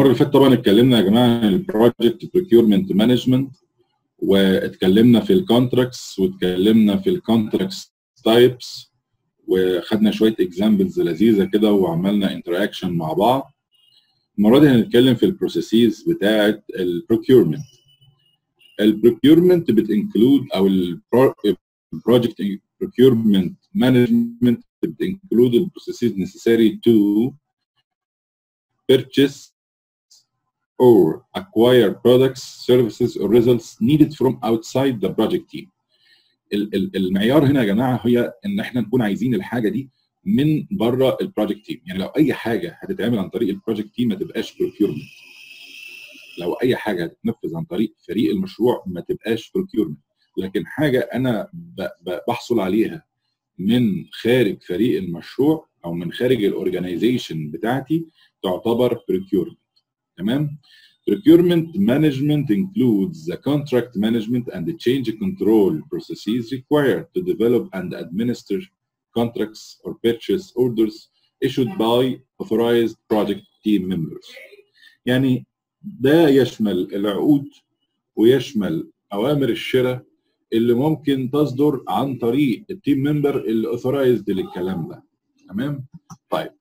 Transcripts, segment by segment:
المره اللي فاتت طبعا اتكلمنا يا جماعه عن البروجكت بريكيورمنت مانجمنت واتكلمنا في الكونتراكتس واتكلمنا في الكونتراكتس تايبس وخدنا شويه اكزامبلز لذيذه كده وعملنا انتراكشن مع بعض المره دي هنتكلم في البروسيسز بتاعه البروكيورمنت البروكيورمنت بتنكلود او البروجكت procurement management include the processes necessary to purchase or acquire products, services, or results needed from outside the project team. المعيار هنا يا جماعه هي ان احنا نكون عايزين الحاجه دي من بره البروجكت تيم، يعني لو اي حاجه هتتعمل عن طريق البروجكت تيم ما تبقاش procurement. لو اي حاجه هتتنفذ عن طريق فريق المشروع ما تبقاش procurement. لكن حاجه انا بحصل عليها من خارج فريق المشروع او من خارج الاورجنايزيشن بتاعتي تعتبر procurement تمام procurement management includes the contract management and the change control processes required to develop and administer contracts or purchase orders issued by authorized project team members يعني ده يشمل العقود ويشمل اوامر الشراء اللي ممكن تصدر عن طريق التيم ممبر اللي اوثرايزد للكلام ده تمام طيب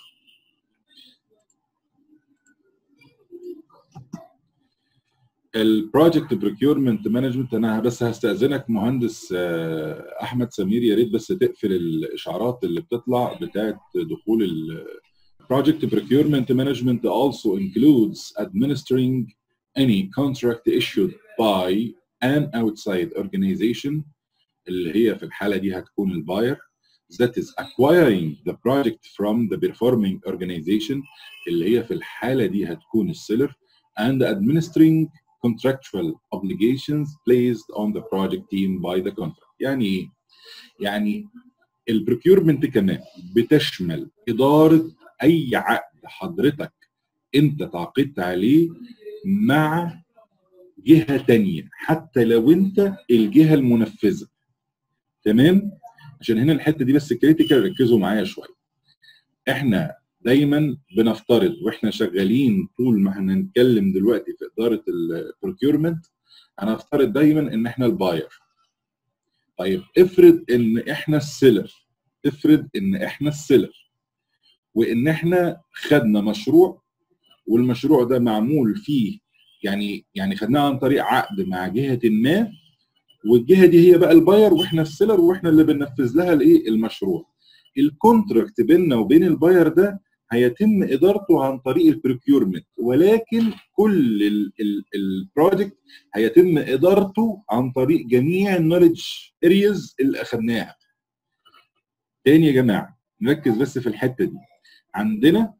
البروجكت بريكيورمنت مانجمنت انا بس هستاذنك مهندس احمد سمير يا ريت بس تقفل الاشعارات اللي بتطلع بتاعه دخول ال Project procurement management also includes administering any contract issued by an outside organization اللي هي في الحالة دي هتكون الباير that is acquiring the project from the performing organization اللي هي في الحالة دي هتكون السيلر and administering contractual obligations placed on the project team by the contract يعني ايه؟ يعني البروكيورمنت كمان بتشمل إدارة أي عقد حضرتك أنت تعاقدت عليه مع جهة تانية حتى لو انت الجهة المنفذة تمام عشان هنا الحتة دي بس كريتيكال ركزوا معايا شوية احنا دايما بنفترض واحنا شغالين طول ما احنا هنتكلم دلوقتي في إدارة البروكيورمنت هنفترض دايما ان احنا الباير طيب افرض ان احنا السيلر افرض ان احنا السيلر وان احنا خدنا مشروع والمشروع ده معمول فيه يعني يعني خدناها عن طريق عقد مع جهه ما والجهه دي هي بقى الباير واحنا السيلر واحنا اللي بننفذ لها الايه المشروع الكونتراكت بيننا وبين الباير ده هيتم ادارته عن طريق البريكيورمنت ولكن كل البروجكت هيتم ادارته عن طريق جميع النولج ارياز اللي اخدناها تاني يا جماعه نركز بس في الحته دي عندنا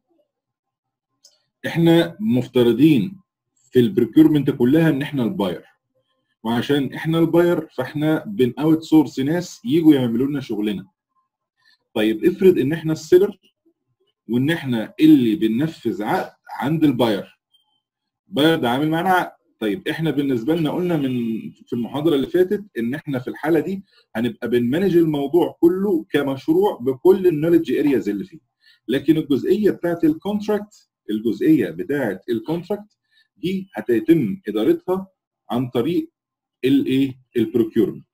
احنا مفترضين في البريكيورمنت كلها ان احنا الباير وعشان احنا الباير فاحنا بن اوت سورس ناس يجوا يعملوا لنا شغلنا طيب افرض ان احنا السيلر وان احنا اللي بننفذ عقد عند الباير الباير ده عامل معانا عقد طيب احنا بالنسبه لنا قلنا من في المحاضره اللي فاتت ان احنا في الحاله دي هنبقى بنمانج الموضوع كله كمشروع بكل النولج ارياز اللي فيه لكن الجزئيه بتاعت الكونتراكت الجزئيه بتاعت الكونتراكت دي هتتم ادارتها عن طريق الايه البروكيورمنت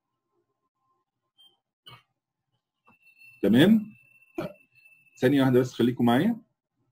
تمام ثانيه واحده بس خليكم معايا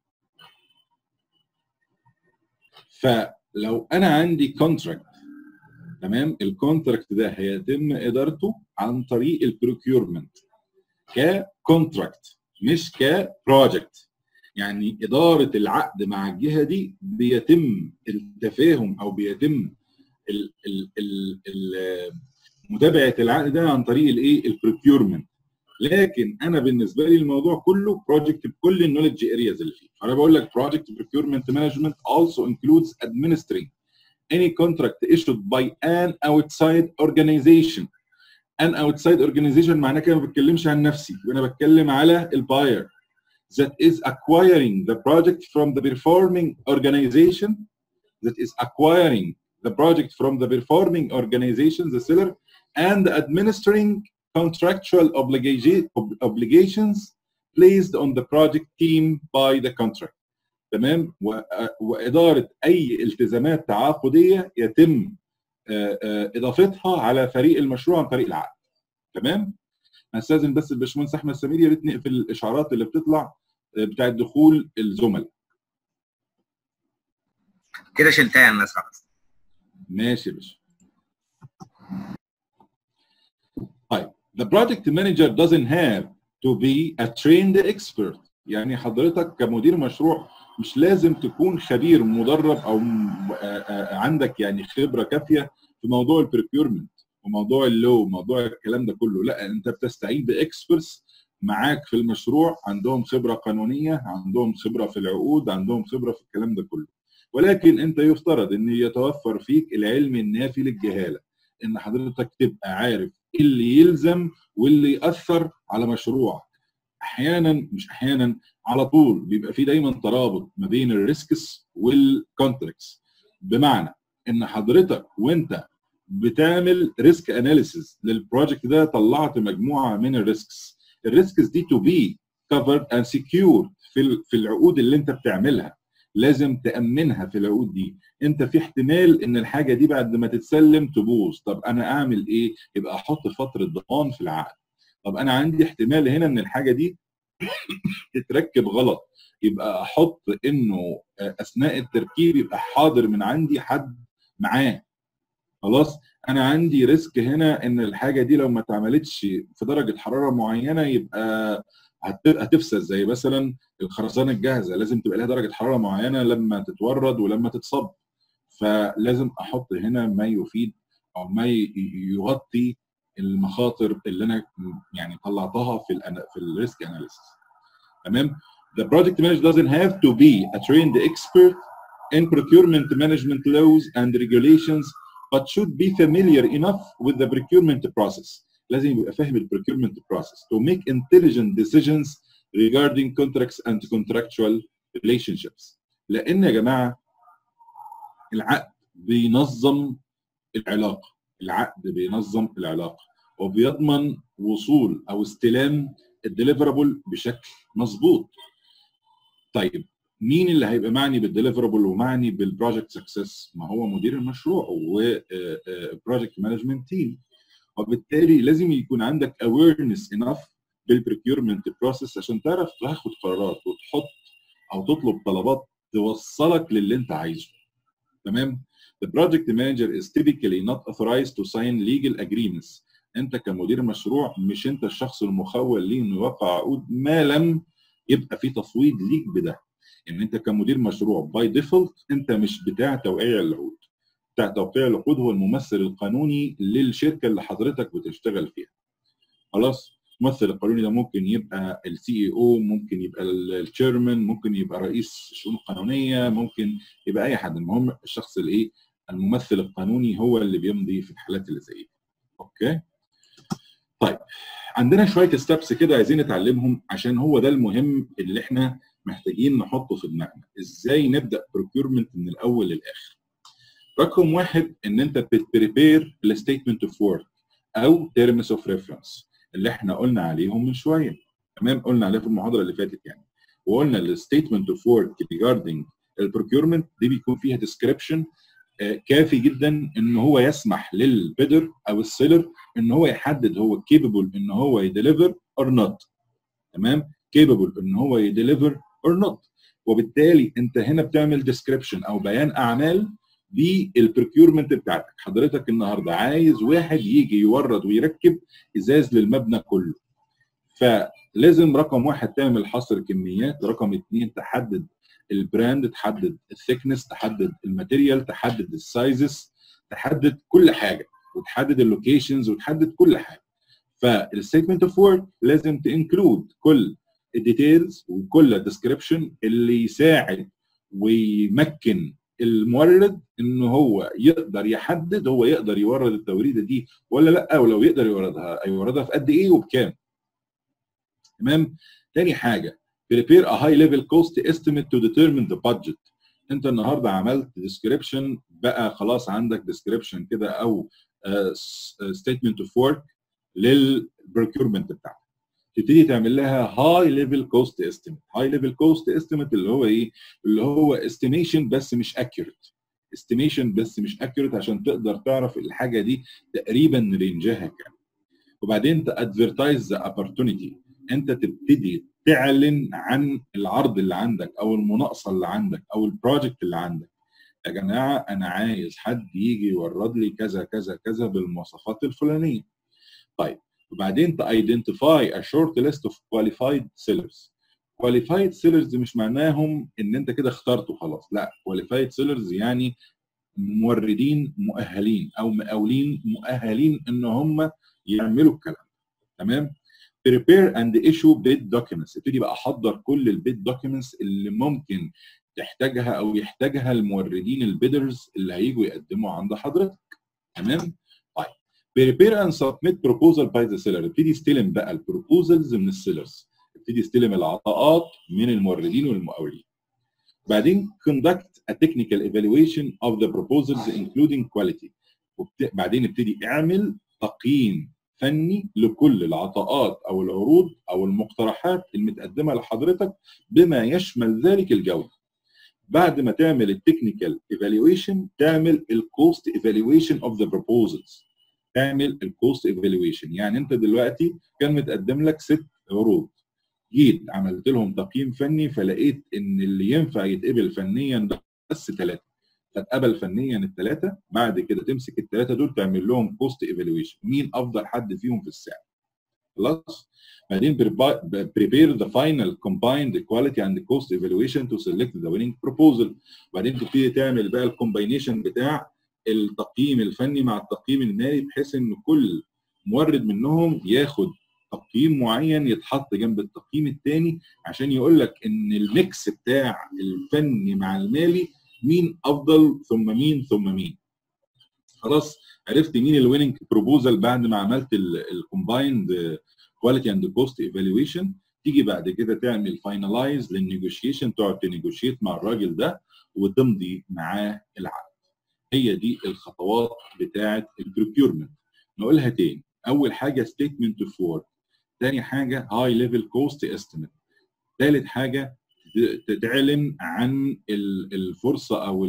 فلو انا عندي كونتراكت تمام الكونتراكت ده هيتم ادارته عن طريق البروكيورمنت ككونتراكت مش كبروجكت يعني إدارة العقد مع الجهة دي بيتم التفاهم أو بيتم ال ال ال ال متابعة العقد ده عن طريق الإيه؟ البروكيورمنت لكن أنا بالنسبة لي الموضوع كله بروجكت بكل النولج ارياز اللي فيه أنا بقول لك project procurement management also includes administering any contract issued by an outside organization an outside organization معناه كده ما بتكلمش عن نفسي وانا بتكلم على الباير that is acquiring the project from the performing organization that is acquiring the project from the performing organization the seller and administering contractual obligation, obligations placed on the project team by the contract تمام واداره اي التزامات تعاقديه يتم اضافتها على فريق المشروع عن طريق العقد تمام هستاذن بس الباشمهندس احمد سمير يا ريت نقفل الاشعارات اللي بتطلع بتاعه دخول الزملاء كده شلتها يا الناس ماشي يا باشا طيب the project manager doesn't have to be a trained expert يعني حضرتك كمدير مشروع مش لازم تكون خبير مدرب او عندك يعني خبره كافيه في موضوع البريكيورمنت وموضوع اللو وموضوع الكلام ده كله لا انت بتستعين باكسبرتس معاك في المشروع عندهم خبره قانونيه عندهم خبره في العقود عندهم خبره في الكلام ده كله ولكن انت يفترض ان يتوفر فيك العلم النافي للجهاله ان حضرتك تبقى عارف ايه اللي يلزم واللي ياثر على مشروعك احيانا مش احيانا على طول بيبقى في دايما ترابط ما بين الريسكس والكونتراكتس بمعنى ان حضرتك وانت بتعمل ريسك اناليسيز للبروجكت ده طلعت مجموعه من الريسكس الريسكس دي تو بي كفرد اند سكيور في في العقود اللي انت بتعملها لازم تامنها في العقود دي انت في احتمال ان الحاجه دي بعد ما تتسلم تبوظ طب انا اعمل ايه يبقى احط فتره ضمان في العقد طب انا عندي احتمال هنا ان الحاجه دي تتركب غلط يبقى احط انه اثناء التركيب يبقى حاضر من عندي حد معاه خلاص انا عندي ريسك هنا ان الحاجه دي لو ما اتعملتش في درجه حراره معينه يبقى هتفسد زي مثلا الخرسانه الجاهزه لازم تبقى لها درجه حراره معينه لما تتورد ولما تتصب فلازم احط هنا ما يفيد او ما يغطي المخاطر اللي انا يعني طلعتها في ال في الريسك اناليسيس تمام The project manager doesn't have to be a trained expert in procurement management laws and regulations but should be familiar enough with the procurement process لازم يبقى فاهم ال procurement process to make intelligent decisions regarding contracts and contractual relationships لان يا جماعه العقد بينظم العلاقه العقد بينظم العلاقه وبيضمن وصول او استلام الديليفرابل بشكل مظبوط طيب مين اللي هيبقى معني بالديليفرابل ومعني بالبروجكت سكسس ما هو مدير المشروع وبروجكت مانجمنت تيم وبالتالي لازم يكون عندك awareness enough بالبريكيورمنت بروسيس عشان تعرف تاخد قرارات وتحط او تطلب طلبات توصلك للي انت عايزه تمام The project manager is typically not authorized to sign legal agreements. انت كمدير مشروع مش انت الشخص المخول ليه انه يوقع عقود ما لم يبقى في تفويض ليك بده. ان انت كمدير مشروع باي ديفولت انت مش بتاع توقيع العقود. بتاع توقيع العقود هو الممثل القانوني للشركه اللي حضرتك بتشتغل فيها. خلاص؟ الممثل القانوني ده ممكن يبقى السي اي او ممكن يبقى التشيرمان ممكن يبقى رئيس الشؤون القانونيه ممكن يبقى اي حد المهم الشخص اللي ايه الممثل القانوني هو اللي بيمضي في الحالات اللي زي دي اوكي طيب عندنا شويه ستابس كده عايزين نتعلمهم عشان هو ده المهم اللي احنا محتاجين نحطه في دماغنا ازاي نبدا بروكيورمنت من الاول للاخر رقم واحد ان انت بتبريبير الستيتمنت اوف ورك او تيرمز اوف ريفرنس اللي احنا قلنا عليهم من شويه تمام قلنا عليه في المحاضره اللي فاتت يعني وقلنا الستيتمنت اوف ورك ريجاردنج البروكيورمنت دي بيكون فيها ديسكريبشن كافي جدا ان هو يسمح للبيدر او السيلر ان هو يحدد هو كيبل ان هو يديليفر اور نوت تمام كيبل ان هو يديليفر اور نوت وبالتالي انت هنا بتعمل ديسكريبشن او بيان اعمال بالبريكيورمنت بتاعتك حضرتك النهارده عايز واحد يجي يورد ويركب ازاز للمبنى كله فلازم رقم واحد تعمل حصر كميات رقم اثنين تحدد البراند تحدد الثيكنس تحدد الماتيريال تحدد السايزز تحدد كل حاجه وتحدد اللوكيشنز وتحدد كل حاجه فالستيتمنت اوف ورك لازم تنكلود كل الديتيلز وكل الديسكريبشن اللي يساعد ويمكن المورد ان هو يقدر يحدد هو يقدر يورد التوريده دي ولا لا ولو يقدر يوردها يوردها في قد ايه وبكام تمام تاني حاجه prepare a high level cost estimate to determine the budget انت النهارده عملت description بقى خلاص عندك description كده او uh, statement of work للبركيورمنت بتاعك تبتدي تعمل لها هاي ليفل كوست استيميت هاي ليفل كوست استيميت اللي هو ايه اللي هو استيميشن بس مش اكيوريت استيميشن بس مش اكيوريت عشان تقدر تعرف الحاجه دي تقريبا رينجها كام وبعدين تادفرتايز ذا opportunity انت تبتدي تعلن عن العرض اللي عندك او المناقصه اللي عندك او البروجكت اللي عندك يا جماعه انا عايز حد يجي يورد لي كذا كذا كذا بالمواصفات الفلانيه طيب وبعدين تايدنتيفاي a short list of qualified sellers qualified sellers مش معناهم ان انت كده اخترته خلاص لا qualified sellers يعني موردين مؤهلين او مقاولين مؤهلين ان هم يعملوا الكلام تمام prepare and issue bid documents ابتدي بقى احضر كل البيد دوكيومنتس اللي ممكن تحتاجها او يحتاجها الموردين البيدرز اللي هيجوا يقدموا عند حضرتك تمام طيب prepare and submit proposal by the seller ابتدي استلم بقى البروبوزلز من السيلرز ابتدي استلم العطاءات من الموردين والمقاولين بعدين conduct a technical evaluation of the proposals including quality وبت... بعدين ابتدي اعمل تقييم فني لكل العطاءات او العروض او المقترحات المتقدمه لحضرتك بما يشمل ذلك الجوده. بعد ما تعمل التكنيكال ايفالويشن تعمل الكوست ايفالويشن اوف ذا بروبوزلز. تعمل الكوست ايفالويشن يعني انت دلوقتي كان متقدم لك ست عروض. جيت عملت لهم تقييم فني فلقيت ان اللي ينفع يتقبل فنيا بس ثلاثه. فتقبل فنيا الثلاثه بعد كده تمسك الثلاثه دول تعمل لهم كوست ايفالويشن مين افضل حد فيهم في السعر خلاص بعدين prepare the final combined quality and cost evaluation to select the winning proposal بعدين تبتدي تعمل بقى الكومباينيشن بتاع التقييم الفني مع التقييم المالي بحيث ان كل مورد منهم ياخد تقييم معين يتحط جنب التقييم الثاني عشان يقول لك ان الميكس بتاع الفني مع المالي مين افضل ثم مين ثم مين خلاص عرفت مين الويننج بروبوزال بعد ما عملت الكومبايند كواليتي اند كوست ايفالويشن تيجي بعد كده تعمل فاينلايز للنيجوشيشن تقعد تنيجوشيت مع الراجل ده وتمضي معاه العقد هي دي الخطوات بتاعه البروكيورمنت نقولها تاني اول حاجه ستيتمنت اوف وورد تاني حاجه هاي ليفل كوست استيميت ثالث حاجه تعلن عن الفرصه او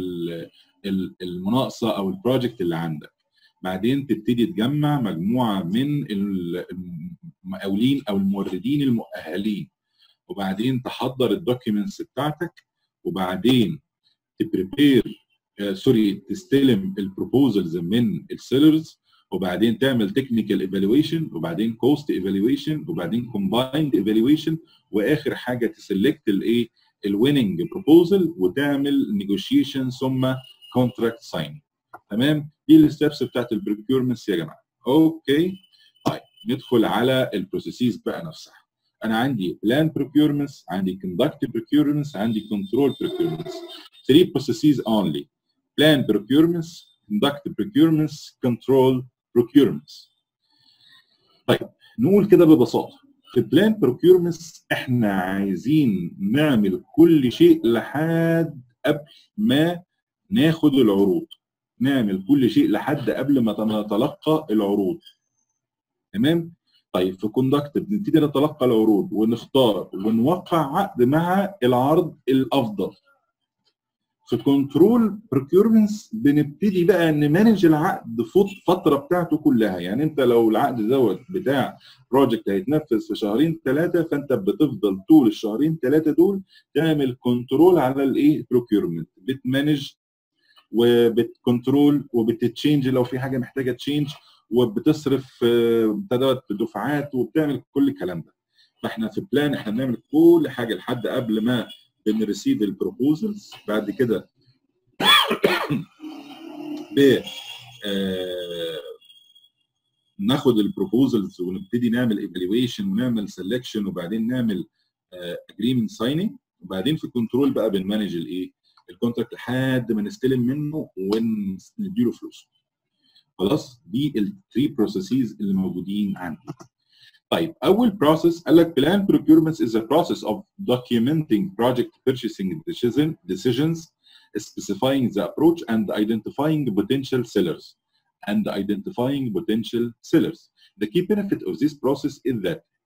المناقصه او البروجكت اللي عندك بعدين تبتدي تجمع مجموعه من المقاولين او الموردين المؤهلين وبعدين تحضر الدوكيومنتس بتاعتك وبعدين تبريبير سوري تستلم البروبوزلز من السيلرز وبعدين تعمل تكنيكال ايفالويشن وبعدين كوست ايفالويشن وبعدين كومبايند ايفالويشن واخر حاجه تسلكت الايه الويننج بروبوزل وتعمل نيجوشيشن ثم كونتراكت ساين تمام دي الستبس بتاعت البريكيورمنتس يا جماعه اوكي طيب ندخل على البروسيسز بقى نفسها انا عندي بلان بروكيورمنتس عندي كوندكت بروكيورمنتس عندي كنترول بروكيورمنتس 3 processes only plan procurements conduct procurements control procurements طيب نقول كده ببساطه في بلان بروكيورمنتس احنا عايزين نعمل كل شيء لحد قبل ما ناخد العروض نعمل كل شيء لحد قبل ما نتلقى العروض تمام طيب في كوندكت بنبتدي نتلقى العروض ونختار ونوقع عقد مع العرض الافضل في كنترول بروكيورمنتس بنبتدي بقى نمانج العقد فتره بتاعته كلها يعني انت لو العقد دوت بتاع بروجكت هيتنفذ في شهرين ثلاثه فانت بتفضل طول الشهرين ثلاثه دول تعمل كنترول على الايه بروكيورمنت بتمانج وبتكنترول وبتتشينج لو في حاجه محتاجه تشينج وبتصرف دوت دفعات وبتعمل كل الكلام ده فاحنا في بلان احنا بنعمل كل حاجه لحد قبل ما بنريسيف البروبوزلز بعد كده ب ناخد البروبوزلز ونبتدي نعمل ايفالويشن ونعمل سelection وبعدين نعمل اجريمنت سايننج وبعدين في كنترول بقى بنمانج الايه الكونتراكت لحد ما نستلم منه ونديله فلوسه خلاص دي الثري بروسيسز اللي موجودين عندي طيب اول بروسيس قال لك plan procurements is a process of documenting project purchasing decision decisions specifying the approach and identifying potential sellers and identifying potential sellers the key benefit of this process is that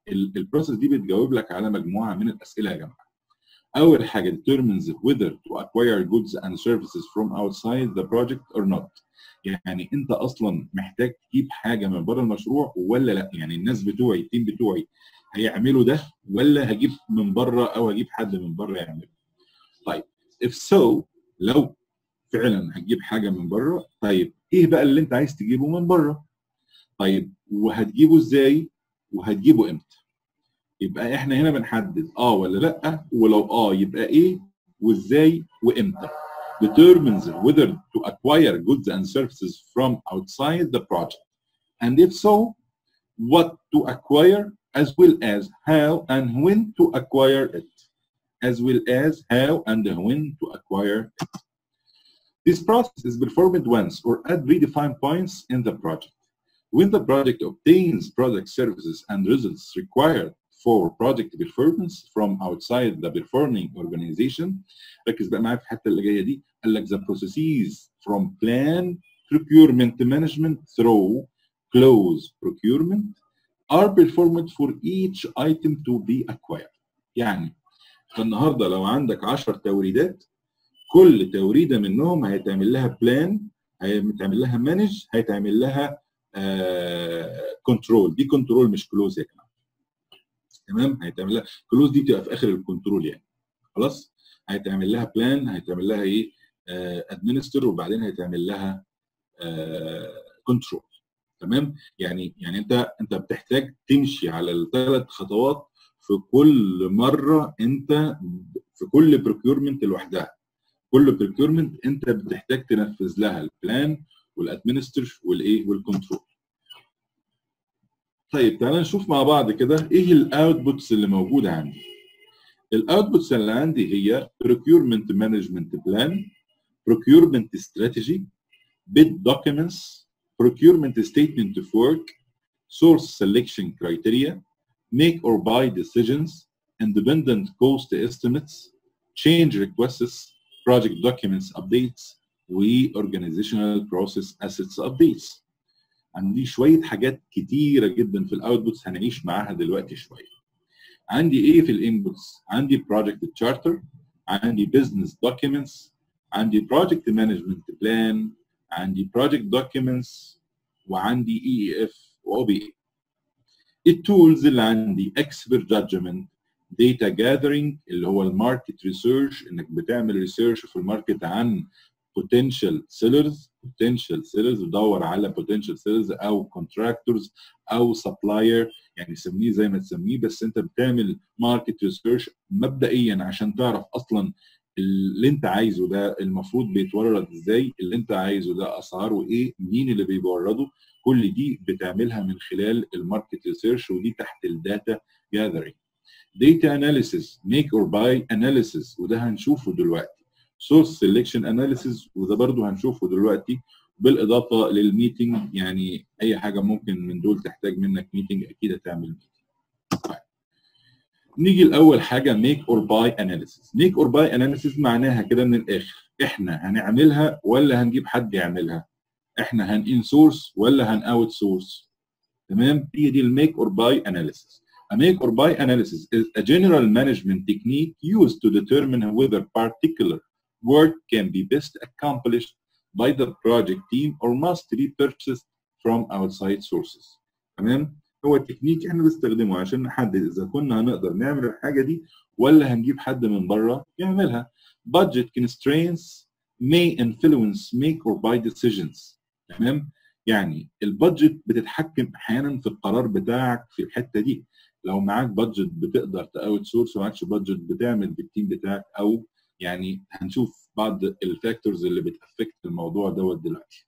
البروسيس دي بتجاوب لك على مجموعه من الاسئله يا جماعه اول حاجه determines whether to acquire goods and services from outside the project or not يعني انت اصلا محتاج تجيب حاجه من بره المشروع ولا لا يعني الناس بتوعي التيم بتوعي هيعملوا ده ولا هجيب من بره او هجيب حد من بره يعمله طيب if so لو فعلا هتجيب حاجه من بره طيب ايه بقى اللي انت عايز تجيبه من بره طيب وهتجيبه ازاي وهتجيبه امتى يبقى احنا هنا بنحدد اه ولا لا ولو اه يبقى ايه وازاي وامتى determines whether to acquire goods and services from outside the project and if so what to acquire as well as how and when to acquire it as well as how and when to acquire it this process is performed once or at predefined points in the project when the project obtains product services and results required for project performance from outside the performing organization ركز بقى معايا في الحته اللي جايه دي قال لك the processes from plan procurement management through close procurement are performed for each item to be acquired يعني فالنهارده لو عندك 10 توريدات كل توريده منهم هيتعمل لها بلان هيتعمل لها مانج هيتعمل لها كنترول دي كنترول مش كلوز يا جماعه تمام هيتعمل لها كلوز دي بتبقى في اخر الكنترول يعني خلاص هيتعمل لها بلان هيتعمل لها ايه ادمنستر وبعدين هيتعمل لها كنترول تمام يعني يعني انت انت بتحتاج تمشي على الثلاث خطوات في كل مره انت في كل بروكيورمنت لوحدها كل بروكيورمنت انت بتحتاج تنفذ لها البلان والادمنستر والايه والكنترول طيب تعالى نشوف مع بعض كده ايه الاوتبوتس اللي موجوده عندي الاوتبوتس اللي عندي هي procurement management plan procurement strategy bid documents procurement statement of work source selection criteria make or buy decisions independent cost estimates change requests project documents updates و-organizational process assets updates عندي شويه حاجات كتيره جدا في الاوتبوتس هنعيش معاها دلوقتي شويه عندي ايه في الانبوتس عندي project charter عندي business documents عندي project management plan عندي project documents وعندي اي اف واو بي التولز اللي عندي expert judgment data gathering اللي هو الماركت ريسيرش انك بتعمل ريسيرش في الماركت عن potential sellers potential sellers تدور على potential sellers او contractors او supplier يعني سميه زي ما تسميه بس انت بتعمل ماركت ريسيرش مبدئيا عشان تعرف اصلا اللي انت عايزه ده المفروض بيتورد ازاي اللي انت عايزه ده اسعاره ايه مين اللي بيورده كل دي بتعملها من خلال الماركت ريسيرش ودي تحت الداتا جاذرينج data analysis make or buy analysis وده هنشوفه دلوقتي source selection analysis وده برضو هنشوفه دلوقتي بالاضافه للميتنج يعني اي حاجه ممكن من دول تحتاج منك ميتنج اكيد هتعمل ميتنج طيب. نيجي لاول حاجه make or buy analysis make or buy analysis معناها كده من الاخر احنا هنعملها ولا هنجيب حد يعملها احنا هن سورس ولا هن اوت سورس تمام هي دي الميك اور باي analysis A make or buy analysis is a general management technique used to determine whether particular work can be best accomplished by the project team or must be purchased from outside sources. تمام؟ هو التكنيك احنا بنستخدمه عشان نحدد اذا كنا هنقدر نعمل الحاجه دي ولا هنجيب حد من بره يعملها. Budget constraints may influence make or buy decisions. تمام؟ يعني البادجت بتتحكم احيانا في القرار بتاعك في الحته دي. لو معاك بادجت بتقدر تاوت سورس ومعكش بادجت بتعمل بالتيم بتاعك او يعني هنشوف بعض الفاكتورز اللي بتافكت الموضوع دوت دلوقتي.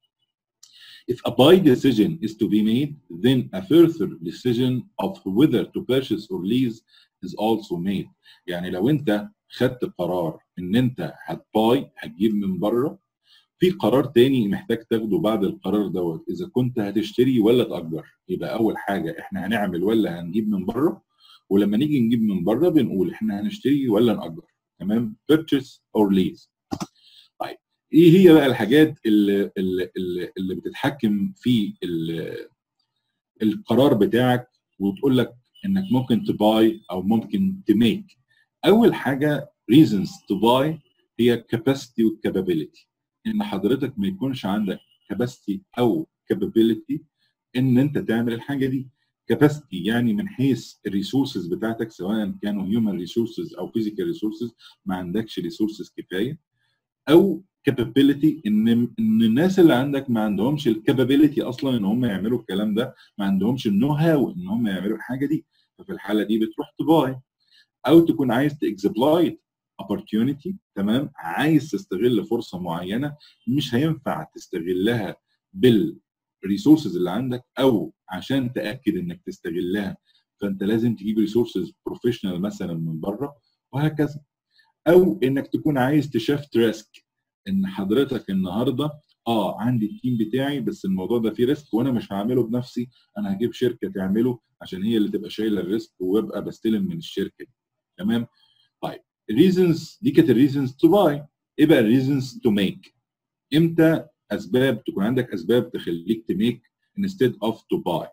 If a buy decision is to be made, then a further decision of whether to purchase or lease is also made. يعني لو انت خدت قرار ان انت هتباي هتجيب من بره في قرار تاني محتاج تاخده بعد القرار دوت اذا كنت هتشتري ولا تاجر يبقى اول حاجه احنا هنعمل ولا هنجيب من بره ولما نيجي نجيب من بره بنقول احنا هنشتري ولا ناجر تمام purchase or lease طيب ايه هي بقى الحاجات اللي اللي, اللي, اللي بتتحكم في القرار بتاعك وتقول لك انك ممكن تباي او ممكن تميك اول حاجه reasons to buy هي capacity و capability ان حضرتك ما يكونش عندك capacity او capability ان انت تعمل الحاجه دي capacity يعني من حيث الريسورسز بتاعتك سواء كانوا human resources او physical resources ما عندكش resources كفايه او capability ان ان الناس اللي عندك ما عندهمش الكابابيلتي اصلا ان هم يعملوا الكلام ده ما عندهمش النو هاو ان هم يعملوا الحاجه دي ففي الحاله دي بتروح تباي او تكون عايز تاكسبلويت opportunity تمام عايز تستغل فرصه معينه مش هينفع تستغلها بالريسورسز اللي عندك او عشان تاكد انك تستغلها فانت لازم تجيب ريسورسز بروفيشنال مثلا من بره وهكذا او انك تكون عايز تشفت ريسك ان حضرتك النهارده اه عندي التيم بتاعي بس الموضوع ده فيه ريسك وانا مش هعمله بنفسي انا هجيب شركه تعمله عشان هي اللي تبقى شايله الريسك وابقى بستلم من الشركه دي تمام طيب الريزنز دي كانت الريزنز تو باي ايه بقى الريزنز تو ميك امتى اسباب تكون عندك اسباب تخليك تميك instead of to buy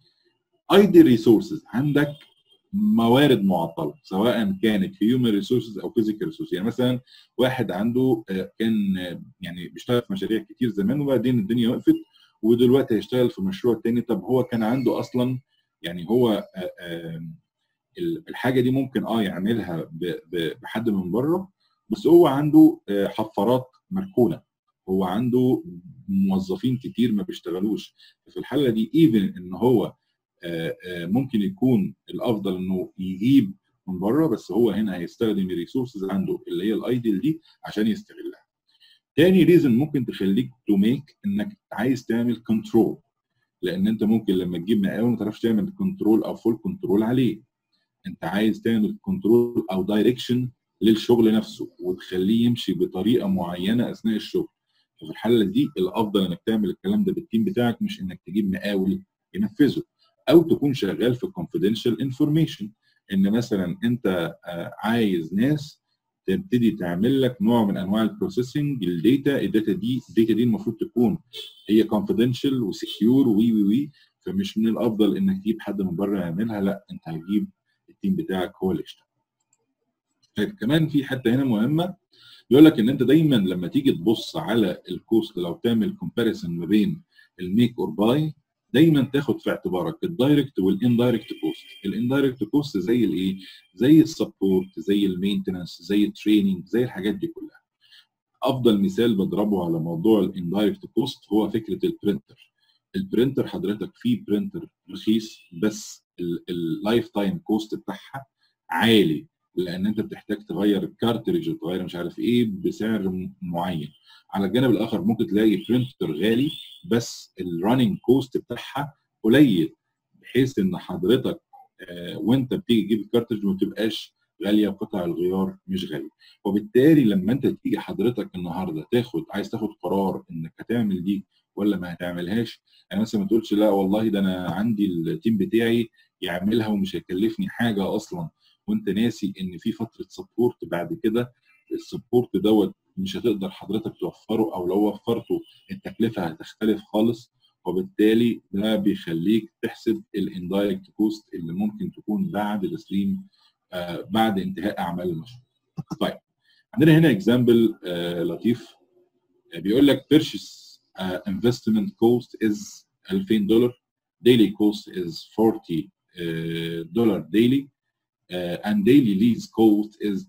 ideal resources عندك موارد معطله سواء كانت هيومن ريسورسز او فيزيكال ريسورسز يعني مثلا واحد عنده كان يعني بيشتغل في مشاريع كتير زمان وبعدين الدنيا وقفت ودلوقتي هيشتغل في مشروع تاني طب هو كان عنده اصلا يعني هو الحاجه دي ممكن اه يعملها بحد من بره بس هو عنده حفارات مركونه هو عنده موظفين كتير ما بيشتغلوش في الحاله دي ايفن ان هو ممكن يكون الافضل انه يجيب من بره بس هو هنا هيستخدم الريسورسز عنده اللي هي الايدل دي عشان يستغلها. تاني ريزن ممكن تخليك تو ميك انك عايز تعمل كنترول لان انت ممكن لما تجيب مقاول ما تعرفش تعمل كنترول او فول كنترول عليه. انت عايز تعمل كنترول او دايركشن للشغل نفسه وتخليه يمشي بطريقه معينه اثناء الشغل. ففي الحاله دي الافضل انك تعمل الكلام ده بالتيم بتاعك مش انك تجيب مقاول ينفذه. او تكون شغال في confidential information ان مثلا انت عايز ناس تبتدي تعمل لك نوع من انواع البروسيسنج الداتا الداتا دي الداتا دي المفروض تكون هي confidential وسكيور وي وي وي فمش من الافضل انك تجيب حد من بره يعملها لا انت هتجيب التيم بتاعك هو اللي يشتغل. طيب كمان في حته هنا مهمه بيقول لك ان انت دايما لما تيجي تبص على الكوست لو تعمل كومباريسون ما بين الميك اور باي دايما تاخد في اعتبارك الدايركت والاندايركت كوست الاندايركت كوست زي الايه زي السبورت زي المينتنس زي التريننج زي الحاجات دي كلها افضل مثال بضربه على موضوع الاندايركت كوست هو فكره البرينتر البرينتر حضرتك في برينتر رخيص بس اللايف تايم كوست بتاعها عالي لان انت بتحتاج تغير الكارتريج وتغير مش عارف ايه بسعر معين على الجانب الاخر ممكن تلاقي برينتر غالي بس الرننج كوست بتاعها قليل بحيث ان حضرتك آه وانت بتيجي تجيب الكارتريج ما تبقاش غاليه وقطع الغيار مش غاليه وبالتالي لما انت تيجي حضرتك النهارده تاخد عايز تاخد قرار انك هتعمل دي ولا ما هتعملهاش يعني مثلا ما تقولش لا والله ده انا عندي التيم بتاعي يعملها ومش هيكلفني حاجه اصلا وانت ناسي ان في فتره سبورت بعد كده السبورت دوت مش هتقدر حضرتك توفره او لو وفرته التكلفه هتختلف خالص وبالتالي ده بيخليك تحسب الاندايركت كوست اللي ممكن تكون بعد تسليم آه بعد انتهاء اعمال المشروع. طيب عندنا هنا اكزامبل آه لطيف آه بيقول لك purchase uh, investment cost is 2000 دولار daily cost is 40 دولار uh, daily uh, and daily lease cost is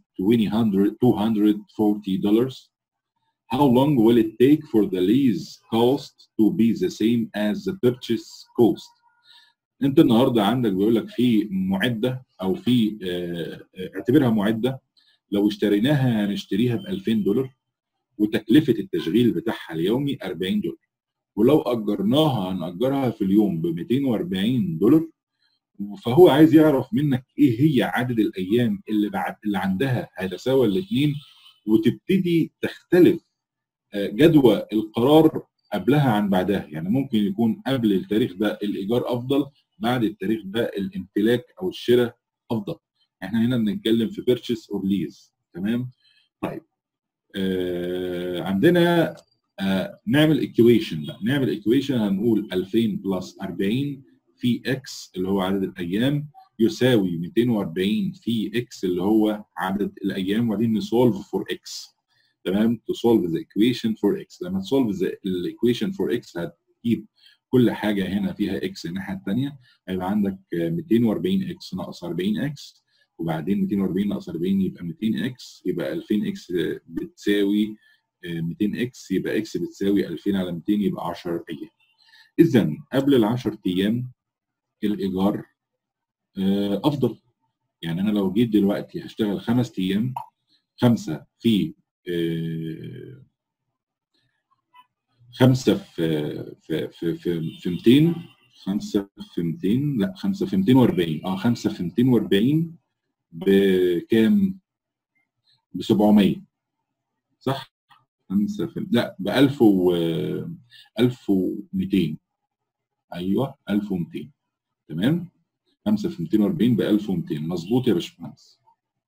240 dollars. How long will it take for the lease cost to be the same as the purchase cost? انت النهارده عندك بيقول لك في معده او في اه اعتبرها معده لو اشتريناها هنشتريها ب 2000 دولار وتكلفه التشغيل بتاعها اليومي 40 دولار ولو اجرناها هنأجرها في اليوم ب 240 دولار فهو عايز يعرف منك ايه هي عدد الايام اللي بعد اللي عندها هيتساوى الاثنين وتبتدي تختلف جدوى القرار قبلها عن بعدها يعني ممكن يكون قبل التاريخ ده الايجار افضل بعد التاريخ ده الامتلاك او الشراء افضل احنا هنا بنتكلم في بيرتشيس اور ليز تمام طيب آه عندنا آه نعمل ايكويشن بقى نعمل ايكويشن هنقول 2000 بلس 40 في اكس اللي هو عدد الايام يساوي 240 في اكس اللي هو عدد الايام وبعدين نسولف فور اكس تمام تسولف ذا ايكويشن فور اكس لما تسولف ذا الايكويشن فور اكس هتجيب كل حاجه هنا فيها اكس الناحيه الثانيه هيبقى عندك 240 اكس ناقص 40 اكس وبعدين 240 ناقص 40 يبقى 200 اكس يبقى 2000 اكس بتساوي 200 اكس يبقى اكس بتساوي 2000 على 200 يبقى 10 ايام. اذا قبل ال 10 ايام الايجار افضل يعني انا لو جيت دلوقتي هشتغل خمس ايام خمسه في خمسه في في في في, في 200 خمسه في 200 لا خمسه في 240 اه خمسه في 240 بكام؟ ب 700 صح؟ خمسه في لا ب 1000 و 1200 ايوه 1200 تمام؟ 5 في 240 ب 1200 مظبوط يا باشمهندس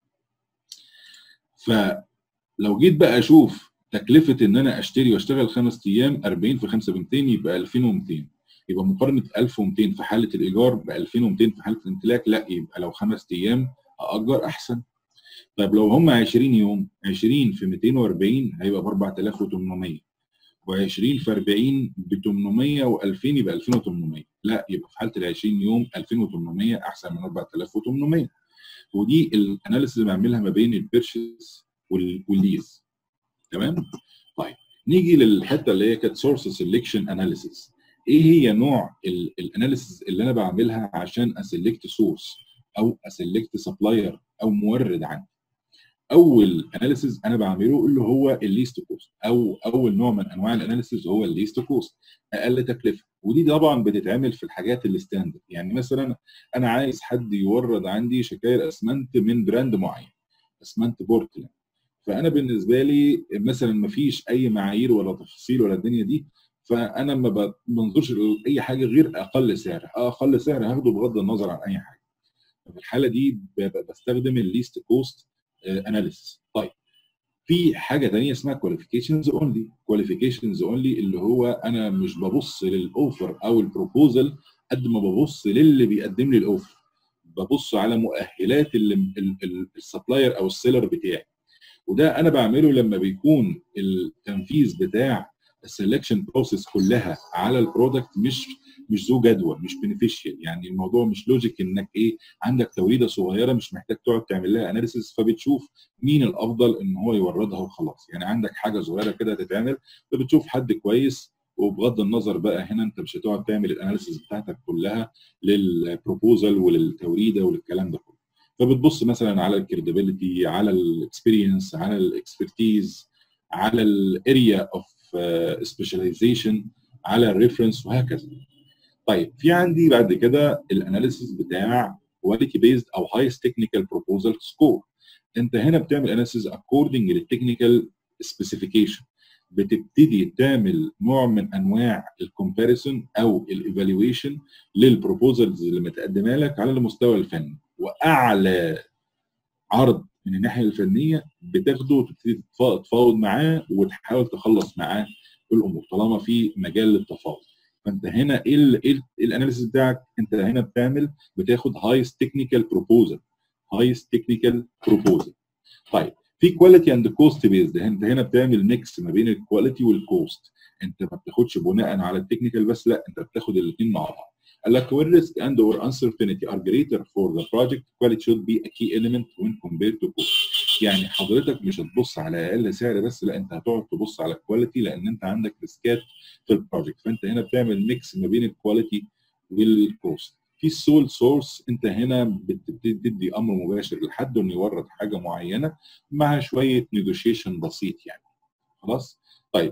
فلو جيت بقى اشوف تكلفه ان انا اشتري واشتغل خمس ايام 40 في 5 ب 200 يبقى 2200 يبقى مقارنه 1200 في حاله الايجار ب 2200 في حاله الامتلاك لا يبقى لو خمس ايام ااجر احسن طيب لو هم 20 يوم 20 في 240 هيبقى ب 4800 و20 في 40 ب 800 و2000 يبقى 2800 لا يبقى في حاله ال 20 يوم 2800 احسن من 4800 ودي الاناليسيس اللي بعملها ما بين البيرشيز والليز تمام طيب نيجي للحته اللي هي كانت سورس سيلكشن اناليسيس ايه هي نوع الاناليسيس اللي انا بعملها عشان اسلكت سورس او اسلكت سبلاير او مورد عندي اول اناليسيز انا بعمله اللي هو الليست كوست او اول نوع من انواع الاناليسيز هو الليست كوست اقل تكلفه ودي طبعا بتتعمل في الحاجات الستاندرد يعني مثلا انا عايز حد يورد عندي شكاير اسمنت من براند معين اسمنت بورتلاند فانا بالنسبه لي مثلا ما فيش اي معايير ولا تفاصيل ولا الدنيا دي فانا ما بنظرش لاي حاجه غير اقل سعر اقل سعر هاخده بغض النظر عن اي حاجه في الحاله دي بستخدم الليست كوست اناليسيس طيب في حاجه ثانيه اسمها كواليفيكيشنز اونلي كواليفيكيشنز اونلي اللي هو انا مش ببص للاوفر او البروبوزل قد ما ببص للي بيقدم لي الاوفر ببص على مؤهلات السبلاير او السيلر بتاعي وده انا بعمله لما بيكون التنفيذ بتاع السلكشن بروسيس كلها على البرودكت مش مش ذو جدوى مش بنفيشال يعني الموضوع مش لوجيك انك ايه عندك توريده صغيره مش محتاج تقعد تعمل لها اناليسيس فبتشوف مين الافضل ان هو يوردها وخلاص يعني عندك حاجه صغيره كده تتعمل فبتشوف حد كويس وبغض النظر بقى هنا انت مش هتقعد تعمل الاناليسيس بتاعتك كلها للبروبوزل وللتوريده وللكلام ده كله فبتبص مثلا على الكريديبيليتي على الاكسبيرينس على الاكسبرتيز على الاريا اوف سبيشاليزيشن على الريفرنس وهكذا طيب في عندي بعد كده الاناليسيس بتاع كواليتي بيزد او هايست تكنيكال بروبوزال سكور انت هنا بتعمل اناليسيس اكوردنج للتكنيكال سبيسيفيكيشن بتبتدي تعمل نوع من انواع الكومباريسون او الايفالويشن للبروبوزلز اللي متقدمه لك على المستوى الفني واعلى عرض من الناحيه الفنيه بتاخده وتبتدي تتفاوض معاه وتحاول تخلص معاه الامور طالما في مجال للتفاوض فانت هنا ايه ايه الاناليسيس بتاعك انت هنا بتعمل بتاخد هايست تكنيكال بروبوزل هايست تكنيكال بروبوزل طيب في كواليتي اند كوست بيزد انت هنا بتعمل ميكس ما بين الكواليتي والكوست انت ما بتاخدش بناء على التكنيكال بس لا انت بتاخد الاثنين مع بعض قال لك when risk and or uncertainty are greater for the project quality should be a key element when compared to cost يعني حضرتك مش هتبص على اقل سعر بس لا انت هتقعد تبص على الكواليتي لان انت عندك ريسكات في البروجكت فانت هنا بتعمل ميكس ما بين الكواليتي والكوست في السول سورس انت هنا بتبتدي تدي امر مباشر لحد انه يورد حاجه معينه مع شويه نيجوشيشن بسيط يعني خلاص طيب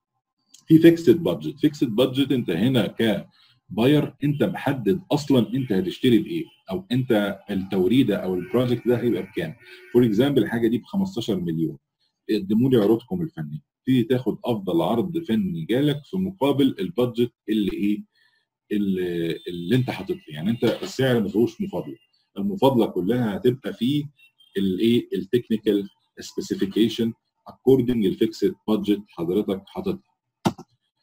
في فيكسد بادجت فيكسد بادجت انت هنا ك باير انت محدد اصلا انت هتشتري بايه او انت التوريده او البروجكت ده هيبقى بكام فور اكزامبل الحاجه دي ب 15 مليون قدموا لي عروضكم الفنيه تبتدي تاخد افضل عرض فني جالك في مقابل البادجت اللي ايه اللي, اللي انت حاطط يعني انت السعر ما فيهوش مفاضله المفاضله كلها هتبقى في الايه التكنيكال سبيسيفيكيشن اكوردنج الفيكسد بادجت حضرتك حاططها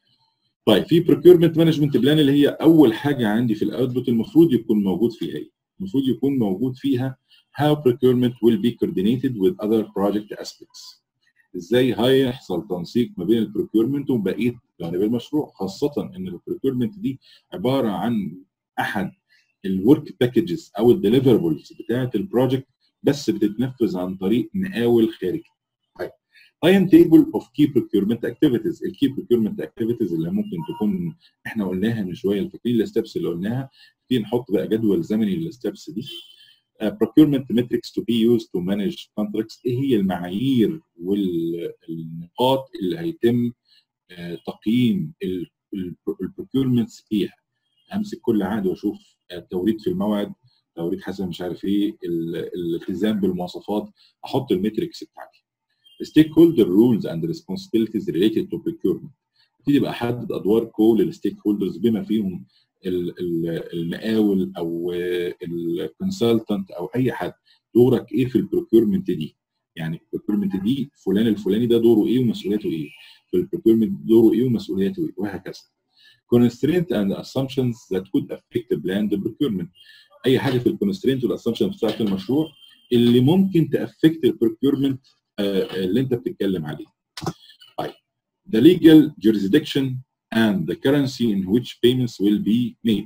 طيب في procurement مانجمنت بلان اللي هي اول حاجه عندي في الاوتبوت المفروض يكون موجود فيها ايه المفروض يكون موجود فيها how procurement will be coordinated with other project aspects ازاي هيحصل تنسيق ما بين البروكيورمنت وبقيه جوانب المشروع خاصه ان البروكيورمنت دي عباره عن احد الورك باكجز او الديليفربلز بتاعه البروجكت بس بتتنفذ عن طريق مقاول خارجي. طيب تايم تيبل اوف كي بروكيورمنت اكتيفيتيز الكي بروكيورمنت اكتيفيتيز اللي ممكن تكون احنا قلناها من شويه فاكرين الستبس اللي قلناها في نحط بقى جدول زمني للستبس دي uh, procurement metrics to be used to manage contracts ايه هي المعايير والنقاط اللي هيتم uh, تقييم البروكيورمنتس فيها امسك كل عقد واشوف التوريد في الموعد توريد حسب مش عارف ايه الالتزام بالمواصفات احط الميتريكس بتاعتي ستيك هولدر رولز اند responsibilities related to procurement ابتدي بقى احدد ادوار كل الستيك هولدرز بما فيهم المقاول او الكونسلتنت او اي حد دورك ايه في البروكيورمنت دي يعني البروكيورمنت دي فلان الفلاني ده دوره ايه ومسؤولياته ايه في البروكيورمنت دوره ايه ومسؤولياته ايه وهكذا constraint and assumptions that could affect the planned procurement اي حاجه في الكونسترينت والاسامبشنز بتاعت المشروع اللي ممكن تافكت البروكيورمنت اللي انت بتتكلم عليه طيب the legal jurisdiction and the currency in which payments will be made.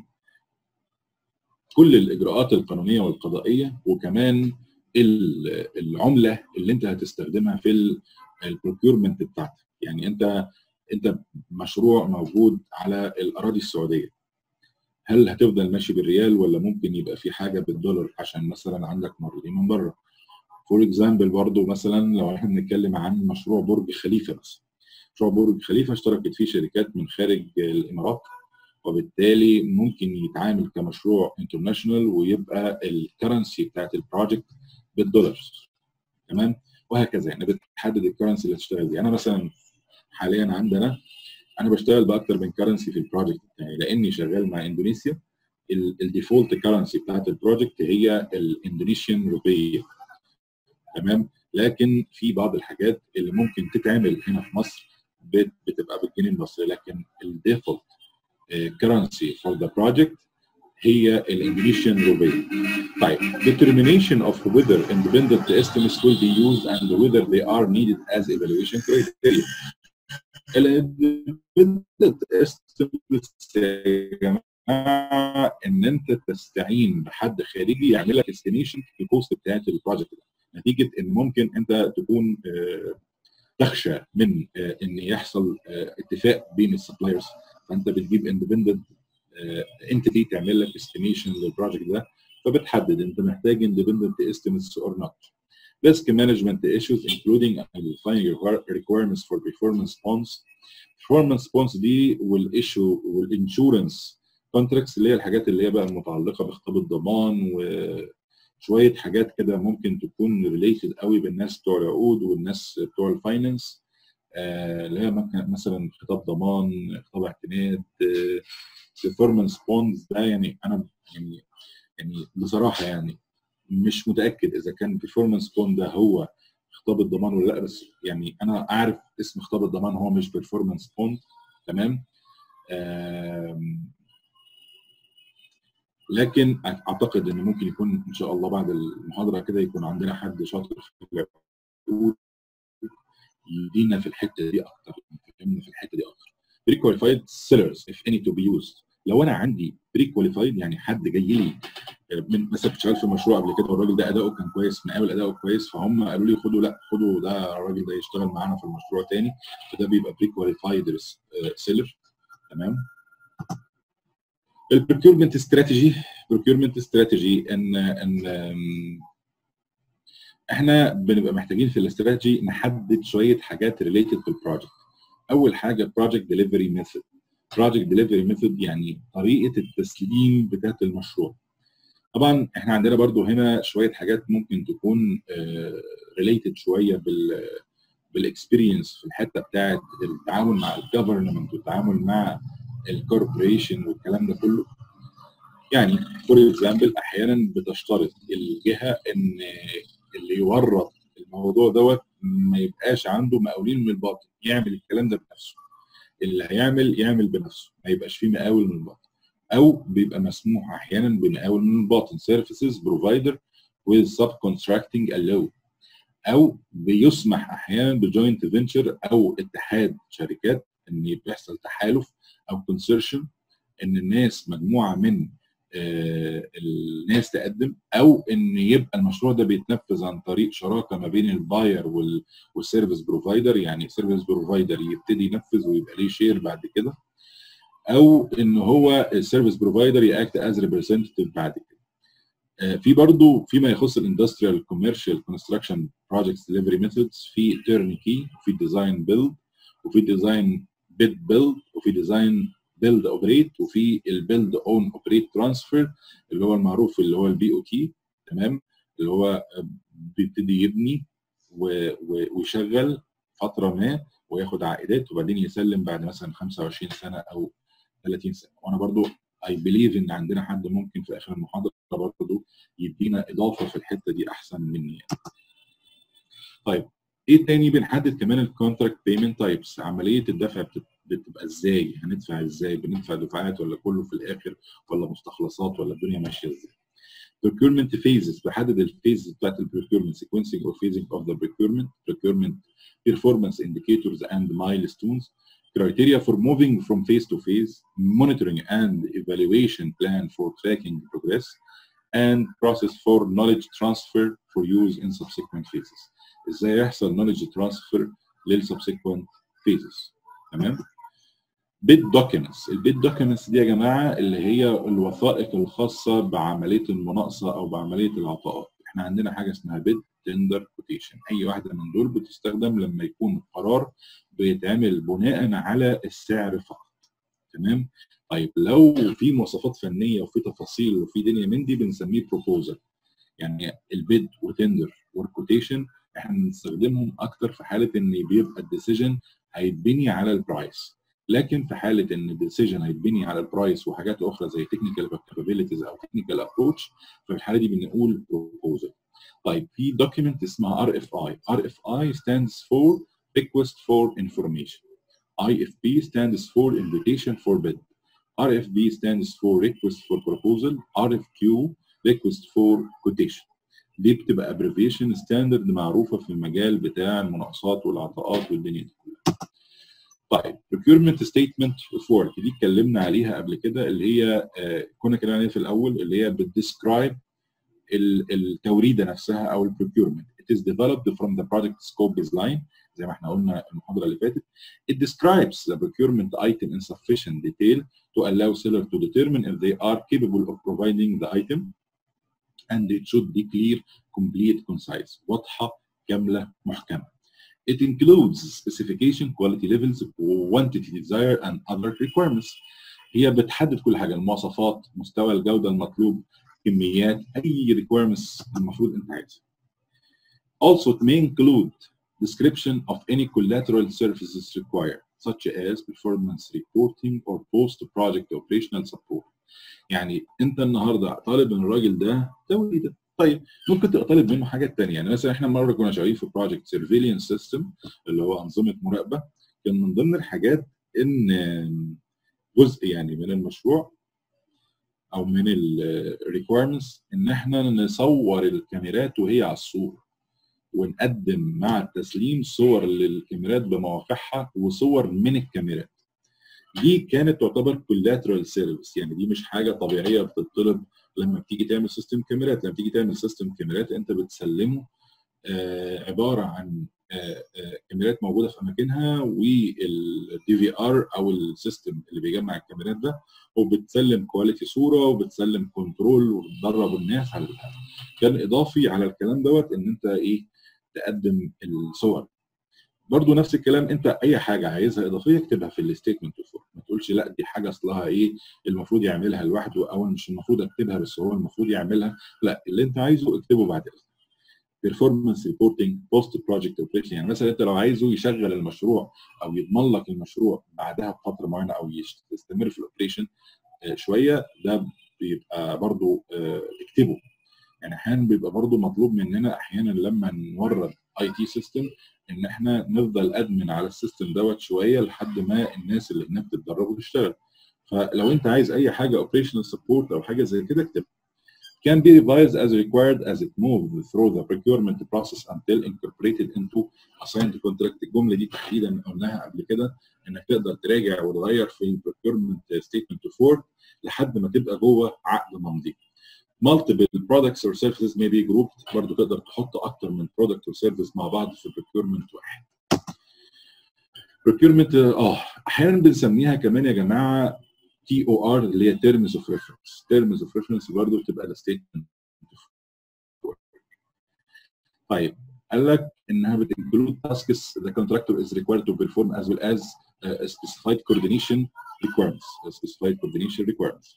كل الاجراءات القانونيه والقضائيه وكمان العمله اللي انت هتستخدمها في البروكيورمنت بتاعتك يعني انت انت مشروع موجود على الاراضي السعوديه هل هتفضل ماشي بالريال ولا ممكن يبقى في حاجه بالدولار عشان مثلا عندك موردين من بره فور اكزامبل برضو مثلا لو احنا بنتكلم عن مشروع برج خليفه مثلا مشروع برج خليفه اشتركت فيه شركات من خارج الامارات وبالتالي ممكن يتعامل كمشروع انترناشونال ويبقى الكرنسي بتاعت البروجكت بالدولار تمام وهكذا يعني بتحدد الكرنسي اللي هتشتغل بيه انا مثلا حاليا عندنا انا بشتغل باكتر من كرنسي في البروجكت بتاعي لاني شغال مع اندونيسيا الديفولت كرنسي بتاعت البروجكت هي الاندونيسيان روبيه تمام لكن في بعض الحاجات اللي ممكن تتعمل هنا في مصر بتبقى بالجنيه المصري لكن الديفولت كرنسي فور ذا بروجكت هي الاندونيسيان روبيه. طيب determination of whether independent estimates will be used and whether they are needed as evaluation criteria. الاندبندنت estimates يا جماعه ان انت تستعين بحد خارجي يعمل لك استيميشن الكوست بتاعت البروجكت ده نتيجه ان ممكن انت تكون تخشى من ان يحصل اتفاق بين السبلايرز فانت بتجيب اندبندنت انتيتي تعمل لك استيميشن للبروجكت ده فبتحدد انت محتاج اندبندنت estimates or not. Risk management issues including identifying requirements for performance bonds. performance bonds دي والايشو والانشورنس كونتراكتس اللي هي الحاجات اللي هي بقى متعلقه بخطاب الضمان وشويه حاجات كده ممكن تكون ريليتد قوي بالناس بتوع العقود والناس بتوع الفاينانس آه اللي هي مثلا خطاب ضمان خطاب اعتماد performance bonds ده يعني انا يعني يعني بصراحه يعني مش متاكد اذا كان performance bond ده هو خطاب الضمان ولا لا بس يعني انا اعرف اسم خطاب الضمان هو مش performance bond تمام لكن اعتقد ان ممكن يكون ان شاء الله بعد المحاضره كده يكون عندنا حد شاطر في العقود يدينا في الحته دي اكتر يفهمنا في الحته دي اكتر بري كواليفايد سيلرز اف اني تو بي يوزد لو انا عندي بري كواليفايد يعني حد جاي لي من مثلا كنت شغال في مشروع قبل كده والراجل ده اداؤه كان كويس مقاول اداؤه كويس فهم قالوا لي خدوا لا خدوا ده الراجل ده يشتغل معانا في المشروع تاني فده بيبقى بري كواليفايد سيلر تمام البروكيورمنت استراتيجي بروكيورمنت استراتيجي ان ان احنا بنبقى محتاجين في الاستراتيجي نحدد شويه حاجات ريليتد بالبروجكت اول حاجه بروجكت ديليفري ميثود بروجكت ديليفري ميثود يعني طريقه التسليم بتاعت المشروع طبعا احنا عندنا برضو هنا شويه حاجات ممكن تكون ريليتد شويه بال بالاكسبيرينس في الحته بتاعت التعامل مع الجفرمنت والتعامل مع الكوربوريشن والكلام ده كله يعني فور اكزامبل احيانا بتشترط الجهه ان اللي يورط الموضوع دوت ما يبقاش عنده مقاولين من الباطن يعمل الكلام ده بنفسه اللي هيعمل يعمل بنفسه ما يبقاش فيه مقاول من الباطن او بيبقى مسموح احيانا بمقاول من الباطن سيرفيسز بروفايدر with subcontracting allow او بيسمح احيانا بجوينت فينشر او اتحاد شركات ان بيحصل تحالف او كونسورشن ان الناس مجموعه من آه الناس تقدم او ان يبقى المشروع ده بيتنفذ عن طريق شراكه ما بين الباير والسيرفيس بروفايدر يعني سيرفيس بروفايدر يبتدي ينفذ ويبقى ليه شير بعد كده او ان هو السيرفيس بروفايدر ياكت از ريبريزنتيف بعد كده في برضه فيما يخص الاندستريال كوميرشال كونستراكشن بروجكتس ديليفري ميثودز في تيرنيكي وفي ديزاين بيلد وفي ديزاين بيد بيلد وفي ديزاين بيلد اوبريت وفي البيلد اون اوبريت ترانسفير اللي هو المعروف اللي هو البي او تي تمام اللي هو بيبتدي يبني ويشغل فتره ما وياخد عائدات وبعدين يسلم بعد مثلا 25 سنه او 30 سنه وانا برضو اي بليف ان عندنا حد ممكن في اخر المحاضره برضه يدينا اضافه في الحته دي احسن مني يعني. طيب ايه تاني بنحدد كمان الكونتراكت بيمنت تايبس عمليه الدفع بتبقى ازاي هندفع ازاي بندفع دفعات ولا كله في الاخر ولا مستخلصات ولا الدنيا ماشيه ازاي procurement phases بحدد الفيز بتاعت البريكيورمنت sequencing or phasing of the procurement procurement performance indicators and milestones criteria for moving from phase to phase, monitoring and evaluation plan for tracking progress, and process for knowledge transfer for use in subsequent phases. ازاي يحصل knowledge transfer للسبسيكونت phases تمام؟ bid documents البيد documents دي يا جماعه اللي هي الوثائق الخاصه بعمليه المناقصه او بعمليه العطاءات احنا عندنا حاجه اسمها بيد تندر كوتيشن اي واحده من دول بتستخدم لما يكون القرار بيتعمل بناء على السعر فقط تمام طيب لو في مواصفات فنيه وفي تفاصيل وفي دنيا من دي بنسميه بروبوزل يعني البيد وتندر والكوتيشن احنا بنستخدمهم اكتر في حاله ان بيبقى الديسيجن هيتبني على البرايس لكن في حاله ان الديسيجن هيتبني على البرايس وحاجات اخرى زي تكنيكال كابابيلتيز او تكنيكال ابروتش في الحاله دي بنقول بروبوزل طيب في دوكيمنت اسمها ار اف اي ار اف اي stands for request for information IFP stands for invitation for bid RFB stands for request for proposal RFQ request for quotation دي بتبقى abbreviation standard معروفه في المجال بتاع المناقصات والعطاءات والدنيا دي كلها طيب procurement statement of work دي اتكلمنا عليها قبل كده اللي هي آه كنا اتكلمنا عليها في الاول اللي هي بتديسكرايب التوريده نفسها او البروكيورمنت it is developed from the project scope baseline زي ما احنا قلنا المحاضره اللي فاتت it describes the procurement item in sufficient detail to allow seller to determine if they are capable of providing the item and it should be clear complete concise واضحه كامله محكمه It includes specification, quality levels, quantity desire, and other requirements. هي بتحدد كل حاجه المواصفات، مستوى الجوده المطلوب، كميات، اي requirements المفروض انت عايزها. Also, it may include description of any collateral services required, such as performance reporting or post-project operational support. يعني انت النهارده طالب من الراجل ده توريده طيب ممكن تطالب منه حاجات ثانيه يعني مثلا احنا مره كنا شغالين في بروجكت سيرفيلينس سيستم اللي هو انظمه مراقبه كان من ضمن الحاجات ان جزء يعني من المشروع او من الريكويرمنتس ان احنا نصور الكاميرات وهي على الصور ونقدم مع التسليم صور للكاميرات بمواقعها وصور من الكاميرات دي كانت تعتبر كولاترال سيرفيس يعني دي مش حاجه طبيعيه بتطلب لما بتيجي تعمل سيستم كاميرات لما تيجي تعمل سيستم كاميرات انت بتسلمه آه عباره عن آه آه كاميرات موجوده في اماكنها والدي في ار او السيستم اللي بيجمع الكاميرات ده وبتسلم كواليتي صوره وبتسلم كنترول وبتدرب الناس على البتاع كان اضافي على الكلام دوت ان انت ايه تقدم الصور برضه نفس الكلام انت اي حاجه عايزها اضافيه اكتبها في الستيتمنت اوف ما تقولش لا دي حاجه اصلها ايه المفروض يعملها لوحده او مش المفروض اكتبها بس هو المفروض يعملها لا اللي انت عايزه اكتبه بعد اذنك performance reporting post project operation يعني مثلا انت لو عايزه يشغل المشروع او يضمن لك المشروع بعدها بفتره معينه او يستمر في الاوبريشن شويه ده بيبقى برضه اكتبه يعني احيانا بيبقى برضه مطلوب مننا احيانا لما نورد اي تي سيستم ان احنا نفضل ادمن على السيستم دوت شويه لحد ما الناس اللي هناك تتدرب وتشتغل فلو انت عايز اي حاجه اوبريشنال سبورت او حاجه زي كده اكتب can be revised as required as it moves through the procurement process until incorporated into assigned contract الجمله دي تحديدا قلناها قبل كده انك تقدر تراجع وتغير في البروكيورمنت ستيتمنت فور لحد ما تبقى جوه عقد ممضي multiple products or services may be grouped برضه تقدر تحط اكتر من product or service مع بعض في procurement واحد procurement اه احيانا بنسميها كمان يا جماعه تي او ار اللي هي terms of reference terms of reference برضه بتبقى الستيتمنت طيب قال لك انها بتنكلود tasks the contractor is required to perform as well as uh, specified coordination requirements specified coordination requirements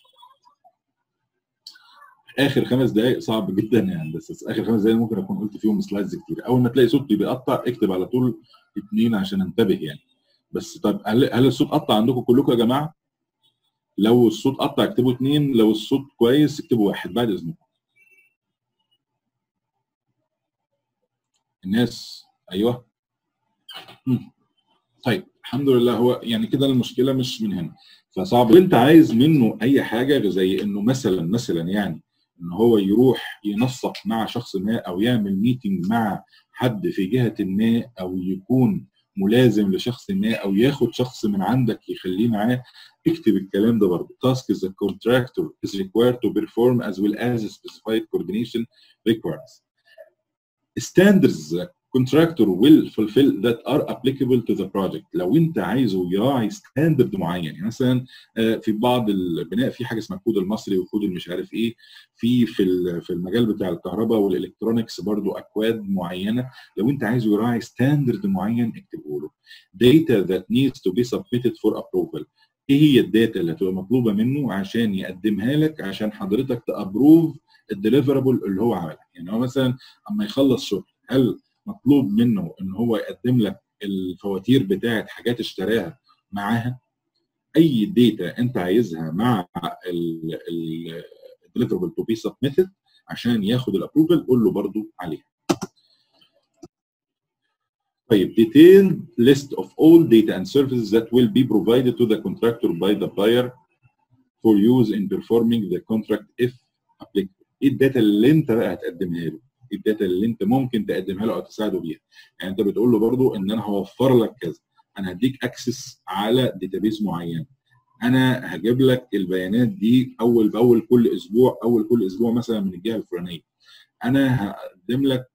اخر خمس دقائق صعب جدا يعني بس اخر خمس دقائق ممكن اكون قلت فيهم سلايدز كتير اول ما تلاقي صوت بيقطع اكتب على طول اثنين عشان انتبه يعني بس طب هل هل الصوت قطع عندكم كلكم يا جماعه؟ لو الصوت قطع اكتبوا اثنين لو الصوت كويس اكتبوا واحد بعد اذنكم الناس ايوه مم. طيب الحمد لله هو يعني كده المشكله مش من هنا فصعب انت عايز منه اي حاجه زي انه مثلا مثلا يعني ان هو يروح ينسق مع شخص ما او يعمل ميتنج مع حد في جهه ما او يكون ملازم لشخص ما او ياخد شخص من عندك يخليه معاه اكتب الكلام ده برضه task the contractor is required to perform as well as specified coordination requirements standards the contractor will fulfill that are applicable to the project لو انت عايزه يراعي ستاندرد معين يعني مثلا في بعض البناء في حاجه اسمها الكود المصري والكود المش عارف ايه في في في المجال بتاع الكهرباء والالكترونكس برضو اكواد معينه لو انت عايزه يراعي ستاندرد معين اكتبه له data that needs to be submitted for approval ايه هي الداتا اللي هتبقى مطلوبه منه عشان يقدمها لك عشان حضرتك تابروف الديليفرابل اللي هو عملها يعني هو مثلا اما يخلص شغل هل مطلوب منه ان هو يقدم لك الفواتير بتاعه حاجات اشتراها معاها اي داتا انت عايزها مع الديليفربل تو بي سبميتد عشان ياخد الابروفل قول له برضو عليها طيب detailed list of all data and services that will be provided to the contractor by the buyer for use in performing the contract if applicable ايه الداتا اللي انت بقى هتقدمها له الداتا اللي انت ممكن تقدمها له او تساعده بيها يعني انت بتقول له برضو ان انا هوفر لك كذا انا هديك اكسس على داتابيز معين انا هجيب لك البيانات دي اول باول كل اسبوع اول كل اسبوع مثلا من الجهه الفلانيه انا هقدم لك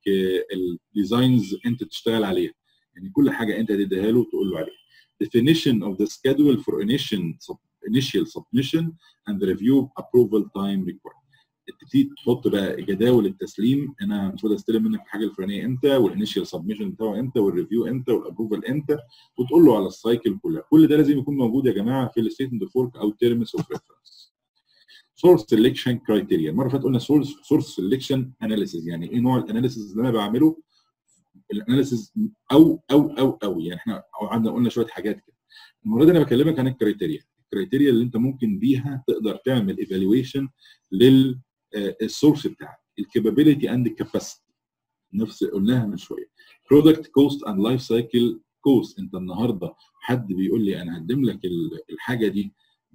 الديزاينز انت تشتغل عليها يعني كل حاجه انت تديها له تقول له عليها definition of the schedule for initial initial submission and review approval time required تبتدي تحط بقى جداول التسليم انا المفروض استلم منك الحاجه الفلانيه امتى والانيشال سبمشن بتاعه امتى والريفيو امتى والابروفال امتى وتقول له على السايكل كلها كل ده لازم يكون موجود يا جماعه في الستيتمنت اوف ورك او تيرمز اوف ريفرنس سورس سelection كرايتيريا المره اللي فاتت قلنا سورس سورس سelection اناليسيز يعني ايه نوع الاناليسيز اللي انا بعمله الاناليسيز او او او او يعني احنا قعدنا قلنا شويه حاجات كده المره دي انا بكلمك عن الكرايتيريا الكرايتيريا اللي انت ممكن بيها تقدر تعمل ايفالويشن لل السورس بتاعك الكابابيلتي اند الكاباسيتي نفس قلناها من شويه برودكت كوست اند لايف سايكل كوست انت النهارده حد بيقول لي انا هقدم لك الحاجه دي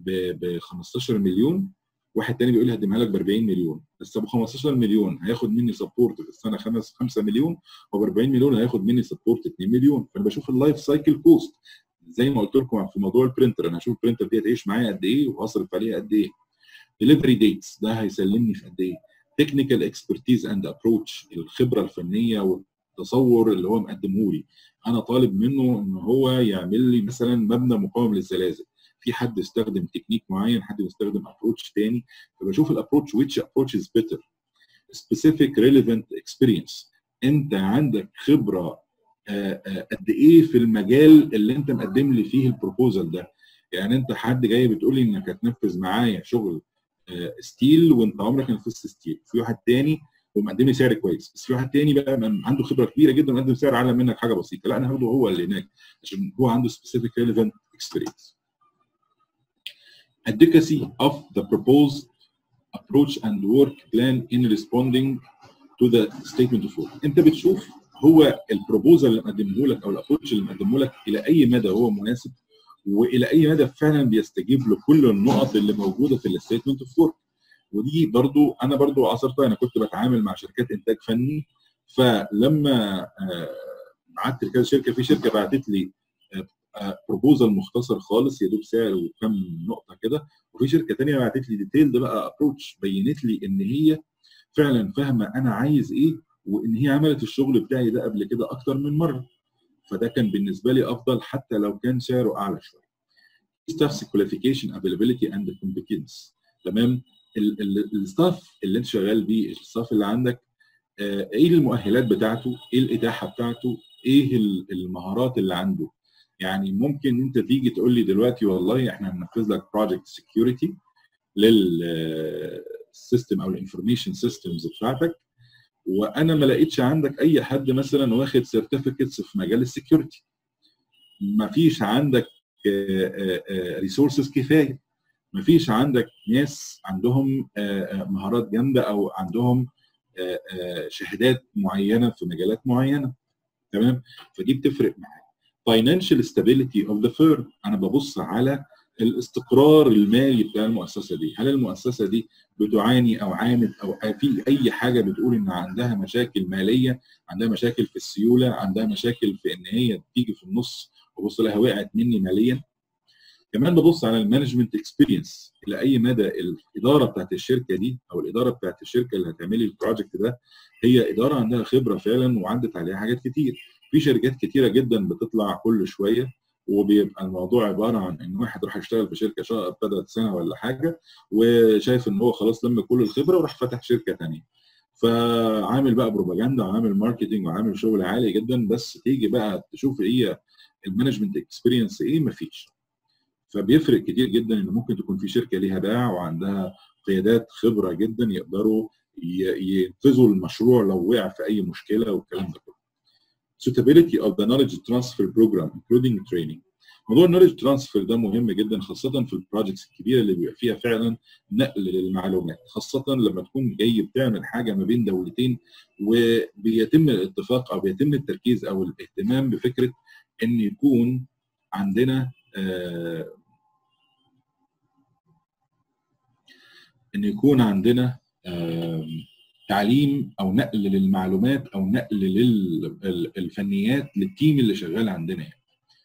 ب 15 مليون واحد تاني بيقول لي هقدمها لك ب 40 مليون بس ابو 15 مليون هياخد مني سبورت في السنه 5 5 مليون وب 40 مليون هياخد مني سبورت 2 مليون فانا بشوف اللايف سايكل كوست زي ما قلت لكم في موضوع البرنتر انا هشوف البرنتر دي هتعيش معايا قد ايه وهصرف عليها قد ايه ديليفري ديتس ده هيسلمني في قد ايه تكنيكال اكسبرتيز اند ابروتش الخبره الفنيه والتصور اللي هو مقدمه لي انا طالب منه ان هو يعمل لي مثلا مبنى مقاوم للزلازل في حد استخدم تكنيك معين حد بيستخدم ابروتش تاني فبشوف الابروتش which approach is better specific relevant experience انت عندك خبره قد ايه في المجال اللي انت مقدم لي فيه البروبوزال ده يعني انت حد جاي بتقول لي انك هتنفذ معايا شغل ستيل وانت عمرك ما نفذت ستيل في واحد تاني ومقدم لي سعر كويس بس في واحد تاني بقى عنده خبره كبيره جدا ومقدم سعر اعلى منك حاجه بسيطه لا انا هاخده هو اللي هناك عشان هو عنده specific relevant experience advocacy of the proposed approach and work plan in responding to the statement of work انت بتشوف هو البروبوزال اللي مقدمه لك او الابروتش اللي مقدمه لك الى اي مدى هو مناسب والى اي مدى فعلا بيستجيب لكل النقط اللي موجوده في الستيتمنت اوف ورك ودي برضو انا برضو عصرتها انا كنت بتعامل مع شركات انتاج فني فلما قعدت كذا شركه في شركه بعتت لي بروبوزال مختصر خالص يا دوب سعر وكم نقطه كده وفي شركه ثانيه بعتت لي ديتيلد بقى ابروتش بينت لي ان هي فعلا فاهمه انا عايز ايه وان هي عملت الشغل بتاعي ده قبل كده اكتر من مره فده كان بالنسبه لي افضل حتى لو كان سعره اعلى شويه ستافس كواليفيكيشن افيلابيلتي اند كومبتنس تمام الستاف اللي انت شغال بيه الستاف اللي عندك آه ايه المؤهلات بتاعته ايه الاتاحه بتاعته ايه المهارات اللي عنده يعني ممكن انت تيجي تقول لي دلوقتي والله احنا هننفذ لك بروجكت سكيورتي للسيستم او الانفورميشن سيستمز بتاعتك وانا ما لقيتش عندك اي حد مثلا واخد سيرتيفيكتس في مجال السكيورتي ما فيش عندك ريسورسز كفايه ما فيش عندك ناس عندهم مهارات جامده او عندهم شهادات معينه في مجالات معينه تمام فدي بتفرق معايا financial stability of the firm انا ببص على الاستقرار المالي بتاع المؤسسه دي هل المؤسسه دي بتعاني او عانت او في اي حاجه بتقول ان عندها مشاكل ماليه عندها مشاكل في السيوله عندها مشاكل في ان هي تيجي في النص وبص لها وقعت مني ماليا كمان ببص على المانجمنت اكسبيرينس الى اي مدى الاداره بتاعت الشركه دي او الاداره بتاعت الشركه اللي هتعملي البروجكت ده هي اداره عندها خبره فعلا وعدت عليها حاجات كتير في شركات كتيره جدا بتطلع كل شويه وبيبقى الموضوع عباره عن ان واحد راح يشتغل في شركه شهر ابتدت سنه ولا حاجه وشايف ان هو خلاص لم كل الخبره وراح فتح شركه ثانيه فعامل بقى بروباجندا وعامل ماركتنج وعامل شغل عالي جدا بس تيجي بقى تشوف ايه المانجمنت اكسبيرينس ايه مفيش فبيفرق كتير جدا ان ممكن تكون في شركه ليها باع وعندها قيادات خبره جدا يقدروا ينفذوا المشروع لو وقع في اي مشكله والكلام ده كله. suitability of the knowledge transfer program including training موضوع النولج ترانسفير ده مهم جدا خاصة في البروجكتس الكبيرة اللي بيبقى فيها فعلا نقل للمعلومات خاصة لما تكون جاي بتعمل حاجة ما بين دولتين وبيتم الاتفاق أو بيتم التركيز أو الاهتمام بفكرة إن يكون عندنا آه إن يكون عندنا آه تعليم او نقل للمعلومات او نقل للفنيات للتيم اللي شغال عندنا يعني.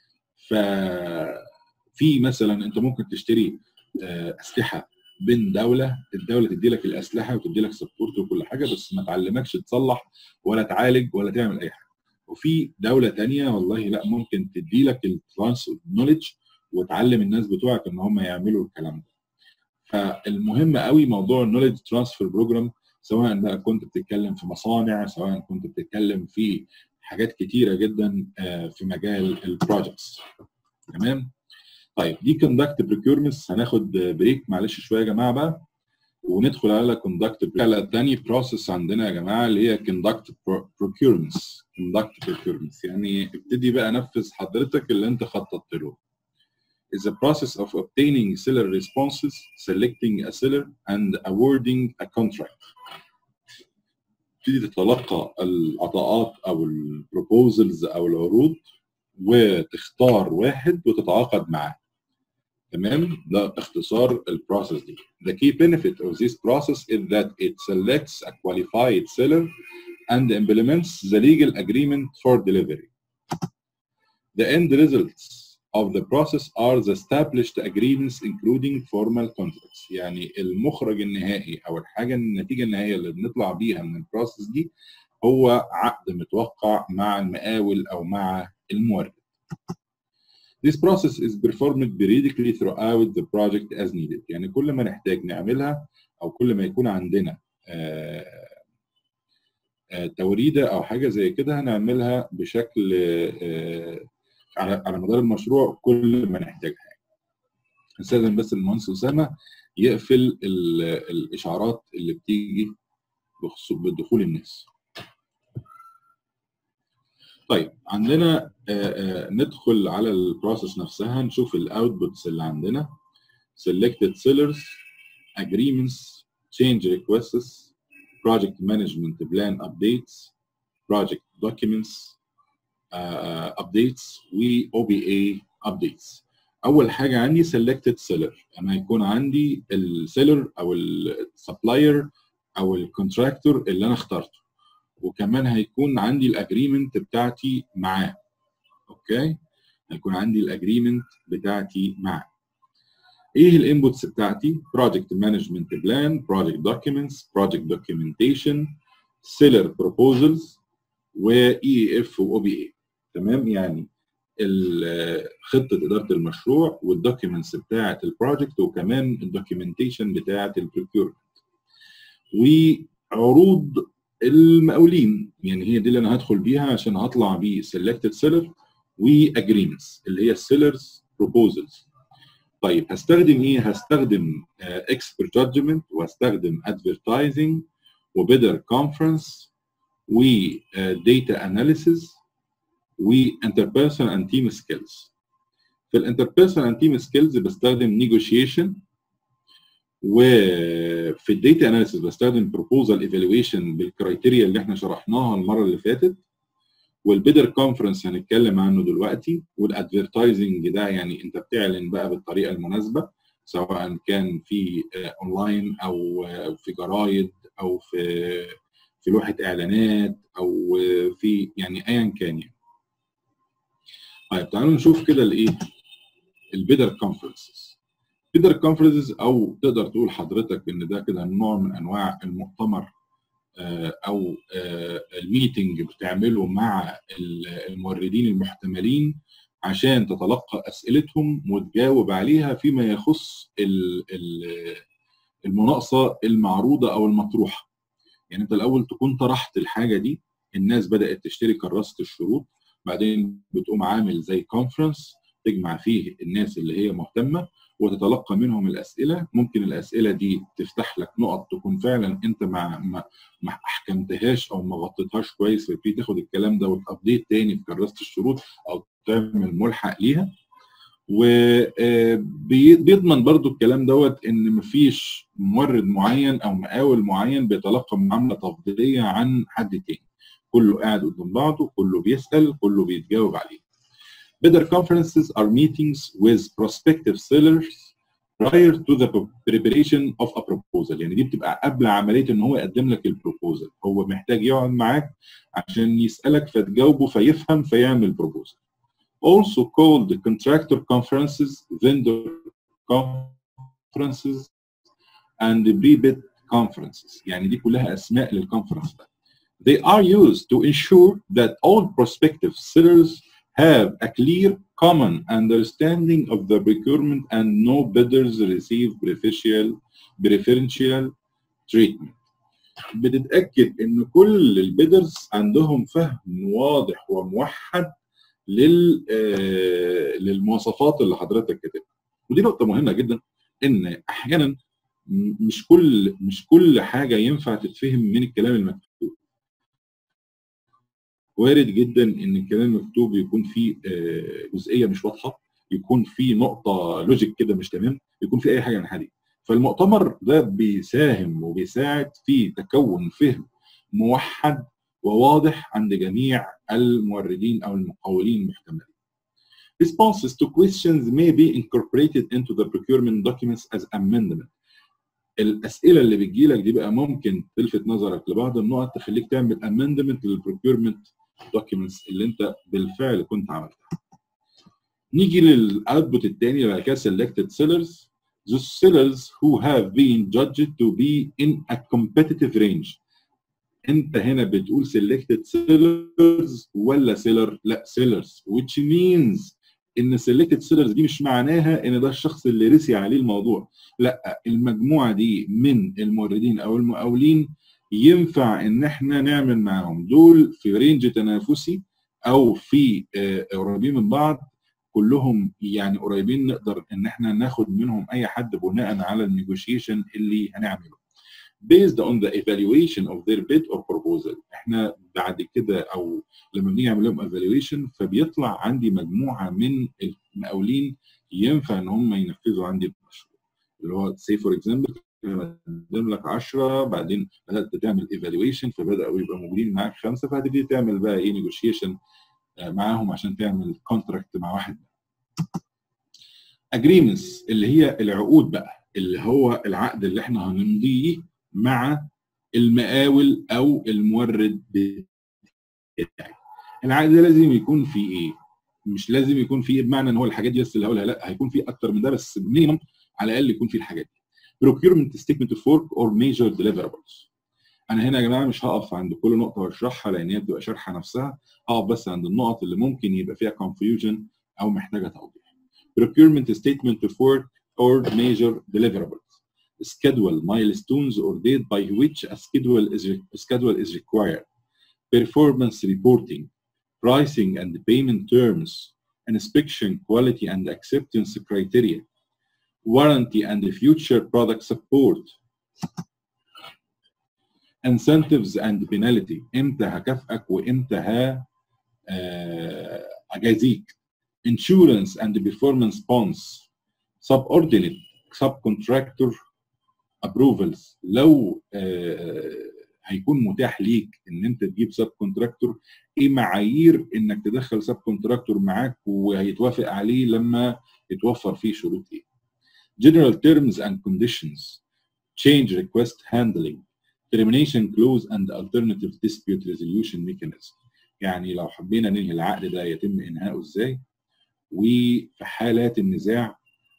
ففي مثلا انت ممكن تشتري اسلحه بين دوله الدوله تدي لك الاسلحه وتدي لك سبورت وكل حاجه بس ما تعلمكش تصلح ولا تعالج ولا تعمل اي حاجه وفي دوله ثانيه والله لا ممكن تدي لك الترانس نوليدج وتعلم الناس بتوعك ان هم يعملوا الكلام ده فالمهم قوي موضوع النوليدج ترانسفير بروجرام سواء بقى كنت بتتكلم في مصانع سواء كنت بتتكلم في حاجات كتيره جدا في مجال البروجكتس تمام طيب دي كوندكت بريكيورمنتس هناخد بريك معلش شويه يا جماعه بقى وندخل على كوندكت على تاني بروسيس عندنا يا جماعه اللي هي كوندكت بروكيورمنتس كوندكت بروكيورمنتس يعني ابتدي بقى نفذ حضرتك اللي انت خططت له is a process of obtaining seller responses, selecting a seller, and awarding a contract. تبتدي تتلقى العطاءات او البروبوزلز او العروض وتختار واحد وتتعاقد معاه. تمام؟ ده اختصار البروسيس دي. The key benefit of this process is that it selects a qualified seller and implements the legal agreement for delivery. The end results of the process are the established agreements including formal contracts يعني المخرج النهائي او الحاجه النتيجه النهائيه اللي بنطلع بيها من البروسيس دي هو عقد متوقع مع المقاول او مع المورد. This process is performed periodically throughout the project as needed يعني كل ما نحتاج نعملها او كل ما يكون عندنا آآ آآ توريده او حاجه زي كده هنعملها بشكل على على مدار المشروع كل ما نحتاج حاجه. استاذن بس المهندس اسامه يقفل الاشعارات اللي بتيجي بخصوص بدخول الناس. طيب عندنا آآ آآ ندخل على البروسيس نفسها نشوف الاوتبوتس اللي عندنا selected sellers agreements change requests project management plan updates project documents uh, updates و OBA updates اول حاجه عندي selected seller انا هيكون عندي السيلر او السبلاير او الكونتراكتور اللي انا اخترته وكمان هيكون عندي الاجريمنت بتاعتي معاه اوكي هيكون عندي الاجريمنت بتاعتي معاه ايه الانبوتس بتاعتي project management plan project documents project documentation seller proposals و EAF و OBA تمام يعني خطه اداره المشروع والدوكيومنتس بتاعه البروجكت وكمان الدوكيومنتيشن بتاعه البروكيورمنت وعروض المقاولين يعني هي دي اللي انا هدخل بيها عشان هطلع بيه سيلكتد سيلر واجريمنتس اللي هي السيلرز بروبوزلز طيب هستخدم ايه هستخدم اكسبرت جادجمنت وهستخدم ادفرتايزنج وبيدر كونفرنس وديتا اناليسيز وانتربيرسونال اند تيم سكيلز في الانتربيرسونال اند تيم سكيلز بستخدم نيجوشيشن وفي الديتا اناليسيس بستخدم بروبوزال ايفالويشن بالكرايتيريا اللي احنا شرحناها المره اللي فاتت والبيدر كونفرنس هنتكلم عنه دلوقتي والادفرتايزنج ده يعني انت بتعلن بقى بالطريقه المناسبه سواء كان في اونلاين او في جرايد او في في لوحه اعلانات او في يعني ايا كان يعني. طيب تعالوا نشوف كده الايه البيدر كونفرنسز بيدر كونفرنسز او تقدر تقول حضرتك ان ده كده نوع من انواع المؤتمر او الميتنج بتعمله مع الموردين المحتملين عشان تتلقى اسئلتهم وتجاوب عليها فيما يخص المناقصه المعروضه او المطروحه يعني انت الاول تكون طرحت الحاجه دي الناس بدات تشتري كراسه الشروط بعدين بتقوم عامل زي كونفرنس تجمع فيه الناس اللي هي مهتمه وتتلقى منهم الاسئله ممكن الاسئله دي تفتح لك نقط تكون فعلا انت ما ما, ما احكمتهاش او ما غطيتهاش كويس فبتبتدي تاخد الكلام ده وتابديت تاني في كراسه الشروط او تعمل ملحق ليها وبيضمن برضو الكلام دوت ان مفيش مورد معين او مقاول معين بيتلقى معامله تفضيليه عن حد تاني كله قاعد قدام بعضه كله بيسال كله بيتجاوب عليه Bidder conferences are meetings with prospective sellers prior to the preparation of a proposal يعني دي بتبقى قبل عمليه ان هو يقدم لك البروبوزل هو محتاج يقعد معاك عشان يسالك فتجاوبه فيفهم فيعمل بروبوزل also called the contractor conferences vendor conferences and the pre-bid conferences يعني دي كلها اسماء للكونفرنس ده they are used to ensure that all prospective sellers have a clear common understanding of the procurement and no bidders receive preferential preferential treatment. بتتأكد إن كل البيدرز عندهم فهم واضح وموحد لل آه للمواصفات اللي حضرتك كاتبها. ودي نقطة مهمة جدا إن أحيانا مش كل مش كل حاجة ينفع تتفهم من الكلام المكتوب. وارد جدا ان الكلام المكتوب يكون فيه جزئيه مش واضحه يكون فيه نقطه لوجيك كده مش تمام يكون فيه اي حاجه من الحاجات فالمؤتمر ده بيساهم وبيساعد في تكون فهم موحد وواضح عند جميع الموردين او المقاولين المحتملين. Responses to questions may be incorporated into the procurement documents as amendment. الاسئله اللي بتجي لك دي بقى ممكن تلفت نظرك لبعض النقط تخليك تعمل امندمنت للبروكيورمنت دوكيومنتس اللي انت بالفعل كنت عملتها. نيجي للاوتبوت الثاني بعد كده selected sellers the sellers who have been judged to be in a competitive range انت هنا بتقول selected sellers ولا seller لا sellers which means ان selected sellers دي مش معناها ان ده الشخص اللي رسي عليه الموضوع لا المجموعه دي من الموردين او المقاولين ينفع ان احنا نعمل معاهم دول في رينج تنافسي او في قريبين من بعض كلهم يعني قريبين نقدر ان احنا ناخد منهم اي حد بناء على النيجوشيشن اللي هنعمله based on the evaluation of their bid or proposal احنا بعد كده او لما بنيجي نعمل لهم evaluation فبيطلع عندي مجموعه من المقاولين ينفع ان هم ينفذوا عندي المشروع اللي هو say for example قدم لك 10 بعدين بدات تعمل ايفالويشن فبداوا يبقى موجودين معاك خمسه فهتبتدي تعمل بقى ايه نيجوشيشن معاهم عشان تعمل كونتراكت مع واحد agreements اللي هي العقود بقى اللي هو العقد اللي احنا هنمضيه مع المقاول او المورد بتاعي العقد ده لازم يكون فيه ايه مش لازم يكون فيه بمعنى ان هو الحاجات دي بس اللي هقولها لا هيكون فيه اكتر من ده بس مينيمم على الاقل يكون فيه الحاجات دي procurement statement of work or major deliverables انا هنا يا جماعه مش هقف عند كل نقطه واشرحها لان هي بتبقى شرحه نفسها هقف بس عند النقط اللي ممكن يبقى فيها confusion او محتاجه توضيح procurement statement of work or major deliverables schedule milestones or date by which a schedule is, a schedule is required performance reporting pricing and payment terms inspection quality and acceptance criteria warranty and future product support incentives and penalty امتى هكافئك وامتى ه اجازيك insurance and performance bonds subordinate subcontractor approvals لو هيكون متاح ليك ان انت تجيب سب كونتراكتور ايه معايير انك تدخل سب كونتراكتور معاك وهيتوافق عليه لما يتوفر فيه شروط ايه general terms and conditions change request handling termination clause and alternative dispute resolution mechanism يعني لو حبينا ننهي العقد ده يتم انهائه ازاي وفي حالات النزاع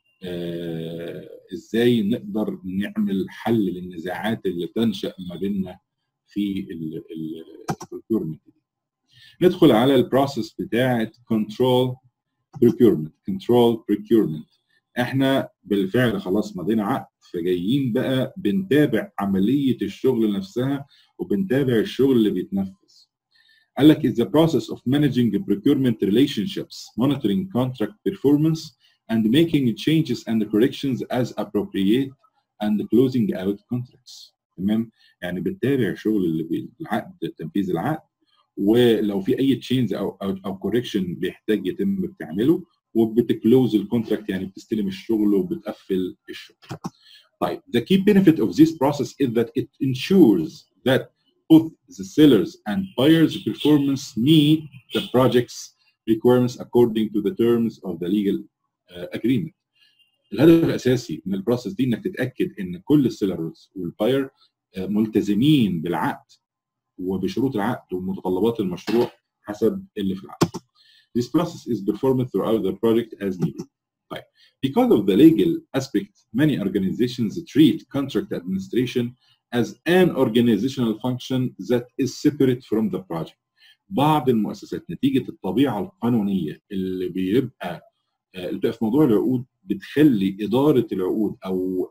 آه ازاي نقدر نعمل حل للنزاعات اللي تنشا ما بيننا في البروكيورمنت دي ندخل على البروسيس بتاعه كنترول بروكيورمنت كنترول بروكيورمنت احنا بالفعل خلاص مضينا عقد فجايين بقى بنتابع عمليه الشغل نفسها وبنتابع الشغل اللي بيتنفذ قال لك is the process of managing procurement relationships monitoring contract performance and making changes and corrections as appropriate and closing out contracts تمام يعني بتتابع شغل اللي بالعقد تنفيذ العقد ولو في اي تشينج او او, أو كوركشن بيحتاج يتم بتعمله وبتكلوز الكونتراكت يعني بتستلم الشغل وبتقفل الشغل. طيب the key benefit of this process is that it ensures that both the sellers and buyers performance meet the project's requirements according to the terms of the legal uh, agreement. الهدف الاساسي من البروسيس دي انك تتاكد ان كل السيلرز والباير ملتزمين بالعقد وبشروط العقد ومتطلبات المشروع حسب اللي في العقد. This process is performed throughout the project as needed. طيب because of the legal aspect many organizations treat contract administration as an organizational function that is separate from the project. بعض المؤسسات نتيجه الطبيعه القانونيه اللي بيبقى اللي بتبقى في موضوع العقود بتخلي اداره العقود او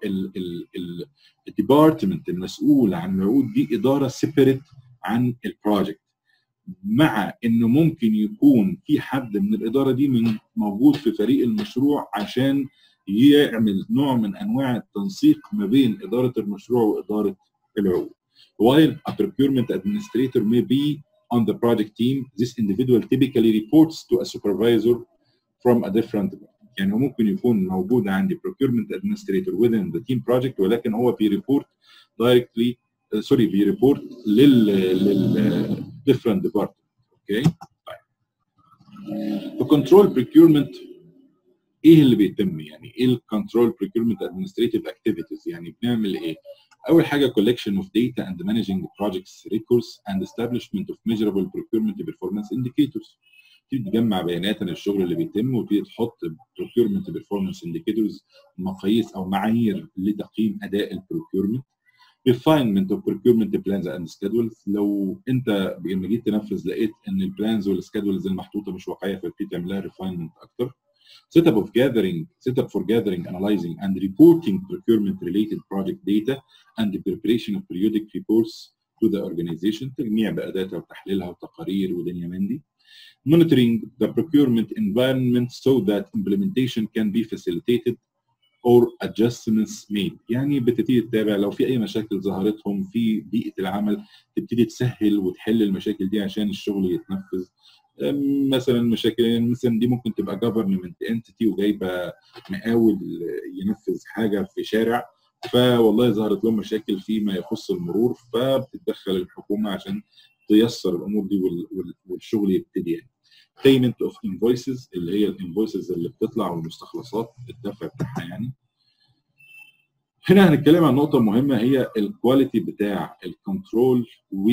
الديبارتمنت المسؤول عن العقود دي اداره سيبريت عن البروجكت مع انه ممكن يكون في حد من الاداره دي من موجود في فريق المشروع عشان يعمل نوع من انواع التنسيق ما بين اداره المشروع واداره العقود. While a procurement administrator may be on the project team, this individual typically reports to a supervisor from a different يعني ممكن يكون موجود عندي procurement administrator within the team project ولكن هو بيريبورت directly سوري uh, بيريبورت لل لل different department اوكي طيب في control procurement ايه اللي بيتم يعني ايه الكنترول procurement administrative activities يعني بنعمل ايه اول حاجه collection of data and managing projects records and establishment of measurable procurement performance indicators تبتدي تجمع بيانات عن الشغل اللي بيتم وتبتدي تحط procurement performance indicators مقاييس او معايير لتقييم اداء البروكيورمنت refinement of procurement plans and schedules لو انت لما جيت تنفذ لقيت ان البلانز والسكادولز المحطوطه مش واقعيه فبتبتدي تعمل لها refinement اكتر setup of gathering setup for gathering analyzing and reporting procurement related project data and the preparation of periodic reports to the organization تجميع بقى داتا وتحليلها وتقارير ودنيا من دي monitoring the procurement environment so that implementation can be facilitated or adjustments made يعني بتبتدي تتابع لو في اي مشاكل ظهرتهم في بيئه العمل تبتدي تسهل وتحل المشاكل دي عشان الشغل يتنفذ مثلا مشاكل مثلا دي ممكن تبقى جفرمنت انتيتي وجايبه مقاول ينفذ حاجه في شارع فوالله ظهرت لهم مشاكل فيما يخص المرور فبتتدخل الحكومه عشان تيسر الامور دي وال- وال- والشغل يبتدي يعني payment of invoices اللي هي الانفويسز اللي بتطلع والمستخلصات الدفع بتاعها يعني هنا هنتكلم عن نقطة مهمة هي الكواليتي بتاع الكنترول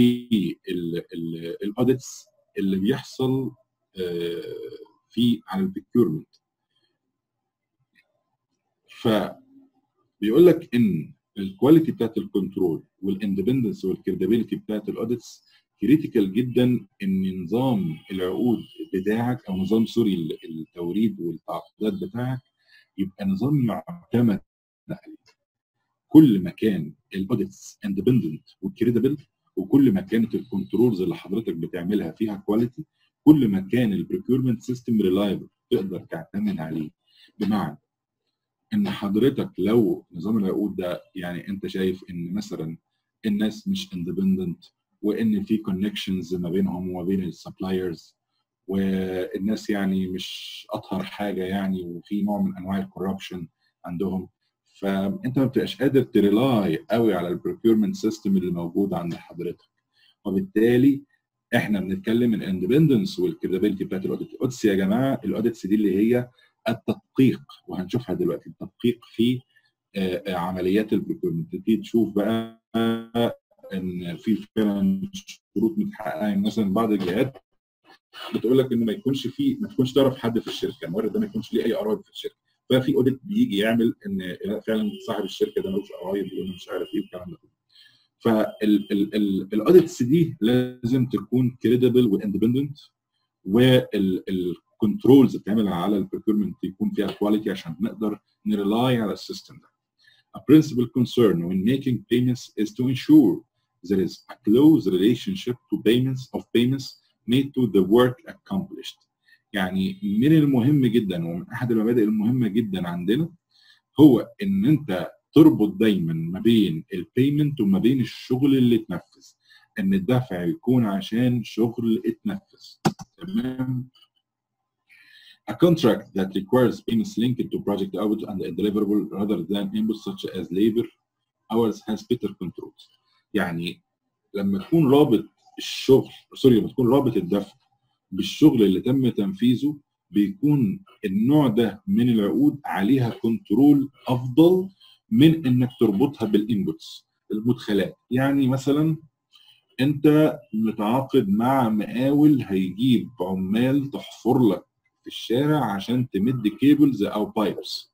والاوديتس اللي بيحصل آه، في على البيكيورمنت فبيقول لك ان الكواليتي بتاعت الكنترول والاندبندنس والكريديبيليتي بتاعت الاوديتس كريتيكال جدا ان نظام العقود بتاعك او نظام سوري التوريد والتعاقدات بتاعك يبقى نظام يعتمد عليه كل ما كان الاوديتس اندبندنت وكريديبل وكل ما كانت الكنترولز اللي حضرتك بتعملها فيها كواليتي كل ما كان البريكيورمنت سيستم ريلايبل تقدر تعتمد عليه بمعنى ان حضرتك لو نظام العقود ده يعني انت شايف ان مثلا الناس مش اندبندنت وان في كونكشنز ما بينهم وما بين السبلايرز والناس يعني مش اطهر حاجه يعني وفي نوع من انواع الكوربشن عندهم فانت ما بتبقاش قادر تريلاي قوي على البروكيورمنت سيستم اللي موجود عند حضرتك وبالتالي احنا بنتكلم الاندبندنس والكريديبيلتي بتاعت الاوديت الاوديتس يا جماعه الاوديتس دي اللي هي التدقيق وهنشوفها دلوقتي التدقيق في آه، آه، عمليات البروكيورمنت تبتدي تشوف بقى ان في فعلا شروط متحققه يعني مثلا بعض الجهات بتقول لك ان ما يكونش في ما تكونش تعرف حد في الشركه المورد ده ما يكونش ليه اي قرايب في الشركه ففي اوديت بيجي يعمل ان فعلا صاحب الشركه ده ملوش قرايب وإنه مش عارف ايه والكلام ده كله فالاوديتس دي لازم تكون كريديبل واندبندنت والكنترولز بتعمل على البروكيورمنت يكون فيها كواليتي عشان نقدر نريلاي على السيستم ده. A principal concern when making payments is to ensure there is a close relationship to payments of payments made to the work accomplished. يعني من المهم جدا ومن احد المبادئ المهمه جدا عندنا هو ان انت تربط دايما ما بين البيمنت وما بين الشغل اللي اتنفذ ان الدفع يكون عشان شغل اتنفذ تمام A contract that requires payments linked to project output and a deliverable rather than inputs such as labor hours has better controls. يعني لما تكون رابط الشغل سوري لما تكون رابط الدفع بالشغل اللي تم تنفيذه بيكون النوع ده من العقود عليها كنترول افضل من انك تربطها بالانبوتس المدخلات يعني مثلا انت متعاقد مع مقاول هيجيب عمال تحفر لك في الشارع عشان تمد كيبلز او بايبس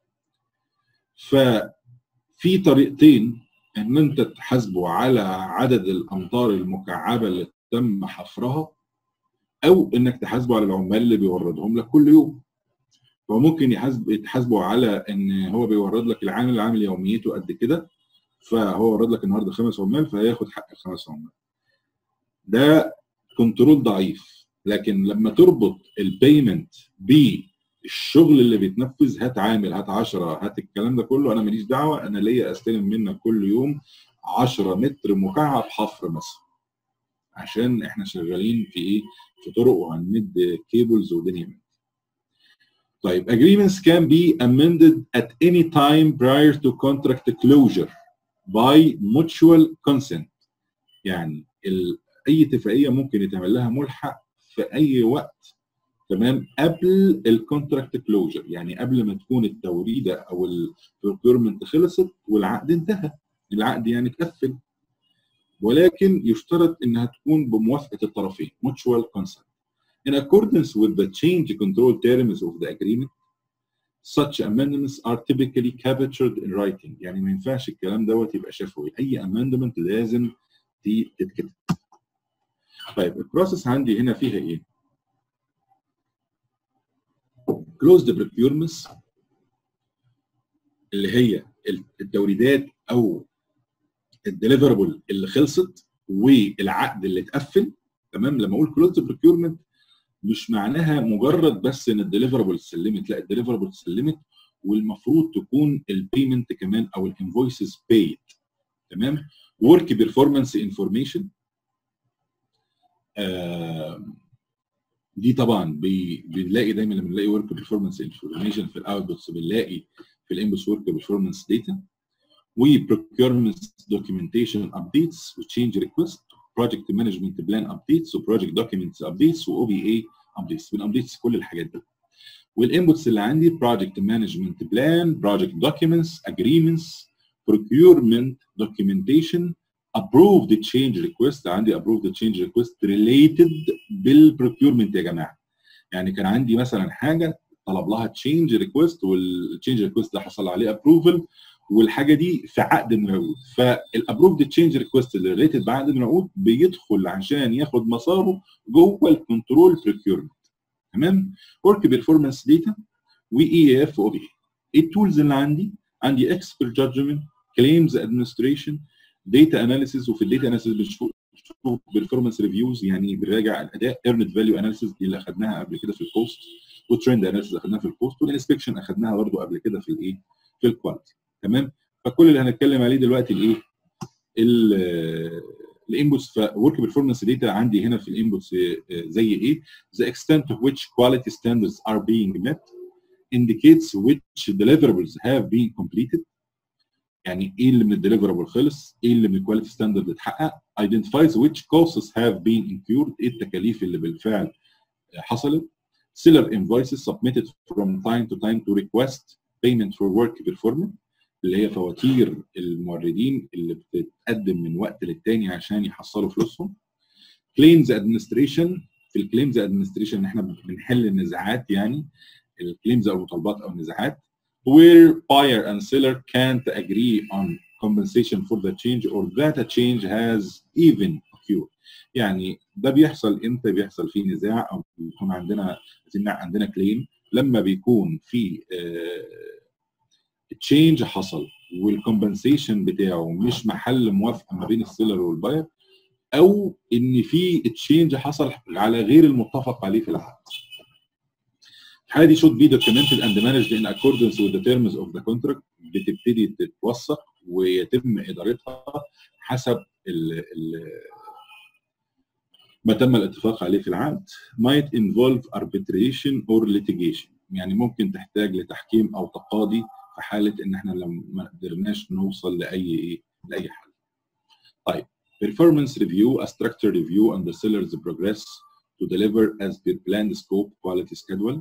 ففي طريقتين ان انت تحاسبه على عدد الامتار المكعبه اللي تم حفرها او انك تحاسبه على العمال اللي بيوردهم لك كل يوم فممكن يحاسب يتحاسبوا على ان هو بيورد لك العامل العامل يوميته قد كده فهو ورد لك النهارده خمس عمال فهياخد حق الخمس عمال ده كنترول ضعيف لكن لما تربط البيمنت بالشغل اللي بيتنفذ هات عامل هات 10 هات الكلام ده كله انا ماليش دعوه انا ليا استلم منك كل يوم 10 متر مكعب حفر مثلا عشان احنا شغالين في ايه في طرق وهنمد كيبلز ودنيا من طيب agreements can be amended at any time prior to contract closure by mutual consent يعني ال... اي اتفاقيه ممكن يتعمل لها ملحق في اي وقت تمام قبل الكونتراكت كلوجر يعني قبل ما تكون التوريده او البروكيورمنت خلصت والعقد انتهى العقد يعني اتقفل ولكن يشترط انها تكون بموافقه الطرفين mutual consent in accordance with the change control terms of the agreement such amendments are typically captured in writing يعني ما ينفعش الكلام دوت يبقى شفوي اي amendment لازم دي تتكتب طيب البروسيس عندي هنا فيها ايه closed procurements اللي هي التوريدات او الديليفربل اللي خلصت والعقد اللي اتقفل تمام لما اقول كلوزد بروكيورمنت مش معناها مجرد بس ان الديليفربل سلمت لا الديليفربل سلمت والمفروض تكون البيمنت كمان او الانفويسز بيد تمام ورك بيرفورمانس انفورميشن دي طبعا بي بنلاقي دايما لما بنلاقي ورك بيرفورمانس انفورميشن في الاوتبوتس بنلاقي في الانبوتس ورك بيرفورمانس داتا و procurement documentation updates و change request project management plan updates وproject documents updates وOBA updates بنابديتس كل الحاجات دي والانبوتس اللي عندي project management plan project documents agreements procurement documentation approved change request عندي approved change request related بالprocurement يا جماعه يعني كان عندي مثلا حاجه طلب لها تشينج ريكوست والتشينج ريكوست ده حصل عليه ابروفل والحاجه دي في عقد من العقود فالابروفد تشينج ريكوست اللي ريليتد بعقد من العقود بيدخل عشان ياخد مساره جوه الكنترول بريكيورمنت تمام ورك بيرفورمانس داتا واي اف او بي ايه التولز اللي عندي عندي اكسبرت جادجمنت كليمز ادمنستريشن داتا اناليسيز وفي الداتا اناليسيز بنشوف بيرفورمانس ريفيوز يعني بنراجع الاداء ايرنت فاليو اناليسيز دي اللي اخذناها قبل كده في الكوست وترند اناليسيز اخذناها في الكوست والانسبكشن اخذناها برضه قبل كده في الايه في الكواليتي تمام فكل اللي هنتكلم عليه دلوقتي الايه الانبوتس فورك بيرفورمانس داتا عندي هنا في الانبوتس زي ايه the extent of which quality standards are being met indicates which deliverables have been completed يعني ايه اللي من الديليفربل خلص ايه اللي من الكواليتي ستاندرد اتحقق identifies which costs have been incurred ايه التكاليف اللي بالفعل حصلت seller invoices submitted from time to time to request payment for work performed اللي هي فواتير الموردين اللي بتتقدم من وقت للتاني عشان يحصلوا فلوسهم claims administration في الكليمز ادمنستريشن احنا بنحل النزاعات يعني الكليمز او المطالبات او النزاعات where buyer and seller can't agree on compensation for the change or that a change has even occurred يعني ده بيحصل امتى بيحصل فيه نزاع او بيكون عندنا عندنا كليم لما بيكون في تشينج حصل والكومبنسيشن بتاعه مش محل موافقه ما بين السيلر والباير او ان في تشينج حصل على غير المتفق عليه في العقد. الحاله دي should be documented and managed in accordance with the terms of the contract بتبتدي تتوثق ويتم ادارتها حسب ال ال ما تم الاتفاق عليه في العقد might involve arbitration or litigation يعني ممكن تحتاج لتحكيم او تقاضي في حاله ان احنا لما ما قدرناش نوصل لاي ايه لاي حل. طيب performance review a structure review on the seller's progress to deliver as per planned scope quality schedule.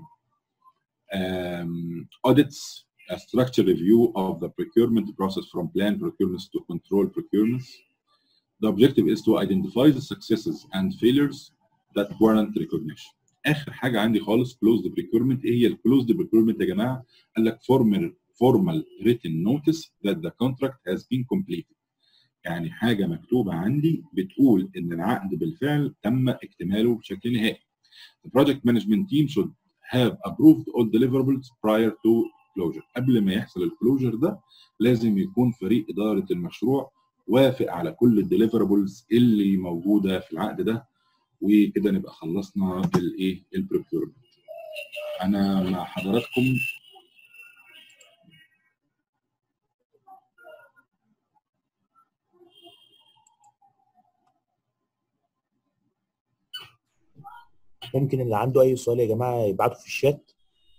Um, audits a structure review of the procurement process from planned procurements to control procurements. The objective is to identify the successes and failures that warrant recognition. اخر حاجه عندي خالص closed procurement ايه هي الكلوزد procurement يا جماعه؟ قال لك formal formal written notice that the contract has been completed. يعني حاجه مكتوبه عندي بتقول ان العقد بالفعل تم اكتماله بشكل نهائي. The project management team should have approved all deliverables prior to closure. قبل ما يحصل الكلوجر ده لازم يكون فريق اداره المشروع وافق على كل الديليفربلز اللي موجوده في العقد ده وكده نبقى خلصنا الايه البروكيورمنت. انا مع حضراتكم ممكن اللي عنده اي سؤال يا جماعه يبعته في الشات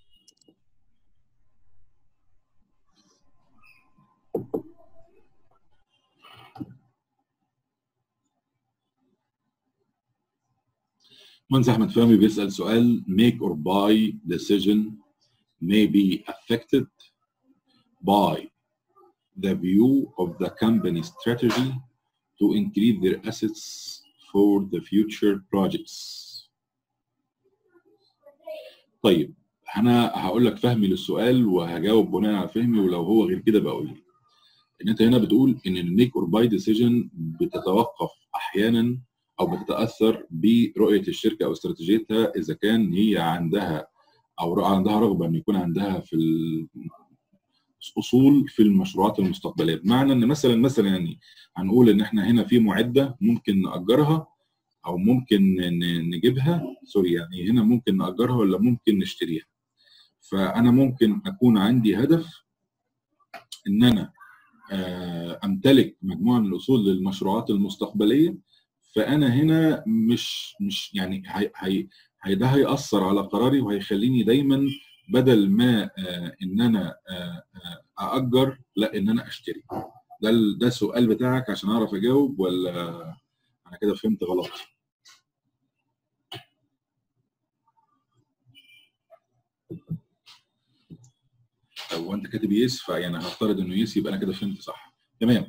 مهندس احمد فهمي بيسال سؤال make or buy decision may be affected by the view of the company strategy to increase their assets for the future projects طيب انا هقول لك فهمي للسؤال وهجاوب بناء على فهمي ولو هو غير كده بقول لي ان انت هنا بتقول ان الميك اور باي ديسيجن بتتوقف احيانا او بتتاثر برؤيه الشركه او استراتيجيتها اذا كان هي عندها او عندها رغبه ان يكون عندها في اصول في المشروعات المستقبليه بمعنى ان مثلا مثلا يعني هنقول ان احنا هنا في معده ممكن ناجرها او ممكن نجيبها سوري يعني هنا ممكن ناجرها ولا ممكن نشتريها فانا ممكن اكون عندي هدف ان انا امتلك مجموعه من الاصول للمشروعات المستقبليه فانا هنا مش مش يعني هي هي ده هياثر على قراري وهيخليني دايما بدل ما ان انا ااجر لا ان انا اشتري ده ده السؤال بتاعك عشان اعرف اجاوب ولا انا كده فهمت غلط هو انت كاتب يس فيعني هفترض انه يس يبقى انا كده فهمت صح تمام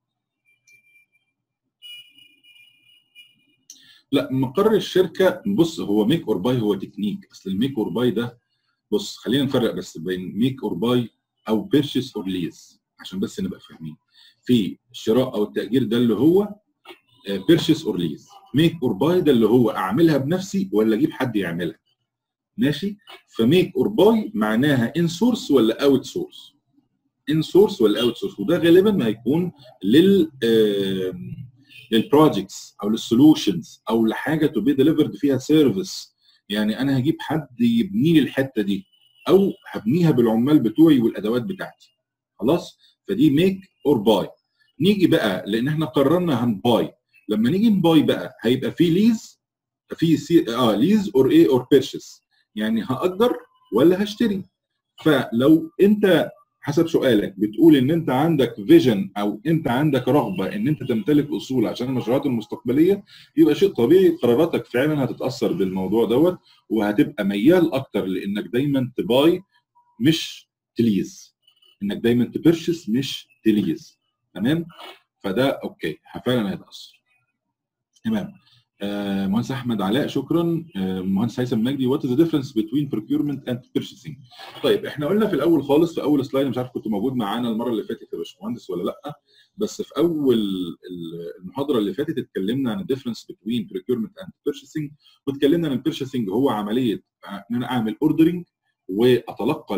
لا مقر الشركه بص هو ميك اور باي هو تكنيك اصل الميك اور باي ده بص خلينا نفرق بس بين ميك اور باي او بيرشيس اور ليز عشان بس نبقى فاهمين في الشراء او التاجير ده اللي هو بيرشيس اور ليز ميك اور باي ده اللي هو اعملها بنفسي ولا اجيب حد يعملها ماشي فميك اور باي معناها ان سورس ولا اوت سورس ان سورس ولا اوت سورس وده غالبا ما هيكون لل للبروجكتس او للسولوشنز او لحاجه تو بي ديليفرد فيها سيرفيس يعني انا هجيب حد يبني لي الحته دي او هبنيها بالعمال بتوعي والادوات بتاعتي خلاص فدي ميك اور باي نيجي بقى لان احنا قررنا هنباي لما نيجي نباي بقى هيبقى في ليز في سي اه ليز اور ايه اور بيرشيس يعني هاجر ولا هشتري فلو انت حسب سؤالك بتقول ان انت عندك فيجن او انت عندك رغبه ان انت تمتلك اصول عشان المشروعات المستقبليه يبقى شيء طبيعي قراراتك فعلا هتتاثر بالموضوع دوت وهتبقى ميال اكتر لانك دايما تباي مش تليز انك دايما تبرشس مش تليز تمام فده اوكي فعلا هيتاثر تمام آه مهندس احمد علاء شكرا آه مهندس هيثم مجدي وات از ذا ديفرنس بين procurement اند purchasing طيب احنا قلنا في الاول خالص في اول سلايد مش عارف كنت موجود معانا المره اللي فاتت يا باشمهندس ولا لا بس في اول المحاضره اللي فاتت اتكلمنا عن الديفرنس بين procurement اند purchasing واتكلمنا عن البيرشيسنج هو عمليه ان انا اعمل اوردرنج واتلقى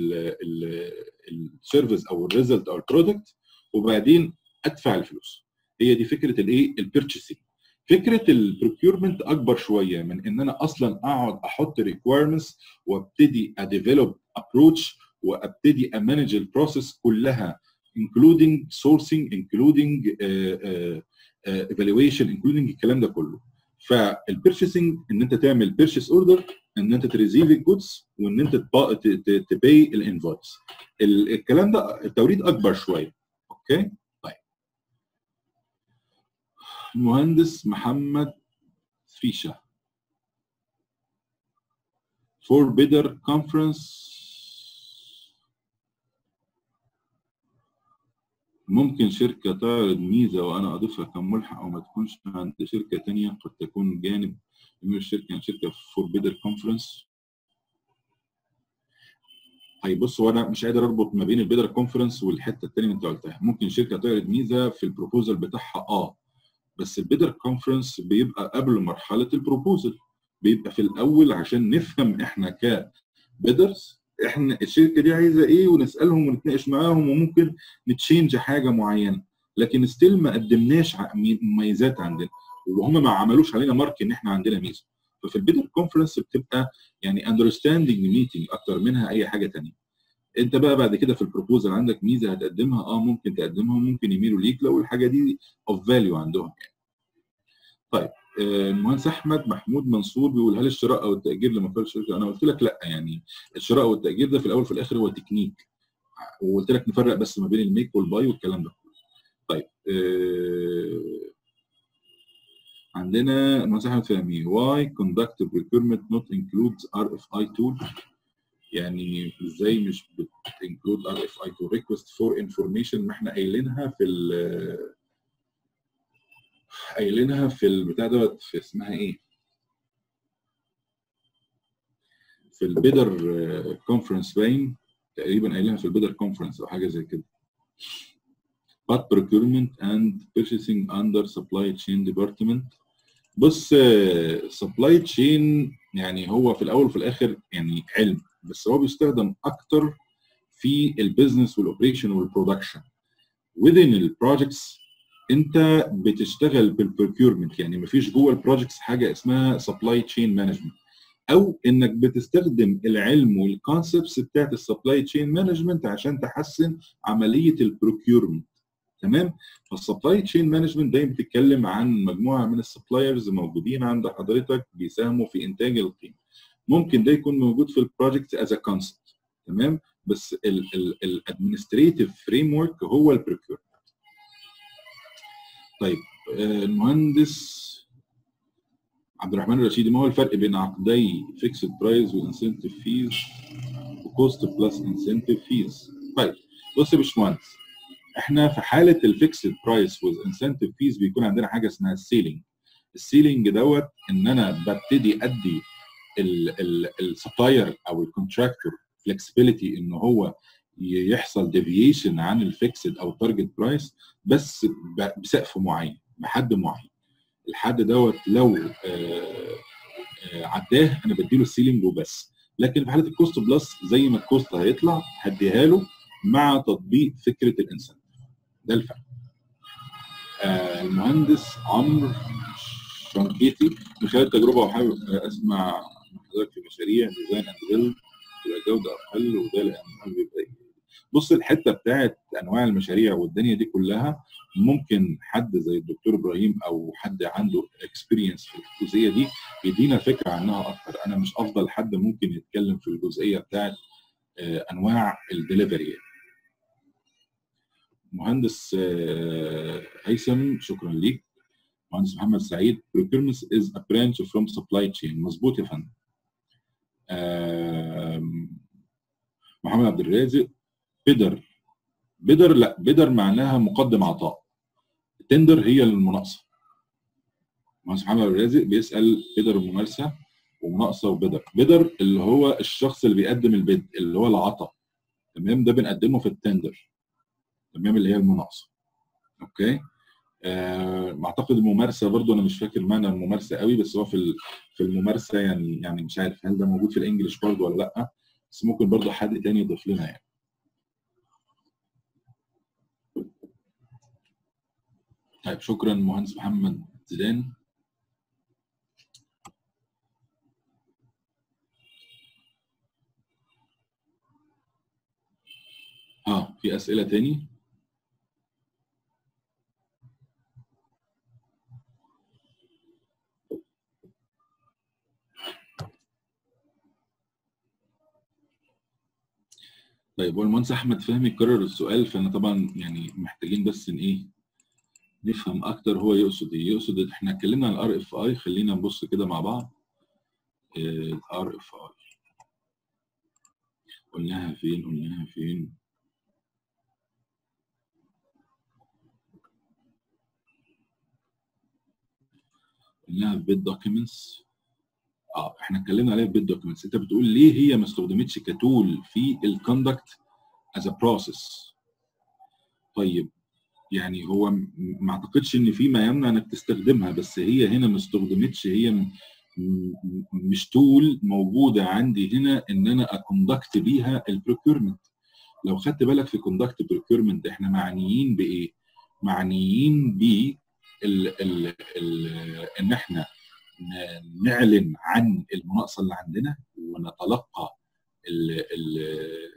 السيرفيس او الريزلت او البرودكت وبعدين ادفع الفلوس هي دي فكره الايه البيرشيسنج فكره البروكيورمنت اكبر شويه من ان انا اصلا اقعد احط ريكويرمنتس وابتدي اديفلوب ابروتش وابتدي امانج البروسيس كلها including sourcing including uh, uh, uh, evaluation including الكلام ده كله فالبيرشيسنج ان انت تعمل بيرشيس اوردر ان انت تريزيف الجودز وان انت تباي الانفويس الكلام ده التوريد اكبر شويه اوكي المهندس محمد فريشة for bidder conference ممكن شركة تعرض ميزة وأنا أضيفها كملحق أو ما تكونش عند شركة تانية قد تكون جانب من الشركة يعني شركة for bidder conference طيب بص هو انا مش قادر اربط ما بين البيدر كونفرنس والحته الثانيه اللي انت قلتها ممكن شركه تعرض ميزه في البروبوزال بتاعها اه بس البيدر كونفرنس بيبقى قبل مرحله البروبوزل بيبقى في الاول عشان نفهم احنا كبيدرز احنا الشركه دي عايزه ايه ونسالهم ونتناقش معاهم وممكن نتشينج حاجه معينه لكن ستيل ما قدمناش مميزات عندنا وهم ما عملوش علينا مارك ان احنا عندنا ميزه ففي البيدر كونفرنس بتبقى يعني اندرستاندنج ميتنج اكتر منها اي حاجه ثانيه انت بقى بعد كده في البروبوزل عندك ميزه هتقدمها اه ممكن تقدمها ممكن يميلوا ليك لو الحاجه دي اوف فاليو عندهم يعني. طيب المهندس احمد محمود منصور بيقول هل الشراء او التاجير لمقر الشركه انا قلت لك لا يعني الشراء والتاجير ده في الاول وفي الاخر هو تكنيك وقلت لك نفرق بس ما بين الميك والباي والكلام ده طيب آه عندنا المهندس احمد فهمي why conduct procurement not includes RFI tool يعني ازاي مش بتنكلود ار اف اي تو ريكوست فور انفورميشن ما احنا قايلينها في ال قايلينها في البتاع دوت في اسمها ايه؟ في البيدر كونفرنس باين تقريبا قايلينها في البيدر كونفرنس او حاجه زي كده. But procurement and purchasing under supply chain department بص supply chain يعني هو في الاول وفي الاخر يعني علم بس هو بيستخدم اكتر في البيزنس والاوبريشن والبرودكشن within البروجكتس انت بتشتغل بالبروكيورمنت يعني مفيش جوه البروجكتس حاجه اسمها سبلاي تشين مانجمنت او انك بتستخدم العلم والكونسبتس بتاعت السبلاي تشين مانجمنت عشان تحسن عمليه البروكيورمنت تمام فالسبلاي تشين مانجمنت دايما بتتكلم عن مجموعه من السبلايرز موجودين عند حضرتك بيساهموا في انتاج القيمه ممكن ده يكون موجود في البروجكت از كونسبت تمام بس الادمنستريتيف فريم ورك هو البروكيورمنت طيب آه، المهندس عبد الرحمن الرشيدي ما هو الفرق بين عقدي فيكسد برايس وانسنتيف فيز وكوست بلس انسنتيف فيز طيب بص يا باشمهندس احنا في حاله الفيكسد برايس والانسنتيف فيز بيكون عندنا حاجه اسمها السيلينج السيلينج دوت ان انا ببتدي ادي السبلاير او الكونتراكتور فلكسبيليتي ان هو ي- يحصل ديفيشن عن الفيكسد او التارجت برايس بس ب- بسقف معين بحد معين الحد دوت لو آه، آه، عداه انا بديله السيلينج وبس لكن في حاله الكوست بلس زي ما الكوست هيطلع هديها له مع تطبيق فكره الانسان ده الفرق آه، المهندس عمرو شنكيتي من خلال التجربه وحابب اسمع من حضرتك في مشاريع ديزاين اند بيلد تبقى الجوده اقل وده لان بيبقى بص الحته بتاعت انواع المشاريع والدنيا دي كلها ممكن حد زي الدكتور ابراهيم او حد عنده اكسبيرينس في الجزئيه دي يدينا فكره عنها اكتر انا مش افضل حد ممكن يتكلم في الجزئيه بتاعت آه، انواع الدليفري مهندس آه، هيثم شكرا ليك مهندس محمد سعيد procurement is a branch from supply chain مظبوط يا فندم آم، محمد عبد الرازق بيدر بيدر لا بيدر معناها مقدم عطاء تندر هي المناقصه مهندس محمد عبد الرازق بيسال بيدر الممارسه ومناقصه وبيدر بيدر اللي هو الشخص اللي بيقدم البيد اللي هو العطاء تمام ده بنقدمه في التندر تمام اللي هي المناقصه اوكي آه، اعتقد الممارسه برضو انا مش فاكر معنى الممارسه قوي بس هو في ال- في الممارسه يعني يعني مش عارف هل ده موجود في الانجليش برضو ولا لا بس ممكن برضو حد تاني يضيف لنا يعني طيب شكرا مهندس محمد زيدان اه في اسئله تاني طيب هو المهندس احمد فهمي كرر السؤال فانا طبعا يعني محتاجين بس ان ايه نفهم اكتر هو يقصد ايه يقصد احنا اتكلمنا عن الار اف اي خلينا نبص كده مع بعض الار اف اي قلناها فين قلناها فين قلناها في بيت دوكيومنتس اه احنا اتكلمنا عليها في بيت دوكيومنتس انت بتقول ليه هي ما استخدمتش كتول في الكوندكت از ا بروسيس طيب يعني هو م- ما اعتقدش ان في ما يمنع انك تستخدمها بس هي هنا ما استخدمتش هي م- م- مش تول موجوده عندي هنا ان انا اكوندكت بيها البروكيورمنت لو خدت بالك في كوندكت بروكيورمنت احنا معنيين بايه؟ معنيين ب ال ال ال ان احنا ن- نعلن عن المناقصه اللي عندنا ونتلقى ال ال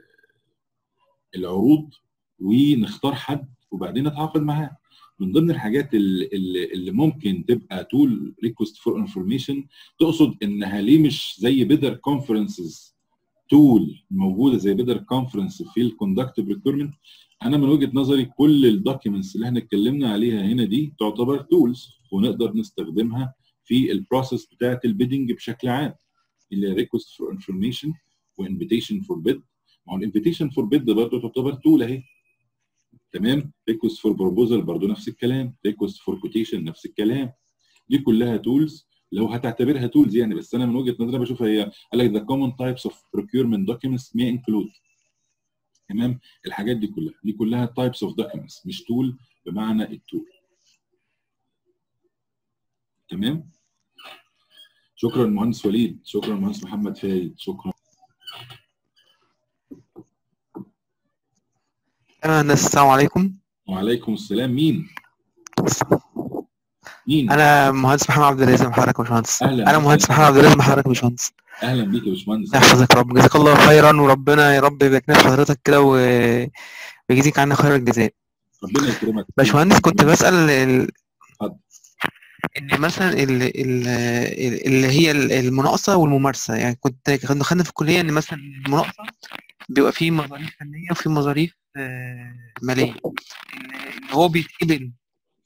العروض ونختار حد وبعدين نتعاقد معاه من ضمن الحاجات اللي, اللي اللي ممكن تبقى تول ريكوست فور انفورميشن تقصد انها ليه مش زي بيدر كونفرنسز تول موجوده زي بيدر كونفرنس في الكوندكت ريكويرمنت انا من وجهه نظري كل الدوكيومنتس اللي احنا اتكلمنا عليها هنا دي تعتبر تولز ونقدر نستخدمها في البروسيس بتاعه البيدنج بشكل عام اللي ريكوست فور انفورميشن وانفيتيشن فور بيد ما هو الانفيتيشن فور بيد برضه تعتبر تول اهي تمام ريكوست فور بروبوزال برضه نفس الكلام ريكوست فور كوتيشن نفس الكلام دي كلها تولز لو هتعتبرها تولز يعني بس انا من وجهه نظري بشوفها هي قال لك the common types of procurement documents may include تمام الحاجات دي كلها دي كلها types of documents مش تول بمعنى التول تمام شكرا مهندس وليد شكرا مهندس محمد فايد شكرا تمام السلام عليكم وعليكم السلام مين مين انا مهندس محمد عبد الرازق من حضرتك يا باشمهندس أهلاً انا مهندس وسهلاً. محمد عبد الرازق من حضرتك يا باشمهندس اهلا بيك يا باشمهندس يحفظك يا رب جزاك الله خيرا وربنا يا رب يبارك في حضرتك كده و- ويجزيك عنا خير الجزاء ربنا يكرمك باشمهندس كنت بسأل ال... اتفضل. ان مثلا ال... ال... ال- اللي هي ال- المناقصه والممارسه يعني كنت كنا خدنا في الكليه ان مثلا المناقصه بيبقى فيه مصاريف فنيه وفي مصاريف آه، ماليه اللي اللي هو بيتقبل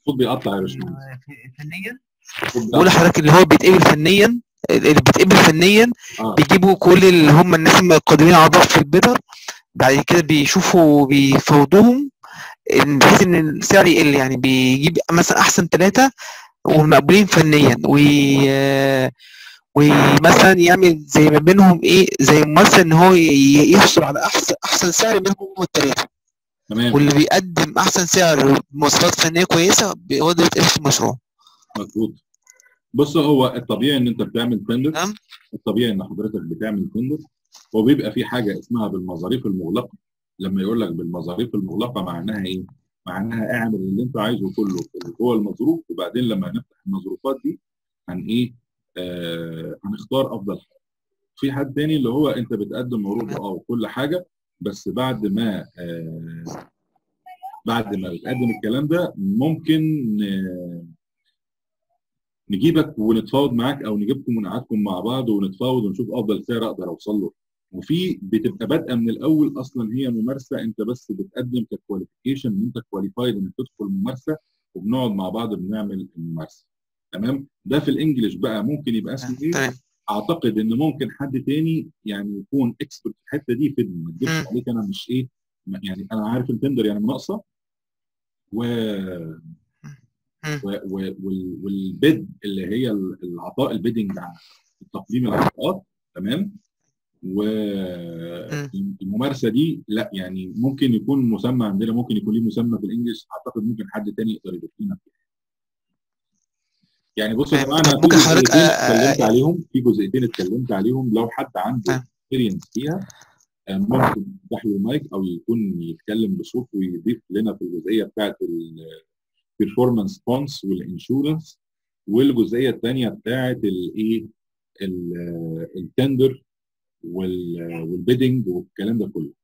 الصوت بيقطع يا باشمهندس فنيا الصوت بقول بيقطع. لحضرتك اللي هو بيتقبل فنيا اللي بيتقبل فنيا اه بيجيبوا كل اللي هم الناس القادمين على ضعف البيضة بعد كده بيشوفوا بيفوضوهم إن- بحيث ان السعر يقل يعني بيجيب مثلا احسن ثلاثة والمقبولين فنيا وي ومثلا يعمل زي ما بينهم ايه زي ممثل ان هو ي- يحصل على احسن احسن سعر بينهم هم الثلاثة تمام واللي بيقدم احسن سعر مواصفات فنية كويسة بي- هو ده بيتقبل في المشروع مظبوط بص هو الطبيعي ان انت بتعمل تندر تمام الطبيعي ان حضرتك بتعمل تندر وبيبقى في حاجه اسمها بالمظاريف المغلقه لما يقول لك بالمظاريف المغلقه معناها ايه؟ معناها اعمل اللي انت عايزه كله في جوه المظروف وبعدين لما نفتح المظروفات دي هن ايه؟ آه هنختار افضل حاجه. في حد تاني اللي هو انت بتقدم عروض اه وكل حاجه بس بعد ما آه بعد ما بتقدم الكلام ده ممكن آه نجيبك ونتفاوض معاك او نجيبكم ونقعدكم مع بعض ونتفاوض ونشوف افضل سعر اقدر اوصل له وفي بتبقى بادئه من الاول اصلا هي ممارسه انت بس بتقدم ككواليفيكيشن ان انت كواليفايد انك تدخل ممارسه وبنقعد مع بعض بنعمل الممارسه تمام ده في الانجليش بقى ممكن يبقى اسمه ايه تمام اعتقد ان ممكن حد تاني يعني يكون اكسبرت في الحته دي يفيدني ما تجيبش مم. عليك انا مش ايه ما- يعني انا عارف التندر يعني مناقصه و مم. و- و- وال- والبيد اللي هي ال- العطاء البيدنج عن تقديم العطاءات تمام والممارسه دي لا يعني ممكن يكون مسمى عندنا ممكن يكون ليه مسمى في الانجليش اعتقد ممكن حد تاني يقدر يضيف لنا فيها. يعني بصوا يا تمام. جماعه انا في ممكن حضرتك جزئيتين آه، آه، اتكلمت عليهم في جزئيتين اتكلمت عليهم لو حد عنده تمام. اكسبيرينس فيها آه، ممكن يفتح له المايك او يكون يتكلم بصوت ويضيف لنا في الجزئيه بتاعت البرفورمانس بونس والانشورنس والجزئيه الثانيه بتاعت الايه التندر والبيدنج والكلام ده كله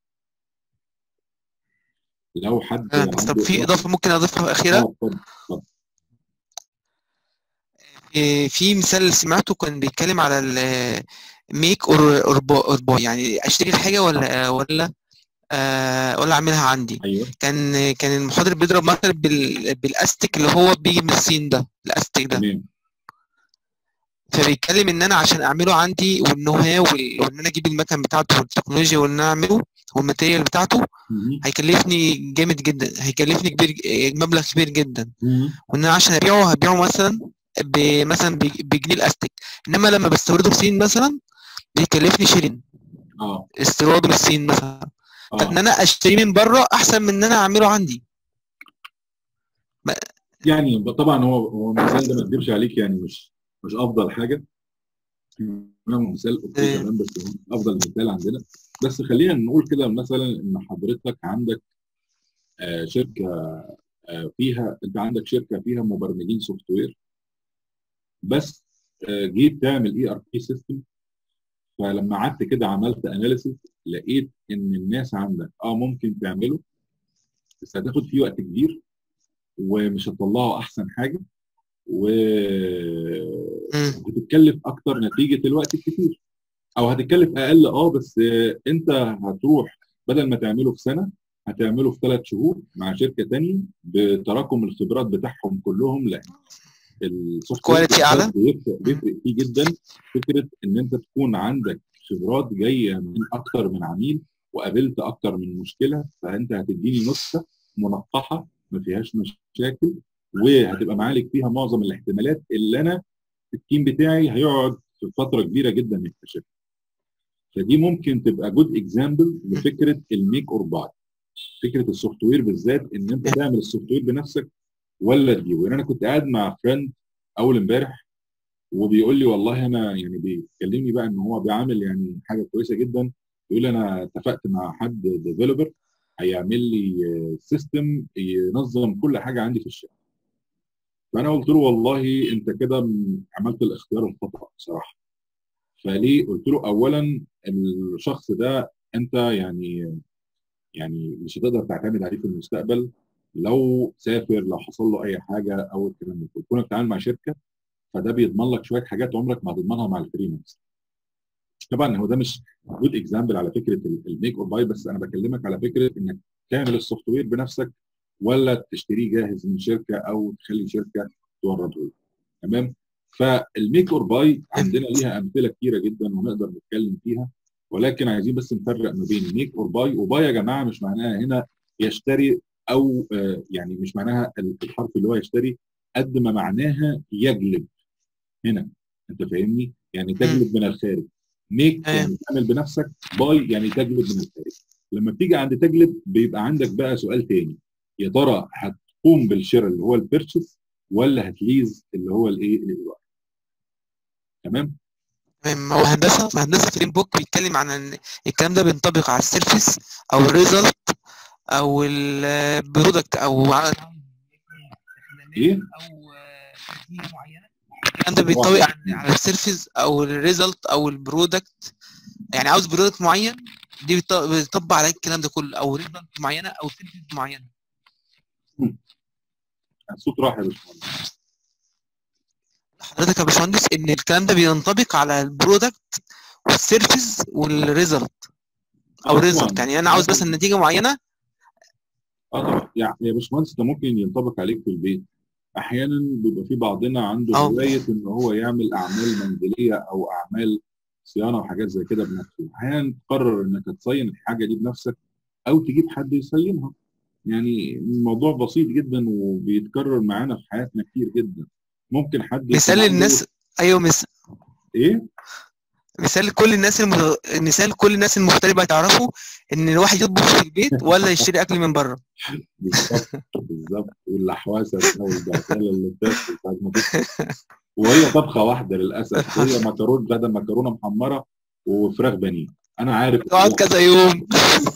لو حد تمام. بس طب عنده في اضافه ممكن اضيفها اه اخيره اتفضل اتفضل إيه، في مثال سمعته كان بيتكلم على الميك اور اور باي يعني اشتري الحاجه ولا ولا آه ولا اعملها عندي ايوه كان كان المحاضر بيضرب مثلا بال بالاستيك اللي هو بيجي من الصين ده الاستيك ده تمام فبيتكلم ان انا عشان اعمله عندي والنو هاو وال- وان انا اجيب المكن بتاعته والتكنولوجيا وان انا اعمله والماتيريال بتاعته مهم. هيكلفني جامد جدا هيكلفني كبير ج- مبلغ كبير جدا مهم. وان انا عشان ابيعه هبيعه مثلا ب- مثلا ب- بجنيه الاستيك انما لما بستورده في الصين مثلا بيكلفني شيرين اه استيراد من الصين مثلا فان اه انا اشتريه من بره احسن من ان انا اعمله عندي يعني طبعا هو هو المثال ده ما اكذبش عليك يعني مش مش افضل حاجه تمام مثال اوكي إيه. تمام بس هو افضل مثال عندنا بس خلينا نقول كده مثلا ان حضرتك عندك آه شركه آه فيها انت عندك شركه فيها مبرمجين سوفت وير بس آه جيت تعمل اي ار بي سيستم فلما قعدت كده عملت اناليسيس لقيت ان الناس عندك اه ممكن تعمله بس هتاخد فيه وقت كبير ومش هتطلعه احسن حاجه و مم. هتتكلف اكتر نتيجه الوقت الكتير او هتتكلف اقل اه بس آه، انت هتروح بدل ما تعمله في سنه هتعمله في ثلاث شهور مع شركه تانية بتراكم الخبرات بتاعهم كلهم لان السوفت وير كواليتي أعلى. بيفرق بيفرق فيه جدا فكره ان انت تكون عندك خبرات جايه من اكتر من عميل وقابلت اكتر من مشكله فانت هتديني نسخه منقحه ما فيهاش مشاكل وهتبقى معالج فيها معظم الاحتمالات اللي انا التيم بتاعي هيقعد في فتره كبيره جدا يكتشفها فدي ممكن تبقى جود اكزامبل لفكره الميك اور باي فكره السوفت وير بالذات ان انت تعمل السوفت وير بنفسك ولا تجيبه يعني انا كنت قاعد مع فريند اول امبارح وبيقول لي والله انا يعني بيكلمني بقى ان هو بيعمل يعني حاجه كويسه جدا يقول لي انا اتفقت مع حد ديفلوبر هيعمل لي سيستم ينظم كل حاجه عندي في الشركه فانا قلت له والله انت كده م- عملت الاختيار الخطا بصراحه فليه قلت له اولا الشخص ده انت يعني يعني مش هتقدر تعتمد عليه في المستقبل لو سافر لو حصل له اي حاجه او الكلام ده كله كونك بتتعامل مع شركه فده بيضمن لك شويه حاجات عمرك ما هتضمنها مع الفريلانس طبعا هو ده مش جود اكزامبل على فكره الميك اور باي بس انا بكلمك على فكره انك تعمل السوفت وير بنفسك ولا تشتريه جاهز من شركه او تخلي شركه تورده لك تمام فالميك اور باي عندنا ليها امثله كتيره جدا ونقدر نتكلم فيها ولكن عايزين بس نفرق ما بين ميك اور باي وباي يا جماعه مش معناها هنا يشتري او آه، يعني مش معناها الحرف اللي هو يشتري قد ما معناها يجلب هنا انت فاهمني يعني تجلب من الخارج ميك أيوة. يعني تعمل بنفسك باي يعني تجلب من الخارج لما بتيجي عند تجلب بيبقى عندك بقى سؤال تاني يا ترى هتقوم بالشراء اللي هو البيرتشيز ولا هتليز اللي هو الايه الايجار تمام تمام هو هندسه ما هندسه فريم بوك بيتكلم عن ان الكلام ده بينطبق على السيرفيس او الريزلت او البرودكت او على ايه او معينه الكلام ده بينطبق على على السيرفيس او الريزلت او البرودكت يعني عاوز برودكت معين دي بيط- بيطبق عليك الكلام ده كله او ريزلت معينه او سيرفيس معينه الصوت راح يا باشمهندس حضرتك يا باشمهندس ان الكلام ده بينطبق على البرودكت والسيرفيس والريزلت او آه، ريزلت طبعاً. يعني انا عاوز بس نتيجه معينه اه طبعا يعني يا باشمهندس ده ممكن ينطبق عليك في البيت احيانا بيبقى في بعضنا عنده آه. هوايه ان هو يعمل اعمال منزليه او اعمال صيانه وحاجات زي كده بنفسه احيانا تقرر انك تصين الحاجه دي بنفسك او تجيب حد يصينها يعني الموضوع بسيط جدا وبيتكرر معانا في حياتنا كتير جدا ممكن حد يكون مثال عنده- للناس ايوه مس... ايه مثال لكل الناس الم... مثال كل الناس المغتربه تعرفوا ان الواحد يطبخ في البيت ولا يشتري اكل من بره بالظبط بالظبط واللحواسه والبعثله اللي بتحصل ساعة ما تدخل. وهي طبخه واحده للاسف هي مكرونه بدل مكرونه محمره وفراخ بانيه انا عارف تقعد كذا يوم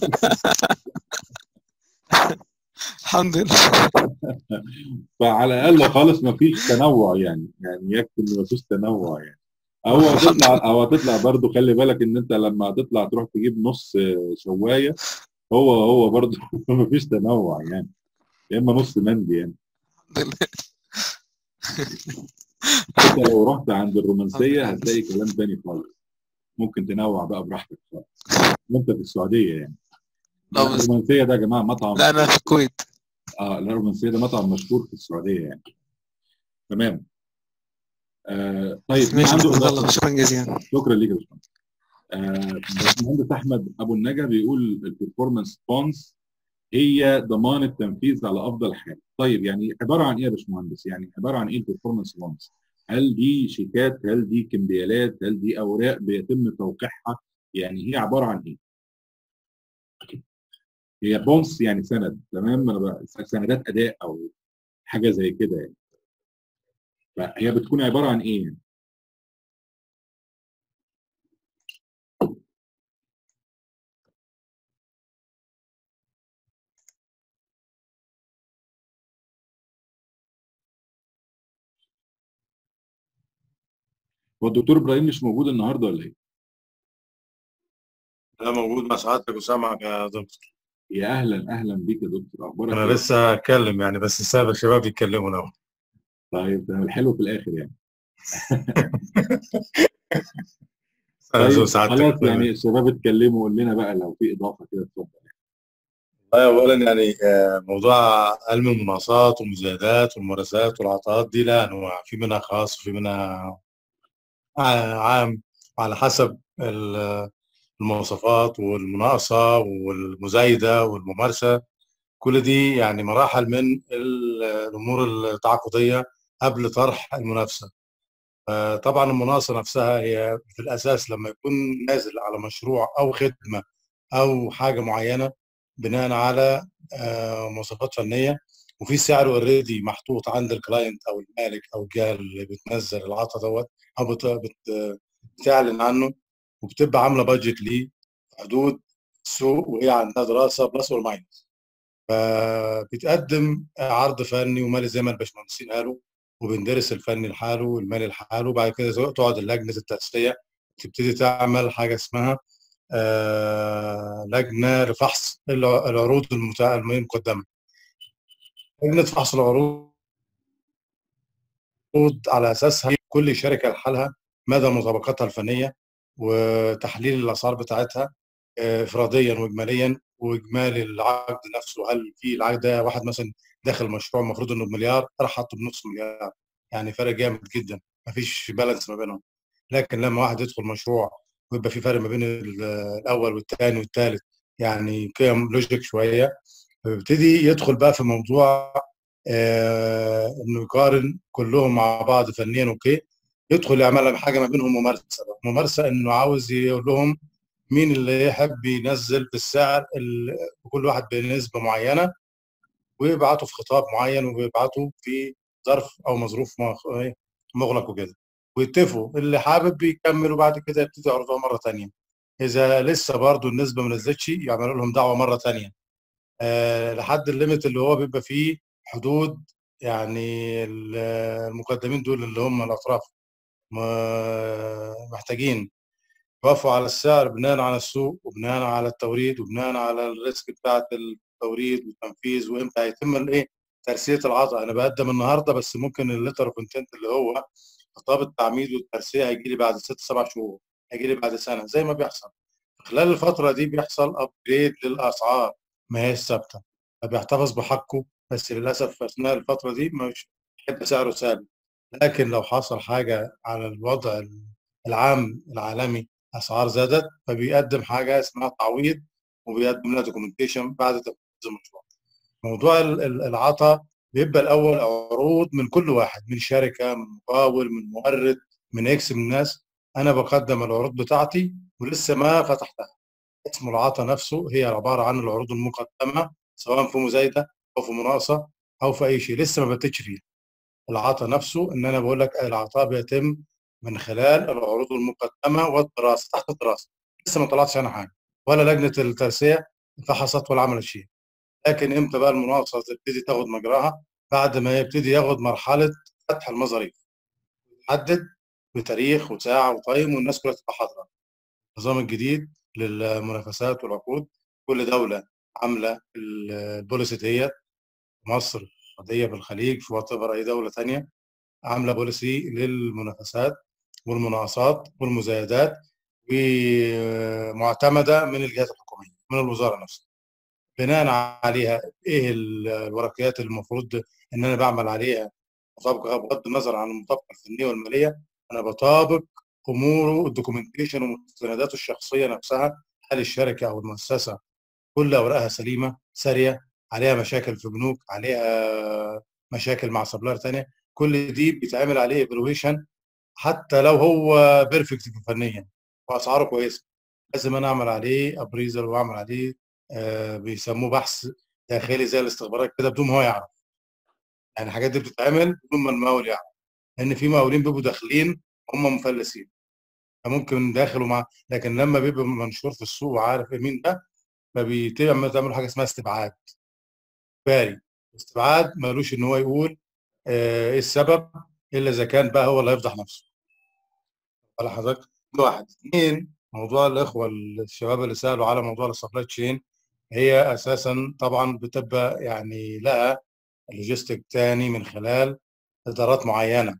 الحمد لله فعلى الاقل خالص ما فيش تنوع يعني يعني يكفي ان ما فيش تنوع يعني او هتطلع او هتطلع برضه خلي بالك ان انت لما هتطلع تروح تجيب نص شوايه هو هو برضه ما فيش تنوع يعني يا اما نص مندي يعني الحمد لله انت لو رحت عند الرومانسيه هتلاقي كلام تاني خالص ممكن تنوع بقى براحتك خالص وانت في السعوديه يعني لا بس- الرومانسيه ده يا جماعه مطعم لا انا في الكويت اه لا الرومانسيه ده مطعم مشهور في السعوديه يعني تمام آه طيب مين ماشي عنده جزاك إضافة؟ الله شكرا جزيلا شكرا ليك يا باشمهندس آه، باشمهندس احمد ابو النجا بيقول البرفورمانس بونز هي ضمان التنفيذ على افضل حال طيب يعني عباره عن ايه يا باشمهندس يعني عباره عن ايه البرفورمانس بونز هل دي شيكات هل دي كمبيالات هل دي اوراق بيتم توقيعها يعني هي عباره عن ايه هي بونس يعني سند تمام انا بقى سندات اداء او حاجه زي كده يعني فهي بتكون عباره عن ايه يعني هو الدكتور ابراهيم مش موجود النهارده ولا ايه؟ لا موجود مع سعادتك وسامعك يا دكتور يا اهلا اهلا بيك يا دكتور اخبارك انا إيه؟ لسه اتكلم يعني بس ساب الشباب يتكلموا الاول طيب تمام الحلو في الاخر يعني أنا طيب سعادتك خلاص يعني الشباب اتكلموا قول لنا بقى لو في اضافه كده اتفضل والله اولا يعني آه، موضوع علم المناقصات والمزايدات والممارسات والعطاءات دي لها انواع في منها خاص وفي منها ع- عام على حسب ال- المواصفات والمناقصه والمزايده والممارسه كل دي يعني مراحل من ال- الامور التعاقديه قبل طرح المنافسه آه، طبعا المناقصه نفسها هي في الاساس لما يكون نازل على مشروع او خدمه او حاجه معينه بناء على آه، مواصفات فنيه وفي سعر اوريدي محطوط عند الكلاينت او المالك او الجهه اللي بتنزل العطا دوت او بت- بت- بتعلن عنه وبتبقى عامله بادجت ليه في حدود السوق وهي عندها دراسه بلس والماينس فبتقدم عرض فني ومالي زي ما الباشمهندسين قالوا وبندرس الفني لحاله والمالي لحاله وبعد كده تقعد اللجنه التأسيسية تبتدي تعمل حاجه اسمها آه، لجنه لفحص الع- العروض المت- المقدمه لجنه فحص العروض على اساسها كل شركه لحالها مدى مطابقتها الفنيه وتحليل الاسعار بتاعتها آه، افراديا واجماليا واجمالي العقد نفسه هل في العقد ده واحد مثلا داخل مشروع المفروض انه بمليار راح حاطه بنص مليار يعني فرق جامد جدا مفيش بالانس ما بينهم لكن لما واحد يدخل مشروع ويبقى في فرق ما بين ال- الاول والثاني والثالث يعني قيم لوجيك شويه فبيبتدي يدخل بقى في موضوع آه انه يقارن كلهم مع بعض فنيا اوكي يدخل يعمل حاجه ما بينهم ممارسه بقى. ممارسه انه عاوز يقول لهم مين اللي يحب ينزل في السعر ال- كل واحد بنسبه معينه ويبعته في خطاب معين ويبعته في ظرف او مظروف مغ- إيه، مغلق وكده ويتفقوا اللي حابب يكمل وبعد كده يبتدي يعرضوها مره ثانيه اذا لسه برضو النسبه ما نزلتش يعملوا لهم دعوه مره ثانيه أه لحد الليميت اللي هو بيبقى فيه حدود يعني ال- المقدمين دول اللي هم الاطراف ما- محتاجين يوافقوا على السعر بناء على السوق وبناء على التوريد وبناء على الريسك بتاعت التوريد والتنفيذ وامتى هيتم الايه ترسيه العطاء انا بقدم النهارده بس ممكن الليتر اوف انتنت اللي هو خطاب التعميد والترسيه هيجي لي بعد ست سبع شهور هيجي لي بعد سنه زي ما بيحصل خلال الفتره دي بيحصل ابجريد للاسعار ما هي ثابته فبيحتفظ بحقه بس للاسف اثناء الفتره دي مش هيبقى سعره ثابت لكن لو حصل حاجه على الوضع العام العالمي اسعار زادت فبيقدم حاجه اسمها تعويض وبيقدم لها دوكيومنتيشن بعد تنفيذ المشروع. موضوع ال- ال- العطاء بيبقى الاول عروض من كل واحد من شركه من مقاول من مورد من اكس من الناس انا بقدم العروض بتاعتي ولسه ما فتحتها. اسم العطاء نفسه هي عباره عن العروض المقدمه سواء في مزايده او في مناقصه او في اي شيء لسه ما بتتش فيها. العطاء نفسه ان انا بقول لك العطاء بيتم من خلال العروض المقدمه والدراسه تحت الدراسه لسه ما طلعتش انا حاجه ولا لجنه الترسيه فحصت ولا عملت شيء لكن امتى بقى المناقصه تبتدي تاخد مجراها بعد ما يبتدي ياخد مرحله فتح المظاريف تحدد بتاريخ وساعه وتايم والناس كلها تبقى حاضره النظام الجديد للمنافسات والعقود كل دوله عامله ال- البوليسي ديت مصر السعوديه بالخليج في وات اي دوله ثانيه عامله بوليسي للمنافسات والمناقصات والمزايدات ومعتمده من الجهات الحكوميه من الوزاره نفسها بناء عليها ايه ال- الورقيات اللي المفروض ان انا بعمل عليها مطابقه بغض النظر عن المطابقه الفنيه والماليه انا بطابق اموره الدوكيومنتيشن ومستنداته الشخصيه نفسها هل الشركه او المؤسسه كل اوراقها سليمه ساريه عليها مشاكل في بنوك عليها مشاكل مع سبلاير ثانيه كل دي بيتعمل عليه ايفالويشن حتى لو هو بيرفكت فنيا واسعاره كويسه لازم انا اعمل عليه ابريزل واعمل عليه آه بيسموه بحث داخلي زي الاستخبارات كده بدون ما هو يعرف يعني الحاجات دي بتتعمل بدون ما المقاول يعرف لان في مقاولين بيبقوا داخلين هم مفلسين فممكن داخلوا مع لكن لما بيبقى منشور في السوق وعارف مين ده فبيتم تعمل حاجه اسمها استبعاد باري استبعاد مالوش ان هو يقول آه، ايه السبب الا اذا كان بقى هو اللي هيفضح نفسه على حضرتك ده واحد اثنين موضوع الاخوه الشباب اللي سالوا على موضوع السبلاي تشين هي اساسا طبعا بتبقى يعني لها لوجيستيك تاني من خلال ادارات معينه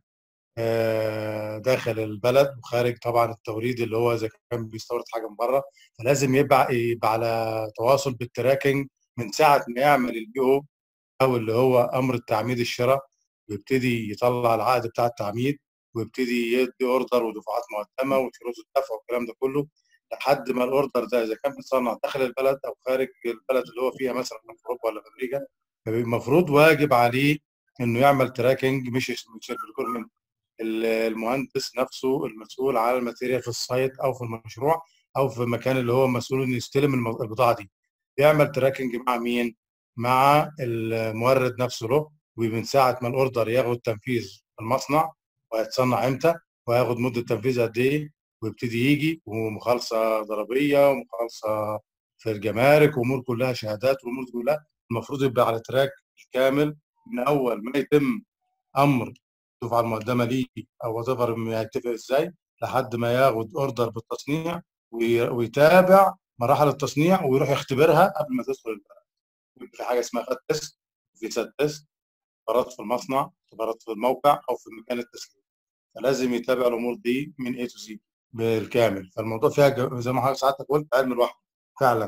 آه، داخل البلد وخارج طبعا التوريد اللي هو اذا كان بيستورد حاجه من بره فلازم يبقى يبقى على تواصل بالتراكنج من ساعه ما يعمل البي او او اللي هو امر التعميد الشراء ويبتدي يطلع العقد بتاع التعميد ويبتدي يدي اوردر ودفعات مقدمه وشروط الدفع والكلام ده كله لحد ما الاوردر ده اذا كان بيتصنع داخل البلد او خارج البلد اللي هو فيها مثلا في اوروبا ولا في امريكا المفروض واجب عليه انه يعمل تراكنج مش مش الريكورمنت المهندس نفسه المسؤول على الماتيريال في السايت او في المشروع او في المكان اللي هو مسؤول انه يستلم الم- البضاعه دي بيعمل تراكنج مع مين؟ مع المورد نفسه له ومن ساعه ما الاوردر ياخد تنفيذ في المصنع وهيتصنع امتى وهياخد مده تنفيذ قد ايه ويبتدي يجي ومخالصه ضريبيه ومخالصه في الجمارك وامور كلها شهادات وامور دي كلها المفروض يبقى على تراك كامل من اول ما يتم امر الدفعه المقدمه ليه او وات هيتفق ازاي لحد ما ياخد اوردر بالتصنيع وي- ويتابع مراحل التصنيع ويروح يختبرها قبل ما تدخل البلد يبقى في حاجه اسمها خد تيست في سات تيست اختبارات في المصنع اختبارات في الموقع او في مكان التسليم فلازم يتابع الامور دي من A to Z بالكامل فالموضوع فيها ج- زي ما حضرتك ساعتك قلت علم لوحده فعلا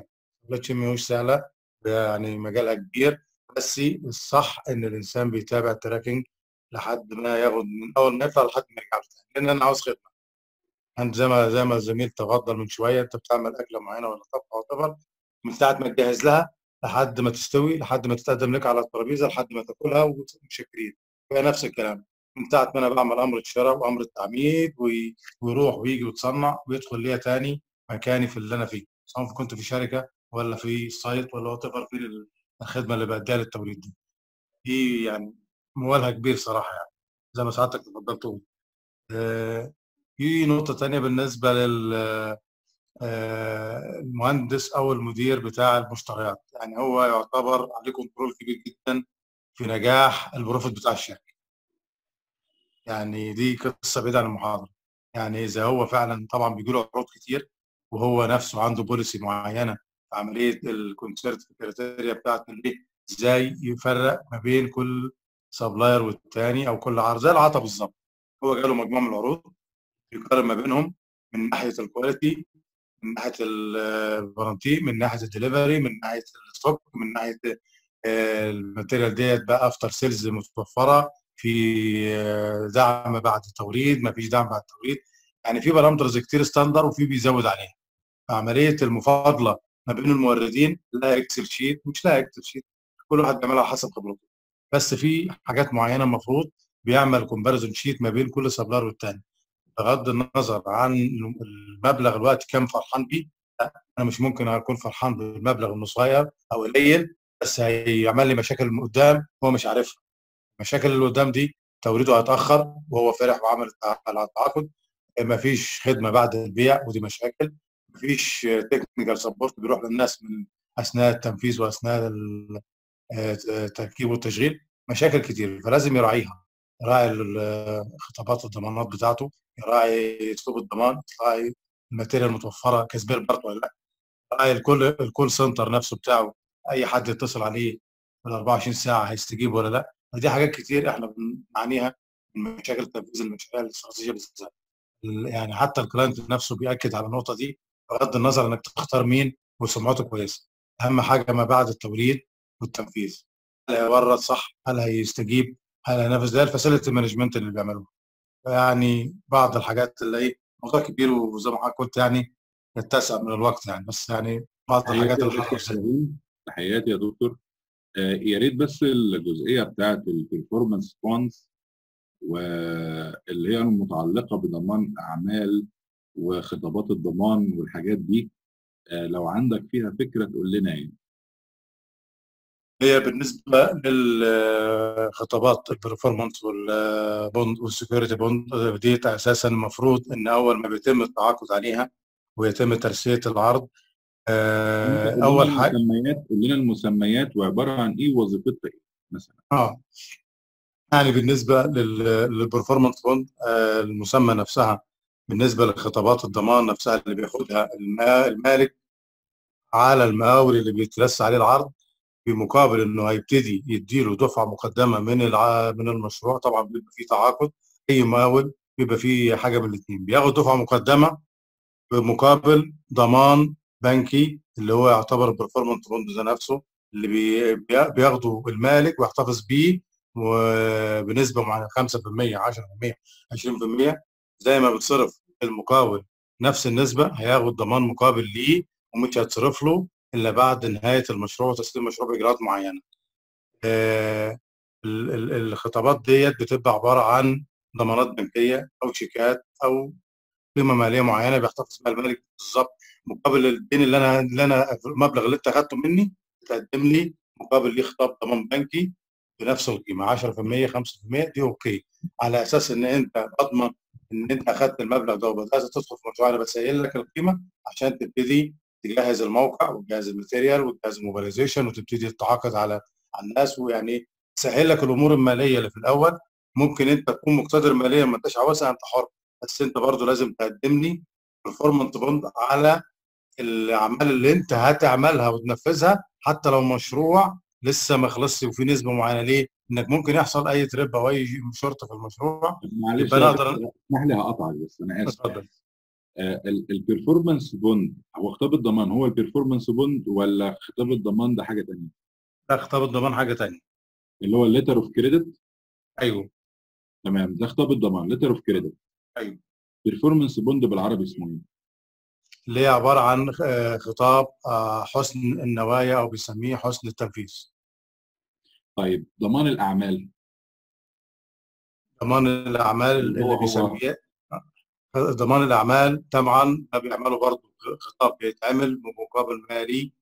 السبلاي تشين مش سهله يعني مجالها كبير بس الصح ان الانسان بيتابع التراكنج لحد ما ياخد من اول ما يطلع لحد ما يرجع له تاني لان انا عاوز خدمه انت زي ما زي ما الزميل تفضل من شويه انت بتعمل اكله معينه ولا طبخه او من ساعه ما تجهز لها لحد ما تستوي لحد ما تتقدم لك على الترابيزه لحد ما تاكلها ومشكرين هي نفس الكلام من ساعه ما انا بعمل امر الشراء وامر التعميد وي- ويروح ويجي ويتصنع ويدخل ليا تاني مكاني في اللي انا فيه سواء كنت في شركه ولا في سايت ولا وات ايفر في الخدمه اللي بأديها للتوريد دي دي يعني موالها كبير صراحه يعني زي ما سعادتك تفضلت تقول آه، في نقطه تانية بالنسبه لل آه، المهندس او المدير بتاع المشتريات يعني هو يعتبر عليه كنترول كبير جدا في نجاح البروفيت بتاع الشركه يعني دي قصه بعيده عن المحاضره يعني اذا هو فعلا طبعا بيجي له عروض كتير وهو نفسه عنده بوليسي معينه في عمليه الكونسيرت كريتيريا بتاعته ليه ازاي يفرق ما بين كل سبلاير والتاني او كل عرض زي العطا بالظبط هو جاله مجموعه من العروض يقارن ما بينهم من ناحيه الكواليتي من ناحيه الفارنتي من ناحيه الدليفري من ناحيه الستوك من ناحيه آه، الماتيريال ديت بقى افتر سيلز متوفره في آه، دعم بعد التوريد ما فيش دعم بعد التوريد يعني في بارامترز كتير ستاندر وفي بيزود عليها عمليه المفاضله ما بين الموردين لا اكسل شيت مش لا اكسل شيت كل واحد بيعملها حسب خبرته بس في حاجات معينه المفروض بيعمل كومباريزون شيت ما بين كل سبلار والتاني بغض النظر عن المبلغ الوقت كام فرحان بيه لا انا مش ممكن اكون فرحان بالمبلغ انه صغير او قليل بس هيعمل لي مشاكل من قدام هو مش عارفها المشاكل اللي قدام دي توريده هيتاخر وهو فرح وعمل التع- التعاقد مفيش خدمه بعد البيع ودي مشاكل مفيش تكنيكال سبورت بيروح للناس من اثناء التنفيذ واثناء ال- آه، التركيب والتشغيل مشاكل كتير فلازم يراعيها يراعي ال- خطابات الضمانات بتاعته يراعي اسلوب الضمان يراعي الماتيريال المتوفره كسبير برضه ولا لا يراعي الكل الكول سنتر نفسه بتاعه اي حد يتصل عليه في ال 24 ساعه هيستجيب ولا لا فدي حاجات كتير احنا بنعانيها من مشاكل تنفيذ المشاريع الاستراتيجيه بالذات ال- يعني حتى الكلاينت نفسه بياكد على النقطه دي بغض النظر انك تختار مين وسمعته كويسه اهم حاجه ما بعد التوريد والتنفيذ هل هيورد صح هل هيستجيب هل هينفذ ده الفاسيلتي مانجمنت اللي بيعملوه يعني بعض الحاجات اللي ايه موضوع كبير وزي ما حضرتك قلت يعني يتسع من الوقت يعني بس يعني بعض الحاجات تحياتي يا اللي دكتور حضرتك شاهين تحياتي يا دكتور آه، يا ريت بس الجزئيه بتاعت البرفورمانس بونز واللي هي المتعلقه بضمان اعمال وخطابات الضمان والحاجات دي آه، لو عندك فيها فكره تقول لنا يعني هي بالنسبه للخطابات البرفورمانس والبوند والسكيورتي بوند دي اساسا المفروض ان اول ما بيتم التعاقد عليها ويتم ترسيه العرض آه، قول اول لنا حاجه المسميات قول لنا المسميات وعباره عن ايه وظيفتها ايه مثلا اه يعني بالنسبه للبرفورمانس بوند آه، المسمى نفسها بالنسبه لخطابات الضمان نفسها اللي بياخدها الما- المالك على المقاول اللي بيترس عليه العرض بمقابل انه هيبتدي يديله دفعه مقدمه من الع... من المشروع طبعا بيبقى فيه تعاقد اي مقاول بيبقى فيه حاجه من الاثنين بياخد دفعه مقدمه بمقابل ضمان بنكي اللي هو يعتبر البرفورمانس بوند ده نفسه اللي بي... بي- بياخده المالك ويحتفظ بيه وبنسبه معينه 5% 10% 20% زي ما بتصرف المقاول نفس النسبه هياخد ضمان مقابل ليه ومش هيتصرف له الا بعد نهايه المشروع وتسليم المشروع باجراءات معينه. آه، ال- ال- الخطابات ديت بتبقى عباره عن ضمانات بنكيه او شيكات او قيمه ماليه معينه بيحتفظ بها المالك بالظبط مقابل الدين اللي انا اللي انا المبلغ اللي انت اخدته مني تقدم لي مقابل ليه خطاب ضمان بنكي بنفس القيمه 10% 5% دي اوكي على اساس ان انت بضمن ان انت اخدت المبلغ ده وبدات تدخل في مشروع انا بسيل لك القيمه عشان تبتدي تجهز الموقع وتجهز الماتيريال وتجهز الموبيلايزيشن وتبتدي تتعاقد على على الناس ويعني تسهل لك الامور الماليه اللي في الاول ممكن انت تكون مقتدر ماليا ما انتش عاوزها انت حر بس انت برضو لازم تقدم لي performance بوند على الاعمال اللي انت هتعملها وتنفذها حتى لو مشروع لسه ما خلصش وفي نسبه معينه ليه؟ انك ممكن يحصل اي تريب او اي شرطه في المشروع معلش يبقى يا أنا أقدر- دكتور، اسمح لي هقطعك بس انا اسف اتفضل البرفورمانس بوند هو خطاب الضمان هو البرفورمانس بوند ولا خطاب الضمان ده حاجه ثانيه ده خطاب الضمان حاجه تانية اللي هو الليتر اوف كريدت ايوه تمام ده خطاب الضمان ليتر اوف كريدت أيوة. بيرفورمانس بوند بالعربي اسمه ايه؟ اللي هي عباره عن آه، خطاب آه، حسن النوايا او بيسميه حسن التنفيذ طيب ضمان الاعمال ضمان الاعمال اللي هو- اللي هو- بيسميه ضمان الاعمال طبعا ده بيعملوا برضه خطاب بيتعمل بمقابل مالي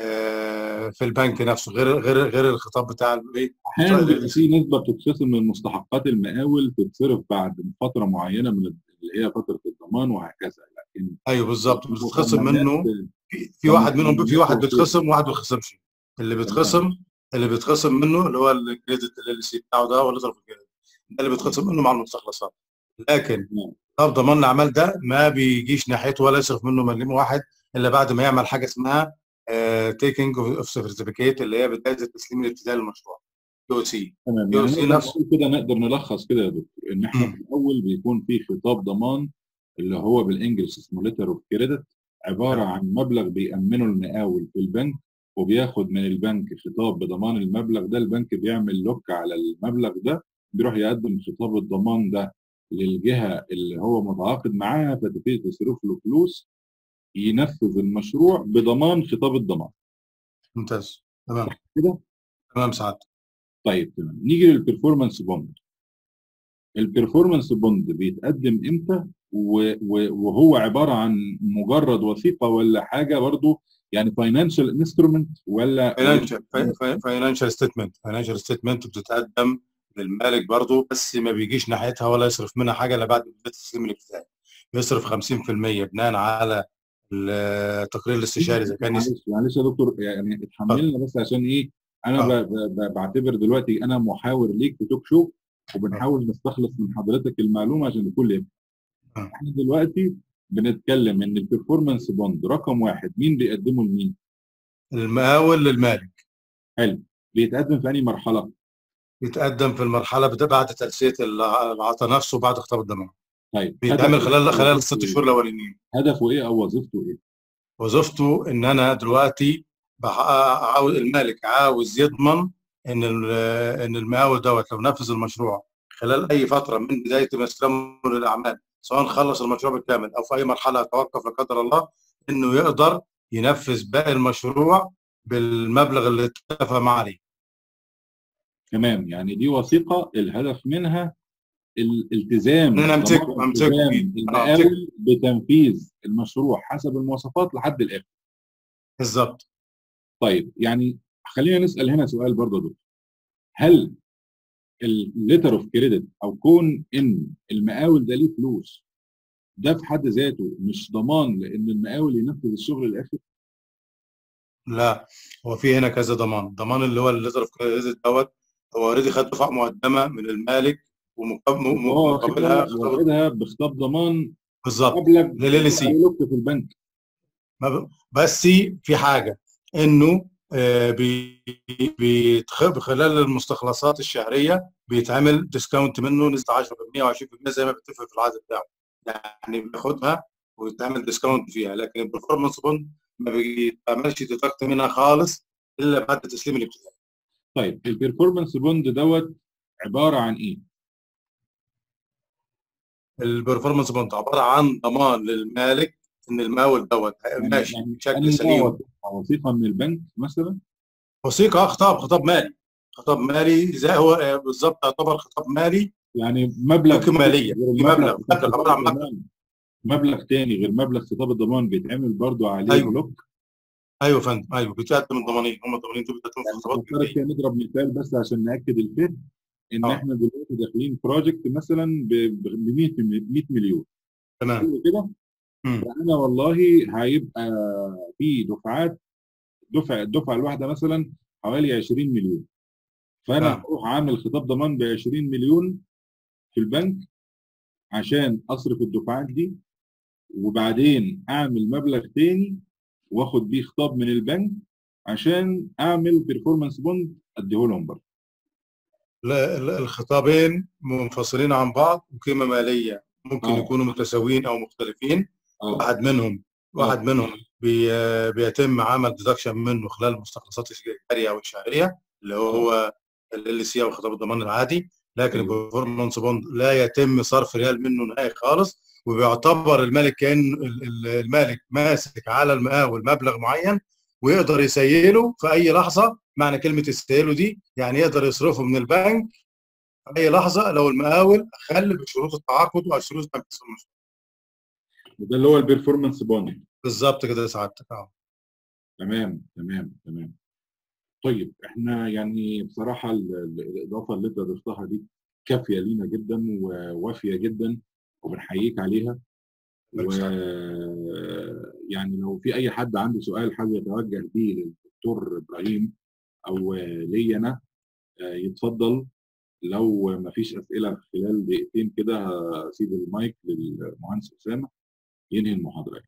آه، في البنك نفسه غير غير غير الخطاب بتاع الايه احيانا طيب. بيبقى في نسبه بتتخصم من مستحقات المقاول تتصرف بعد فتره معينه من اللي هي فتره الضمان وهكذا لكن ايوه بالظبط بتتخصم مكملات- منه في, في واحد منهم في واحد بيتخصم وواحد ما بيتخصمش اللي بيتخصم اللي بيتخصم منه اللي هو الكريدت ال سي بتاعه ده ولا ظرف الكريدت ده اللي بيتخصم منه مع المستخلصات لكن نعم. طب ضمان الاعمال ده ما بيجيش ناحيته ولا يصرف منه مليم واحد الا بعد ما يعمل حاجه اسمها تيكينج اوف سيرتيفيكيت اللي هي بدايه التسليم الابتدائي للمشروع كيو سي تمام يو يعني سي نقدر نفسه. نقول كده نقدر نلخص كده يا دكتور ان احنا مم. في الاول بيكون في خطاب ضمان اللي هو بالانجلش اسمه ليتر اوف كريدت عباره نعم. عن مبلغ بيأمنه المقاول في البنك وبياخد من البنك خطاب بضمان المبلغ ده البنك بيعمل لوك على المبلغ ده بيروح يقدم خطاب الضمان ده للجهه اللي هو متعاقد معاها فتبتدي تصرف له فلوس ينفذ المشروع بضمان خطاب الضمان ممتاز تمام كده تمام سعادتك طيب تمام نيجي للبرفورمانس بوند البرفورمانس بوند بيتقدم امتى و- و- وهو عباره عن مجرد وثيقه ولا حاجه برضو يعني فاينانشال انسترومنت ولا فاينانشال فاينانشال ستيتمنت فاينانشال ستيتمنت بتتقدم للمالك برضه بس ما بيجيش ناحيتها ولا يصرف منها حاجه الا بعد بدايه التسليم الابتدائي يصرف 50% بناء على التقرير الاستشاري اذا كان يس- معلش معلش يا دكتور يعني اتحملنا بس عشان ايه انا آه. ب- ب- ب- بعتبر دلوقتي انا محاور ليك في توك شو وبنحاول نستخلص من حضرتك المعلومه عشان الكل يفهم آه. احنا دلوقتي بنتكلم ان البرفورمانس بوند رقم واحد مين بيقدمه لمين؟ المقاول للمالك حلو بيتقدم في انهي مرحله؟ يتقدم في المرحله بتا- بعد تلسيه الع- العطاء نفسه بعد خطاب الضمان طيب بيتعمل هدفه- خلال خلال هدفه الست إيه؟ شهور الاولانيين هدفه ايه او وظيفته ايه؟ وظيفته ان انا دلوقتي بحقق- عاوز المالك عاوز يضمن ان ال- ان المقاول دوت لو نفذ المشروع خلال اي فتره من بدايه ما استلمه للاعمال سواء خلص المشروع بالكامل او في اي مرحله توقف لا قدر الله انه يقدر ينفذ باقي المشروع بالمبلغ اللي اتفق معاه عليه تمام يعني دي وثيقه الهدف منها الالتزام إن أنا أمسك- ضمان أمسك التزام بيه. آه، المقاول بتنفيذ المشروع حسب المواصفات لحد الاخر بالظبط طيب يعني خلينا نسال هنا سؤال برضه يا دكتور هل الليتر اوف كريدت او كون ان المقاول ده ليه فلوس ده في حد ذاته مش ضمان لان المقاول ينفذ الشغل للاخر لا هو في هنا كذا ضمان ضمان اللي هو الليتر اوف كريدت دوت هو اوريدي خد دفعه مقدمه من المالك ومقابل- هو مقابلها واخدها واخدها بخطاب ضمان بالظبط مبلغ لل LLC. يلوك في البنك ما ب- بس في حاجه انه آه، بي- بيتخ- خلال المستخلصات الشهريه بيتعمل ديسكاونت منه نسبه 10% او 20% زي ما بيتفق في العقد بتاعه يعني بياخدها ويتعمل ديسكاونت فيها لكن البرفورمانس بوند ما بيتعملش ديدكت منها خالص الا بعد تسليم الابتدائي طيب البرفورمانس بوند دوت عباره عن ايه؟ البرفورمانس بوند عباره عن ضمان للمالك ان المقاول دوت ماشي يعني بشكل أنهي سليم وثيقة- وثيقه من البنك مثلا وثيقه آه، خطاب خطاب مالي خطاب مالي زي هو آه، بالظبط يعتبر خطاب مالي يعني مبلغ ممكن مالية. غير في مبلغ مبلغ. خطاب مبلغ عبارة عن الضمان. مبلغ تاني غير مبلغ خطاب الضمان بيتعمل برضو عليه أيوة. بلوك ايوه يا فندم ايوه بتقدم الضمانين هم الضمانين دول بتقدموا في الخطابات فكرت كده نضرب مثال بس عشان ناكد الفهم ان آه. احنا دلوقتي داخلين بروجكت مثلا ب 100 100 مليون تمام حلو كده مم. فانا والله هيبقى في دفعات دفعه الدفعه الواحده مثلا حوالي 20 مليون فانا نعم. هروح عامل خطاب ضمان ب 20 مليون في البنك عشان اصرف الدفعات دي وبعدين اعمل مبلغ تاني واخد بيه خطاب من البنك عشان اعمل بيرفورمانس بوند اديه لهم برضه لا، ال- الخطابين منفصلين عن بعض وقيمه ماليه ممكن آه. يكونوا متساويين او مختلفين اه واحد منهم واحد منهم بي بيتم عمل ديدكشن منه خلال المستخلصات الجاريه او الشهريه اللي هو ال سي او خطاب الضمان العادي لكن أيوة. البرفورمانس بوند لا يتم صرف ريال منه نهائي خالص وبيعتبر المالك كان ال- ال- المالك ماسك على المقاول مبلغ معين ويقدر يسيله في اي لحظه معنى كلمه يسيله دي يعني يقدر يصرفه من البنك في اي لحظه لو المقاول خل بشروط التعاقد وشروط تنفيذ المشروع ده اللي هو البرفورمانس بوند بالظبط كده سعادتك اه تمام تمام تمام طيب احنا يعني بصراحه ال- ال- الاضافه اللي انت ضفتها دي كافيه لينا جدا ووافيه جدا وبنحييك عليها و يعني لو في اي حد عنده سؤال حابب يتوجه بيه للدكتور ابراهيم او لي انا آه، يتفضل لو ما فيش اسئله خلال دقيقتين كده هسيب المايك للمهندس اسامه ينهي المحاضره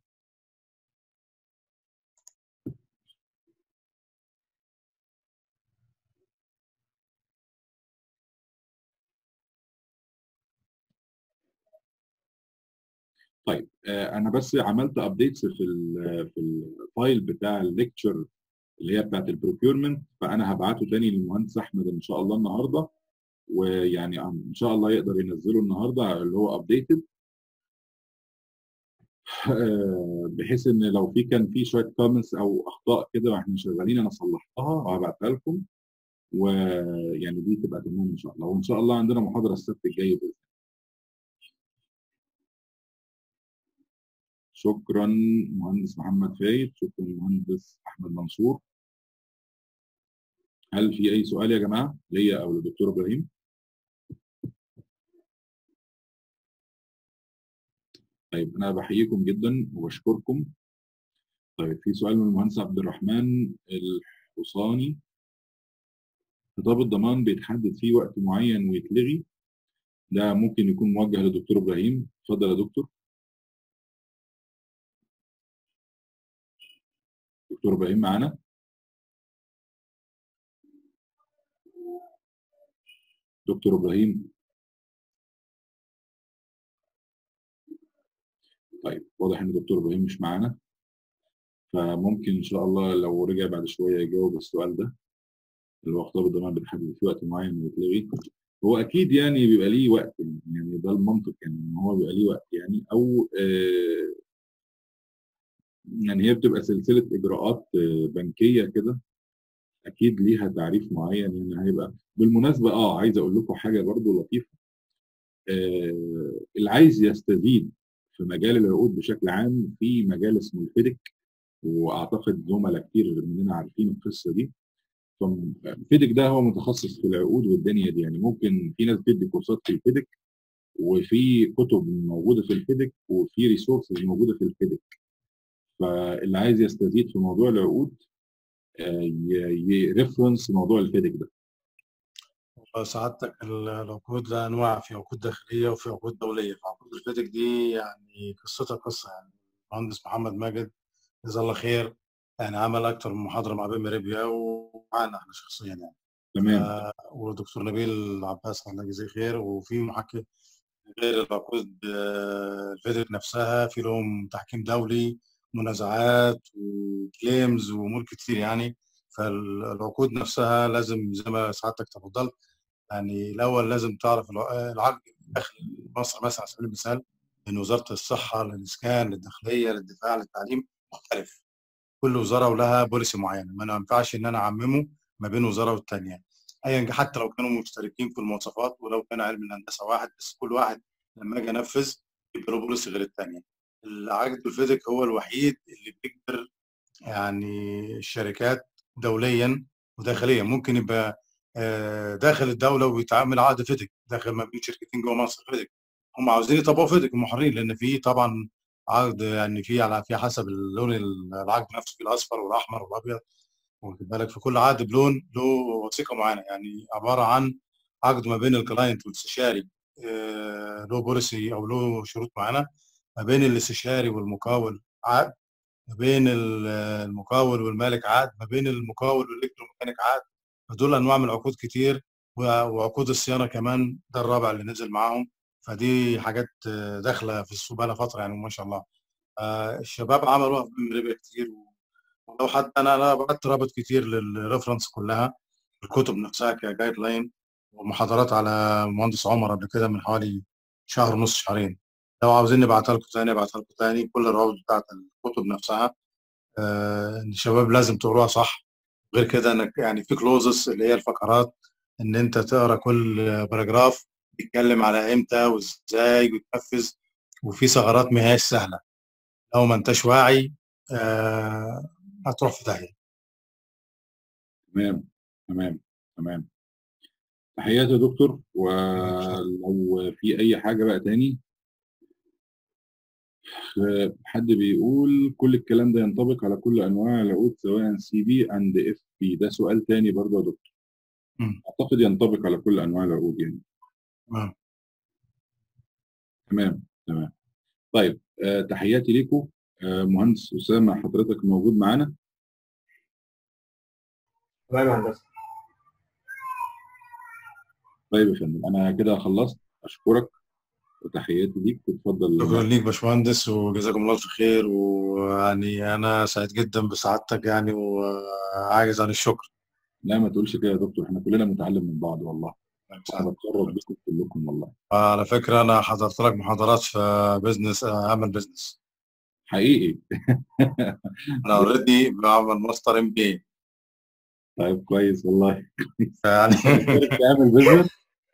طيب آه، انا بس عملت ابديتس في ال في الفايل بتاع الليكتشر اللي هي بتاعت البروكيورمنت فانا هبعته تاني للمهندس احمد ان شاء الله النهارده ويعني ان شاء الله يقدر ينزله النهارده اللي هو ابديتد بحيث ان لو في كان في شويه كومنتس او اخطاء كده واحنا شغالين انا صلحتها وهبعتها لكم ويعني دي تبقى تمام ان شاء الله وان شاء الله عندنا محاضره السبت الجاي باذن الله شكرا مهندس محمد فايد شكرا مهندس احمد منصور هل في اي سؤال يا جماعه ليا او للدكتور ابراهيم طيب انا بحييكم جدا وبشكركم طيب في سؤال من المهندس عبد الرحمن الحصاني خطاب الضمان بيتحدد فيه وقت معين ويتلغي ده ممكن يكون موجه للدكتور ابراهيم اتفضل يا دكتور دكتور ابراهيم معانا دكتور ابراهيم طيب واضح ان دكتور ابراهيم مش معانا فممكن ان شاء الله لو رجع بعد شويه يجاوب السؤال ده اللي هو خطاب الضمان بيتحدد في وقت معين ويتلغي هو اكيد يعني بيبقى ليه وقت يعني ده المنطق يعني ان هو بيبقى ليه وقت يعني او آه يعني هي بتبقى سلسله اجراءات آه بنكيه كده اكيد ليها تعريف معين يعني هيبقى بالمناسبه اه عايز اقول لكم حاجه برضو لطيفه آه اللي عايز يستزيد في مجال العقود بشكل عام في مجال اسمه الفيدك واعتقد زملاء كتير مننا عارفين القصه دي فيدك ده هو متخصص في العقود والدنيا دي يعني ممكن في ناس بتدي كورسات في الفيدك وفي كتب موجوده في الفيدك وفي ريسورسز موجوده في الفيدك فاللي عايز يستزيد في موضوع العقود يريفرنس موضوع الفيدك ده سعادتك العقود لها انواع في عقود داخليه وفي عقود دوليه فعقود الفيدك دي يعني قصتها قصه يعني المهندس محمد ماجد جزاه الله خير يعني عمل اكتر من محاضره مع بيم ريبيا ومعانا احنا شخصيا يعني تمام آه ودكتور نبيل عباس الله يجزيه خير وفي محكي غير العقود آه الفيدك نفسها في لهم تحكيم دولي منازعات وكليمز وامور كتير يعني فالعقود نفسها لازم زي ما سعادتك تفضلت يعني الاول لازم تعرف العقد داخل مصر مثلا على سبيل المثال من وزاره الصحه للاسكان للداخليه للدفاع للتعليم مختلف كل وزاره ولها بوليسي معينه ما ينفعش ان انا اعممه ما بين وزاره والثانيه ايا حتى لو كانوا مشتركين في المواصفات ولو كان علم الهندسه واحد بس كل واحد لما اجي انفذ يبقى له بوليسي غير الثانيه العقد الفيزيك هو الوحيد اللي بيقدر يعني الشركات دوليا وداخليا ممكن يبقى داخل الدوله ويتعامل عقد فيدك داخل ما بين شركتين جوه مصر فيدك هم عاوزين يطبقوا فيدك هم حرين لان في طبعا عقد يعني في على في حسب اللون العقد نفسه في الاصفر والاحمر والابيض واخد بالك في كل عقد بلون له وثيقه معينه يعني عباره عن عقد ما بين الكلاينت والاستشاري له بوليسي او له شروط معينه ما بين الاستشاري والمقاول عقد ما بين المقاول والمالك عقد ما بين المقاول والالكتروميكانيك عقد فدول انواع من العقود كتير وعقود الصيانه كمان ده الرابع اللي نزل معاهم فدي حاجات داخله في السوق بقى فتره يعني ما شاء الله آه، الشباب عملوا ربح كتير ولو حتى انا انا بعت رابط كتير للريفرنس كلها الكتب نفسها كجايد لاين ومحاضرات على مهندس عمر قبل كده من حوالي شهر ونص شهرين لو عاوزين نبعتها لكم تاني ابعتها لكم تاني كل الروابط بتاعت الكتب نفسها آه، إن الشباب لازم تقروها صح غير كده انك يعني في كلوزز اللي هي الفقرات ان انت تقرا كل باراجراف بيتكلم على امتى وازاي وتنفذ وفي ثغرات ما هياش سهله لو ما انتش واعي آه هتروح في داهيه تمام تمام تمام تحياتي يا دكتور ولو في اي حاجه بقى تاني آه، حد بيقول كل الكلام ده ينطبق على كل انواع العقود سواء سي بي اند اف بي ده سؤال تاني برضه يا دكتور مم. اعتقد ينطبق على كل انواع العقود يعني تمام تمام تمام طيب آه تحياتي ليكم آه مهندس اسامه حضرتك موجود معانا تمام يا هندسه طيب يا فندم انا كده خلصت اشكرك وتحياتي ليك وتفضل شكرا ليك باشمهندس وجزاكم الله في خير ويعني انا سعيد جدا بسعادتك يعني وعاجز عن الشكر لا ما تقولش كده يا دكتور احنا كلنا بنتعلم من بعض والله انا بتشرف بكم كلكم والله على فكره انا حضرت لك محاضرات في بزنس اعمل بزنس حقيقي انا اوريدي بعمل ماستر ام بي طيب كويس والله يعني مشترك تعمل بزنس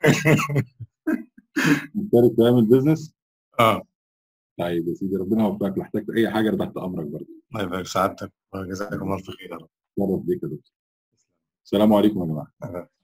مشترك تعمل بزنس اه طيب يا سيدي ربنا يوفقك لو احتجت اي حاجه انا تحت امرك برضه الله يبارك سعادتك وجزاكم الله في خير يا رب اتشرف بيك يا دكتور السلام عليكم يا جماعه آه.